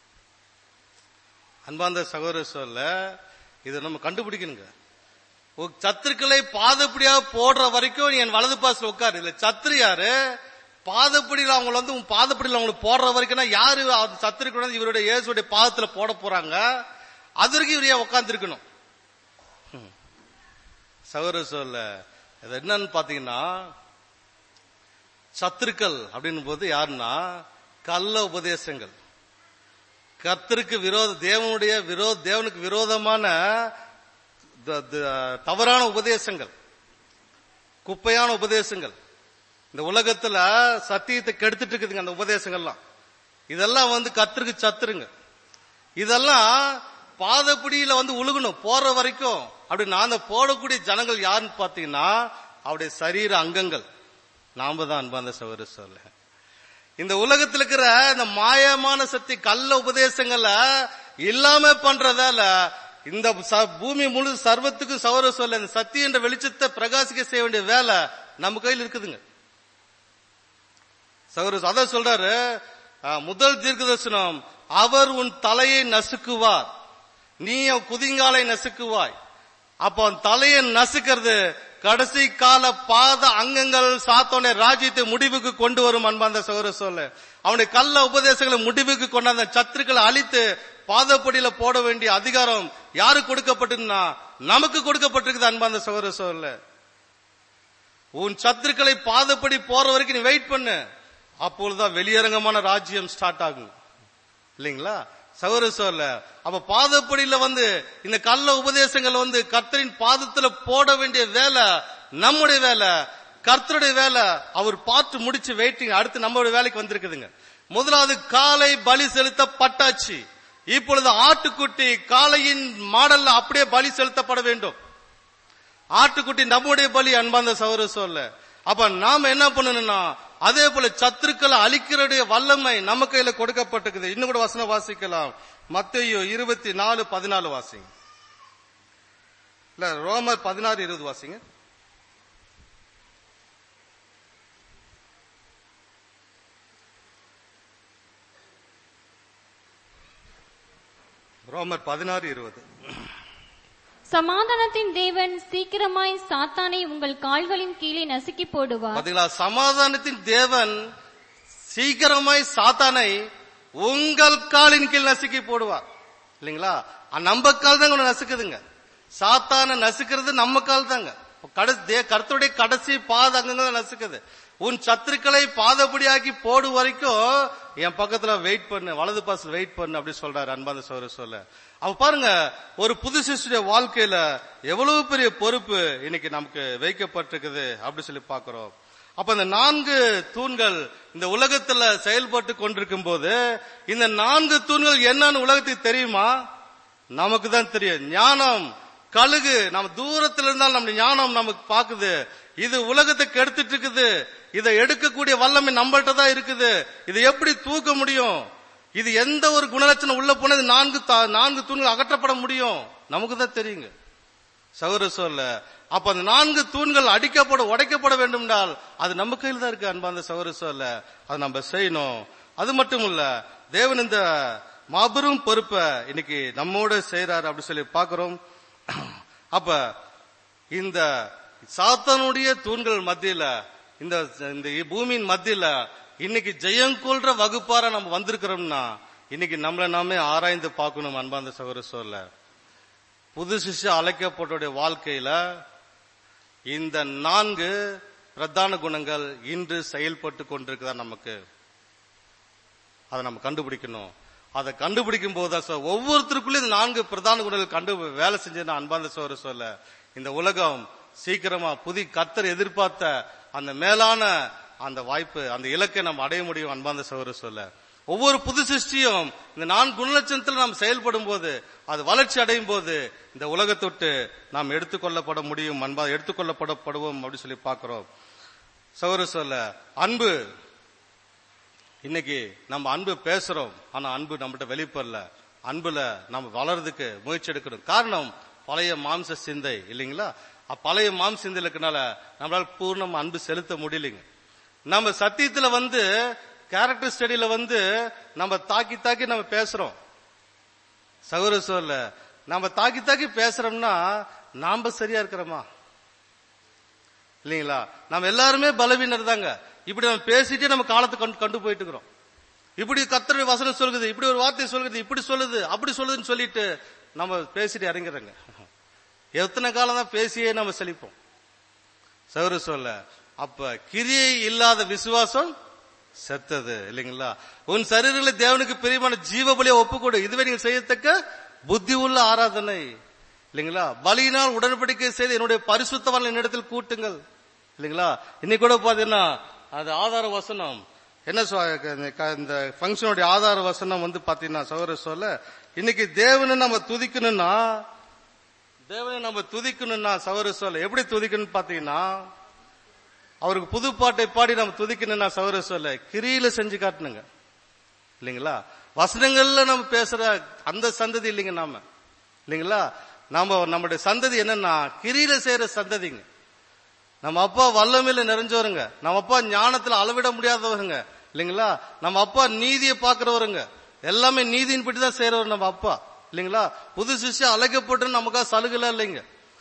[SPEAKER 2] அன்பாந்த சகோதர சொல்ல இதை நம்ம கண்டுபிடிக்கணுங்க உன் சத்துருக்களை பாதப்படியா போடுற வரைக்கும் என் வலது பாசல உட்காரு இல்ல சத்துரு யாரு பாதப்படியில் அவங்கள வந்து உன் பாதப்படியில் அவங்களுக்கு போடுற வரைக்கும்னா யாரு அது சத்துருக்கு வந்து இவருடைய இயேசுடைய பாதத்துல போட போறாங்க அது வரைக்கும் இவர் ஏன் உட்கார்ந்துருக்கணும் சகோதர சொல்ல இது என்னன்னு பாத்தீங்கன்னா சத்துருக்கள் அப்படின்னு போது யாருன்னா கள்ள உபதேசங்கள் கர்த்தருக்கு விரோத தேவனுடைய விரோத தேவனுக்கு விரோதமான த- த- தவறான உபதேசங்கள் குப்பையான உபதேசங்கள் இந்த உலகத்துல சத்தியத்தை கெடுத்துட்டு இருக்குதுங்க அந்த உபதேசங்கள்லாம் இதெல்லாம் வந்து கர்த்தருக்கு சத்துருங்க இதெல்லாம் பாதப்பிடியில வந்து உழுகணும் போற வரைக்கும் அப்படி நான் அந்த போடக்கூடிய ஜனங்கள் யாருன்னு பாத்தீங்கன்னா அவருடைய சரீர அங்கங்கள் நாம தான் அன்பாந்த சகோதர சொல்ல இந்த உலகத்துல இருக்கிற இந்த மாயமான சக்தி கள்ள உபதேசங்களை இல்லாம பண்ற வேலை இந்த ச- பூமி முழு சர்வத்துக்கும் சௌர சொல்ல இந்த சக்தி என்ற வெளிச்சத்தை பிரகாசிக்க செய்ய வேண்டிய வேலை நம்ம கையில் இருக்குதுங்க சகோதர அதான் சொல்றாரு அஹ், முதல் தீர்க்கதர்சனம் அவர் உன் தலையை நசுக்குவார் நீ அவன் குதிங்காலை நசுக்குவாய் அப்போ அவன் தலையை நசுக்கிறது கடைசி கால பாத அங்கங்கள் சாத்தோன ராஜ்யத்தை முடிவுக்கு கொண்டு வரும் அன்பாந்த சகோதர சொல்ல அவனுடைய கள்ள உபதேசங்களை முடிவுக்கு கொண்டாந்த சத்துருக்களை அழித்து பாதப்படியில போட வேண்டிய அதிகாரம் யாருக்கு கொடுக்கப்பட்டிருந்தா நமக்கு கொடுக்கப்பட்டிருக்குது அன்பாந்த சகோதர சொல்ல உன் சத்துருக்களை பாதப்படி போற வரைக்கும் நீ வெயிட் பண்ணு அப்பொழுதுதான் வெளியரங்கமான ராஜ்யம் ஸ்டார்ட் ஆகும் இல்லைங்களா சகோதர சொல்ல அப்ப பாதப்படியில வந்து இந்த கள்ள உபதேசங்கள் வந்து கர்த்தரின் பாதத்துல போட வேண்டிய வேலை நம்முடைய வேலை கர்த்தருடைய வேலை அவர் பார்த்து முடிச்சு வெயிட்டிங் அடுத்து நம்மளுடைய வேலைக்கு வந்திருக்குதுங்க முதலாவது காலை பலி செலுத்த பட்டாச்சு இப்பொழுது ஆட்டுக்குட்டி காளையின் மாடல்ல அப்படியே பலி செலுத்தப்பட வேண்டும் ஆட்டுக்குட்டி நம்முடைய பலி அன்பாந்த சௌர சொல்ல அப்ப நாம என்ன பண்ணணும்னா அதே போல சத்துருக்களை அழிக்கிறடைய வல்லமை நம்ம கையில கொடுக்கப்பட்டிருக்குது இன்னும் கூட வசனம் வாசிக்கலாம் மத்தேயு இருபத்தி நாலு பதினாலு வாசிங்க இல்ல ரோமர் பதினாறு இருபது வாசிங்க ரோமர் பதினாறு இருபது
[SPEAKER 3] சமாதானத்தின் தேவன் சீக்கிரமாய் சாத்தானை உங்கள் கால்களின் கீழே நசுக்கி போடுவார்
[SPEAKER 2] பாத்தீங்களா சமாதானத்தின் தேவன் சீக்கிரமாய் சாத்தானை உங்கள் காலின் கீழ் நசுக்கி போடுவார் இல்லைங்களா அஹ் நம்ம கால் தாங்க உன்னை நசுக்குதுங்க சாத்தானை நசுக்கிறது நம்ம கால் தாங்க கடைசி தே- கர்த்தருடைய கடைசி பாத அங்கங்கள் நசுக்குது உன் சத்துருக்களை பாதபடியாக்கி போடு வரைக்கும் என் பக்கத்துல வெயிட் பண்ணு வலது பாஸ் வெயிட் பண்ணு அப்படி சொல்றாரு அன்பாந்த சோர சொல்ல அவ பாருங்க ஒரு புது சிஷ்டைய வாழ்க்கையில எவ்வளவு பெரிய பொறுப்பு இன்னைக்கு நமக்கு வைக்கப்பட்டிருக்குது அப்படி சொல்லி பாக்குறோம் அப்ப இந்த நான்கு தூண்கள் இந்த உலகத்துல செயல்பட்டு கொண்டிருக்கும் போது இந்த நான்கு தூண்கள் என்னன்னு உலகத்துக்கு தெரியுமா நமக்கு தான் தெரியும் ஞானம் கழுகு நம்ம தூரத்துல இருந்தால் நம்ம ஞானம் நமக்கு பாக்குது இது உலகத்தை கெடுத்துட்டு இருக்குது இதை எடுக்கக்கூடிய வல்லமை நம்மள்ட்ட தான் இருக்குது இது எப்படி தூக்க முடியும் இது எந்த ஒரு குணலட்சணம் உள்ள போனது நான்கு தா- நான்கு தூண்கள் அகற்றப்பட முடியும் நமக்கு தான் தெரியுங்க சகோதர சொல்ல அப்ப அந்த நான்கு தூண்கள் அடிக்கப்பட உடைக்கப்பட வேண்டும் என்றால் அது நம்ம கையில் தான் இருக்கு அன்பாந்த சகோதர சொல்ல அதை நம்ம செய்யணும் அது மட்டும் இல்ல தேவன் இந்த மாபெரும் பொறுப்பை இன்னைக்கு நம்மோட செய்யறாரு அப்படி சொல்லி பாக்குறோம் அப்ப இந்த சாத்தானுடைய தூண்கள் மத்தியில இந்த இந்த பூமியின் மத்தியில இன்னைக்கு ஜெயம் கொள்ற வகுப்பார நம்ம வந்திருக்கிறோம்னா இன்னைக்கு நம்மளை நாமே ஆராய்ந்து பார்க்கணும் அன்பார்ந்த சகோதர சொல்ல புது சிஷ்ய அழைக்கப்பட்டோடைய வாழ்க்கையில இந்த நான்கு பிரதான குணங்கள் இன்று செயல்பட்டு கொண்டிருக்குதா நமக்கு அதை நம்ம கண்டுபிடிக்கணும் அதை கண்டுபிடிக்கும் போது தான் சார் ஒவ்வொருத்தருக்குள்ளயும் இந்த நான்கு பிரதான குணங்கள் கண்டு வேலை செஞ்சது அன்பார்ந்த சோறு சொல்ல இந்த உலகம் சீக்கிரமா புதி கத்தர் எதிர்பார்த்த அந்த மேலான அந்த வாய்ப்பு அந்த இலக்கை நம்ம அடைய முடியும் அன்பார்ந்த சோறு சொல்ல ஒவ்வொரு புது சிருஷ்டியும் இந்த நான் குணலட்சணத்தில் நாம் செயல்படும் போது அது வளர்ச்சி அடையும் போது இந்த உலகத்தொட்டு நாம் எடுத்துக்கொள்ளப்பட முடியும் அன்பா எடுத்துக்கொள்ளப்படப்படுவோம் அப்படின்னு சொல்லி பார்க்கிறோம் சௌர சொல்ல அன்பு இன்னைக்கு நம்ம அன்பு பேசுறோம் ஆனா அன்பு நம்மகிட்ட வெளிப்படல அன்புல நம்ம வளர்றதுக்கு முயற்சி எடுக்கணும் காரணம் பழைய மாம்ச சிந்தை இல்லைங்களா அப்ப பழைய மாம்ச சிந்தை இருக்கனால நம்மளால பூர்ணம் அன்பு செலுத்த முடியலைங்க நம்ம சத்தியத்துல வந்து கேரக்டர் ஸ்டடியில வந்து நம்ம தாக்கி தாக்கி நம்ம பேசுறோம் சகோதர சொல்ல நம்ம தாக்கி தாக்கி பேசுறோம்னா நாம சரியா இருக்கிறோமா இல்லைங்களா நம்ம எல்லாருமே பலவீனர் தாங்க இப்படி நம்ம பேசிட்டே நம்ம காலத்தை கண்டு கண்டு போயிட்டு இருக்கிறோம் இப்படி கத்தருடைய வசனம் சொல்லுது இப்படி ஒரு வார்த்தை சொல்லுது இப்படி சொல்லுது அப்படி சொல்லுதுன்னு சொல்லிட்டு நம்ம பேசிட்டு இறங்கிறோங்க எத்தனை காலம் தான் பேசியே நம்ம செழிப்போம் சௌர சொல்ல அப்ப கிரியை இல்லாத விசுவாசம் செத்தது இல்லைங்களா உன் சரீரங்களை தேவனுக்கு பிரியமான ஜீவபலியை ஒப்புக்கொடு இதுவே நீங்கள் செய்யத்தக்க புத்தி உள்ள ஆராதனை இல்லைங்களா பலியினால் உடன்படிக்கை செய்து என்னுடைய பரிசுத்தவான் என்னிடத்தில் கூட்டுங்கள் இல்லைங்களா இன்னைக்கு கூட பாத்தீங்கன்னா அது ஆதார வசனம் என்ன சொ- இந்த க- இந்த ஃபங்க்ஷனுடைய ஆதார வசனம் வந்து பாத்தீங்கன்னா சௌர சொல்ல இன்னைக்கு தேவனை நம்ம துதிக்கணும்னா தேவனை நம்ம துதிக்கணும்னா சௌர சொல்ல எப்படி துதிக்கணும்னு பாத்தீங்கன்னா அவருக்கு புது பாட்டை பாடி நம்ம துதிக்கணும்னா சௌர சொல்ல கிரியில செஞ்சு காட்டணுங்க இல்லைங்களா வசனங்கள்ல நம்ம பேசுற அந்த சந்ததி இல்லைங்க நாம இல்லைங்களா நாம நம்முடைய சந்ததி என்னன்னா கிரியில செய்யற சந்ததிங்க நம்ம அப்பா வல்லமையில நிறைஞ்சவருங்க நம்ம அப்பா ஞானத்துல அளவிட முடியாதவருங்க இல்லைங்களா நம்ம அப்பா நீதியை பாக்குறவருங்க எல்லாமே நீதியின்படி தான் செய்யறவர் நம்ம அப்பா இல்லைங்களா புது சிஷ்யம் அழைக்கப்பட்டு நமக்கா சலுகை இல்லைங்க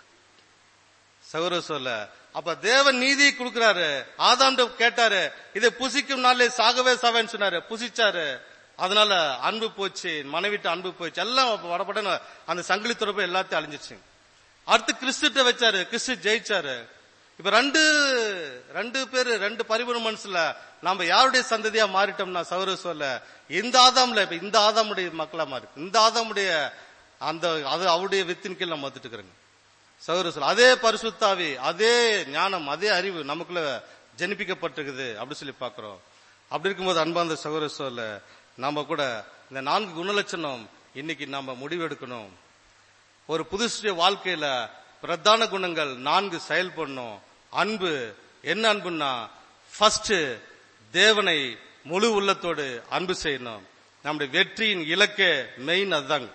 [SPEAKER 2] சகோதர சொல்ல அப்ப தேவன் நீதியை கொடுக்கிறாரு ஆதாம் கேட்டாரு இதை புசிக்கும் நாளே சாகவே சாவேன்னு சொன்னாரு புசிச்சாரு அதனால அன்பு போச்சு மனைவிட்டு அன்பு போச்சு எல்லாம் வடப்பட அந்த சங்கிலி தொடர்பு எல்லாத்தையும் அழிஞ்சிச்சு அடுத்து கிறிஸ்துட்ட வச்சாரு கிறிஸ்து ஜெயிச்சாரு இப்ப ரெண்டு ரெண்டு பேரு ரெண்டு பரிபூர்ண மனசுல நாம யாருடைய சந்ததியா மாறிட்டோம்னா சௌர சொல்ல இந்த ஆதாம்ல இப்ப இந்த ஆதாமுடைய மக்களா மாறி இந்த ஆதாமுடைய அந்த அது அவருடைய வித்தின் கீழ் நம்ம வந்துட்டு இருக்கிறோங்க சௌர சொல்ல அதே பரிசுத்தாவி அதே ஞானம் அதே அறிவு நமக்குள்ள ஜனிப்பிக்கப்பட்டிருக்குது அப்படி சொல்லி பாக்குறோம் அப்படி இருக்கும்போது அன்பார்ந்த சகோதர சொல்ல நாம கூட இந்த நான்கு குணலட்சணம் இன்னைக்கு நாம முடிவெடுக்கணும் ஒரு புதுசுடைய வாழ்க்கையில பிரதான குணங்கள் நான்கு செயல்படணும் அன்பு என்ன அன்புன்னா ஃபர்ஸ்ட் தேவனை முழு உள்ளத்தோடு அன்பு செய்யணும் நம்முடைய வெற்றியின் இலக்கே மெயின் அதுதாங்க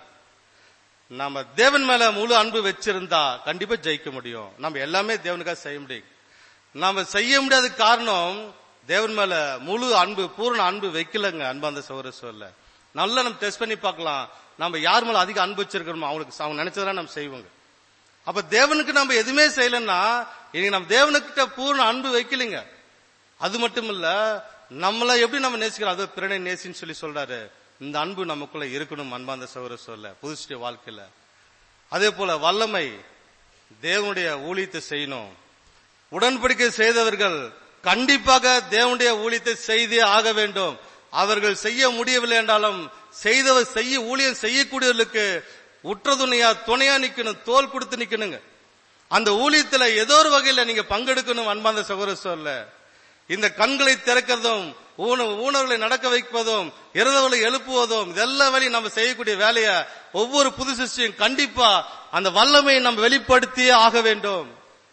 [SPEAKER 2] நம்ம தேவன் மேல முழு அன்பு வச்சிருந்தா கண்டிப்பா ஜெயிக்க முடியும் நம்ம எல்லாமே தேவனுக்காக செய்ய முடியும் நாம செய்ய முடியாத காரணம் தேவன் மேல முழு அன்பு பூரண அன்பு வைக்கலங்க அன்பாந்த சௌர சொல்ல நல்லா நம்ம டெஸ்ட் பண்ணி பார்க்கலாம் நம்ம யார் மேல அதிக அன்பு வச்சிருக்கிறோமோ அவங்களுக்கு அவங்க நினைச்சதெல்லாம் நம்ம செய்வோங்க அப்ப தேவனுக்கு நம்ம எதுவுமே செய்யலன்னா இன்னைக்கு நம்ம தேவனுக்கிட்ட பூர்ண அன்பு வைக்கலைங்க அது மட்டும் இல்ல நம்மள எப்படி நம்ம நேசிக்கிறோம் அது பிறனை நேசின்னு சொல்லி சொல்றாரு இந்த அன்பு நமக்குள்ள இருக்கணும் அன்பாந்த சௌர சொல்ல புதுசுடைய வாழ்க்கையில அதே போல வல்லமை தேவனுடைய ஊழியத்தை செய்யணும் உடன்படிக்கை செய்தவர்கள் கண்டிப்பாக தேவனுடைய ஊழியத்தை செய்தே ஆக வேண்டும் அவர்கள் செய்ய முடியவில்லை என்றாலும் செய்தவர் செய்ய ஊழியம் செய்யக்கூடியவர்களுக்கு உற்ற துணையா துணையா நிக்கணும் தோல் கொடுத்து நிக்கணுங்க அந்த ஊழியத்துல ஏதோ ஒரு வகையில நீங்க பங்கெடுக்கணும் அன்பாந்த சகோதர சொல்ல இந்த கண்களை திறக்கிறதும் ஊன- ஊனர்களை நடக்க வைப்பதும் இறந்தவர்களை எழுப்புவதும் இதெல்லாம் வேலையும் நம்ம செய்யக்கூடிய வேலைய ஒவ்வொரு புது சிஷ்டியும் கண்டிப்பா அந்த வல்லமையை நம்ம வெளிப்படுத்தியே ஆக வேண்டும்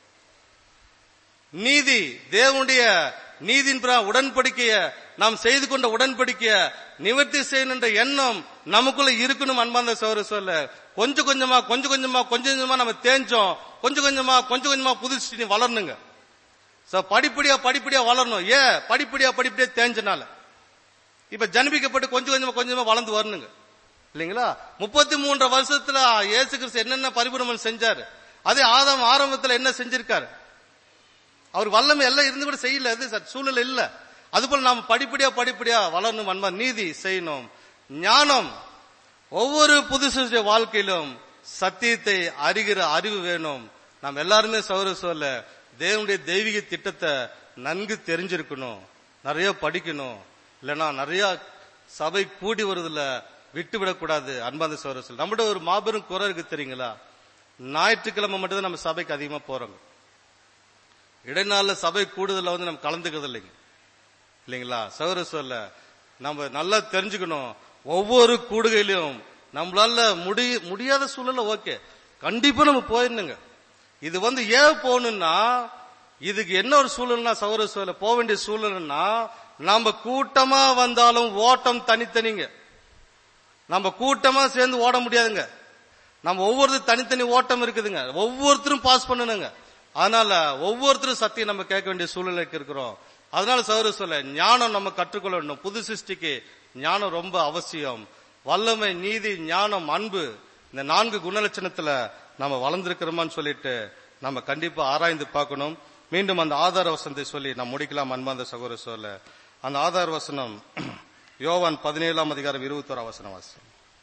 [SPEAKER 2] நீதி தேவனுடைய நீதியின் பிரகாரம் உடன்படிக்கைய நாம் செய்து கொண்ட உடன்படிக்கைய நிவர்த்தி செய்யணுன்ற எண்ணம் நமக்குள்ள இருக்கணும் அன்பாந்த சௌர சொல்ல கொஞ்சம் கொஞ்சமா கொஞ்சம் கொஞ்சமா கொஞ்சம் கொஞ்சமா நம்ம தேஞ்சோம் கொஞ்சம் கொஞ்சமா கொஞ்சம் கொஞ்சமா புதுசு வளரணுங்க சோ படிப்படியா படிப்படியா வளரணும் ஏன் படிப்படியா படிப்படியா தேஞ்சனால இப்ப ஜனிபிக்கப்பட்டு கொஞ்சம் கொஞ்சமா கொஞ்சமா வளர்ந்து வரணுங்க இல்லைங்களா முப்பத்தி மூன்று வருஷத்துல இயேசு கிறிஸ்து என்னென்ன பரிபூர்ணம் செஞ்சாரு அதே ஆதாம் ஆரம்பத்துல என்ன செஞ்சிருக்காரு அவர் வல்லமை எல்லாம் இருந்து கூட செய்யல அது சார் சூழ்நிலை இல்ல அதுபோல நாம படிப்படியா படிப்படியா வளரணும் அன்பா நீதி செய்யணும் ஞானம் ஒவ்வொரு புதுசு வாழ்க்கையிலும் சத்தியத்தை அறிகிற அறிவு வேணும் நாம் எல்லாருமே சௌர சொல்ல தேவனுடைய தெய்வீக திட்டத்தை நன்கு தெரிஞ்சிருக்கணும் நிறைய படிக்கணும் இல்லைன்னா நிறைய சபை கூடி வருதுல விட்டு விடக்கூடாது அன்பாந்த சௌர சொல் நம்மகிட்ட ஒரு மாபெரும் குறை இருக்கு தெரியுங்களா ஞாயிற்றுக்கிழமை மட்டும் நம்ம சபைக்கு அதிகமா போறோங்க இடைநாள்ல சபை கூடுதல வந்து நம்ம கலந்துக்கிறது இல்லைங்க இல்லைங்களா சௌர சொல்ல நம்ம நல்லா தெரிஞ்சுக்கணும் ஒவ்வொரு கூடுகையிலும் நம்மளால முடி முடியாத சூழல்ல ஓகே கண்டிப்பா நம்ம போயிடணுங்க இது வந்து ஏன் போகணும்னா இதுக்கு என்ன ஒரு சூழல்னா சௌர சூழல போக வேண்டிய சூழல்னா நம்ம கூட்டமா வந்தாலும் ஓட்டம் தனித்தனிங்க நம்ம கூட்டமா சேர்ந்து ஓட முடியாதுங்க நம்ம ஒவ்வொருத்தரும் தனித்தனி ஓட்டம் இருக்குதுங்க ஒவ்வொருத்தரும் பாஸ் பண்ணணுங்க அதனால ஒவ்வொருத்தரும் சத்தியம் நம்ம கேட்க வேண்டிய சூழ்நிலைக்கு இருக்கிறோம் அதனால சௌர சொல்ல ஞானம் நம்ம கற்றுக்கொள்ள வேண்டும் புது சிருஷ்டிக்கு ஞானம் ரொம்ப அவசியம் வல்லமை நீதி ஞானம் அன்பு இந்த நான்கு குணலட்சணத்துல நம்ம வளர்ந்திருக்கிறோமான்னு சொல்லிட்டு நம்ம கண்டிப்பா ஆராய்ந்து பார்க்கணும் மீண்டும் அந்த ஆதார வசனத்தை சொல்லி நாம் முடிக்கலாம் அன்பாந்த சகோதர சொல்ல அந்த ஆதார வசனம் யோவான் பதினேழாம் அதிகாரம் இருபத்தோரா வசனம் வாசம்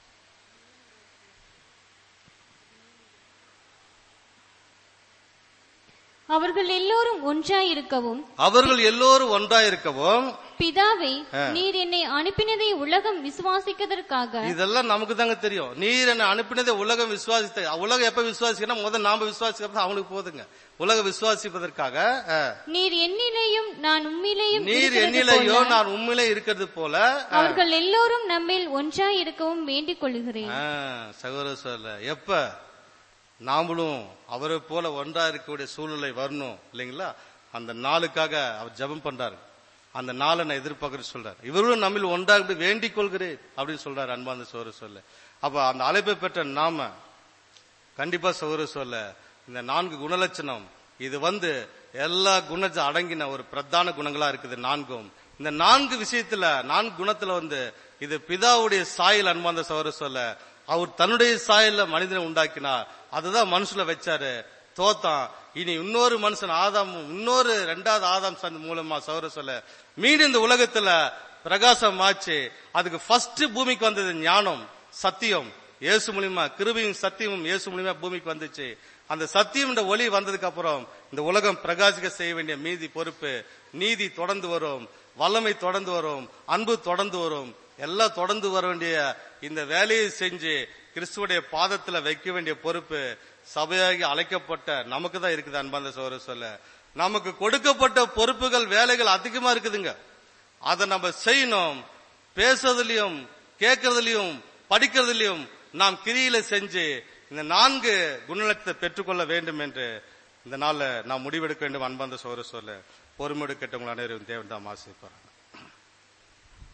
[SPEAKER 3] அவர்கள் எல்லோரும் ஒன்றாயிருக்கவும்
[SPEAKER 2] அவர்கள் எல்லோரும் ஒன்றாயிருக்கவும்
[SPEAKER 3] பிதாவே நீர் என்னை அனுப்பினதை உலகம் விசுவாசிக்கதற்காக
[SPEAKER 2] இதெல்லாம் நமக்கு தாங்க தெரியும் நீர் என்ன அனுப்பினதை உலகம் விசுவாசித்த உலகம் எப்ப விசுவாசிக்கணும் முதல் நாம விசுவாசிக்க அவனுக்கு போதுங்க உலகம் விசுவாசிப்பதற்காக அஹ்,
[SPEAKER 3] நீர் என்னிலேயும் நான் உம்மிலேயும்
[SPEAKER 2] நீர்
[SPEAKER 3] இருக்கிறது
[SPEAKER 2] என்னிலையோ
[SPEAKER 3] போல,
[SPEAKER 2] நான் உண்மையிலே இருக்கிறது போல
[SPEAKER 3] அவர்கள் எல்லோரும் நம்மில் ஒன்றாயிருக்கவும் வேண்டிக் கொள்கிறேன்
[SPEAKER 2] அஹ், சகோதர சொல்ல எப்ப நாமளும் அவரை போல ஒன்றா இருக்கக்கூடிய சூழ்நிலை வரணும் இல்லைங்களா அந்த நாளுக்காக அவர் ஜெபம் பண்றாரு அந்த நாளை நான் எதிர்பார்க்கறது சொல்றாரு இவரும் நம்மில் ஒன்றாக வேண்டிக் கொள்கிறேன் அப்படின்னு சொல்றாரு அன்பாந்த சோறு சொல்ல அப்ப அந்த அழைப்பை பெற்ற நாம கண்டிப்பா சோறு சொல்ல இந்த நான்கு குணலட்சணம் இது வந்து எல்லா குணத்தை அடங்கின ஒரு பிரதான குணங்களா இருக்குது நான்கும் இந்த நான்கு விஷயத்துல நான்கு குணத்துல வந்து இது பிதாவுடைய சாயல் அன்பாந்த சோறு சொல்ல அவர் தன்னுடைய சாயல்ல மனிதனை உண்டாக்கினார் அதுதான் மனுஷல வச்சாரு தோத்தான் இனி இன்னொரு மனுஷன் ஆதாம் இன்னொரு ரெண்டாவது ஆதாம் சந்த் மூலமா சௌர சொல்ல மீண்டும் இந்த உலகத்துல பிரகாசம் ஆச்சு அதுக்கு ஃபர்ஸ்ட் பூமிக்கு வந்தது ஞானம் சத்தியம் இயேசு மூலியமா கிருபையும் சத்தியமும் இயேசு மூலியமா பூமிக்கு வந்துச்சு அந்த சத்தியம் என்ற ஒளி வந்ததுக்கு அப்புறம் இந்த உலகம் பிரகாசிக்க செய்ய வேண்டிய மீதி பொறுப்பு நீதி தொடர்ந்து வரும் வல்லமை தொடர்ந்து வரும் அன்பு தொடர்ந்து வரும் எல்லாம் தொடர்ந்து வர வேண்டிய இந்த வேலையை செஞ்சு கிறிஸ்துவுடைய பாதத்துல வைக்க வேண்டிய பொறுப்பு சபையாகி அழைக்கப்பட்ட நமக்கு தான் இருக்குது அன்பாந்த சோர சொல்ல நமக்கு கொடுக்கப்பட்ட பொறுப்புகள் வேலைகள் அதிகமா இருக்குதுங்க அதை நம்ம செய்யணும் பேசுறதுலயும் கேட்கறதுலயும் படிக்கிறதுலயும் நாம் கிரியில செஞ்சு இந்த நான்கு குணலட்சத்தை பெற்றுக்கொள்ள வேண்டும் என்று இந்த நாள்ல நாம் முடிவெடுக்க வேண்டும் அன்பாந்த சோர சொல்ல பொறுமெடுக்கட்டவங்கள் அனைவரும் தேவன் தாம் ஆசைப்படுறாங்க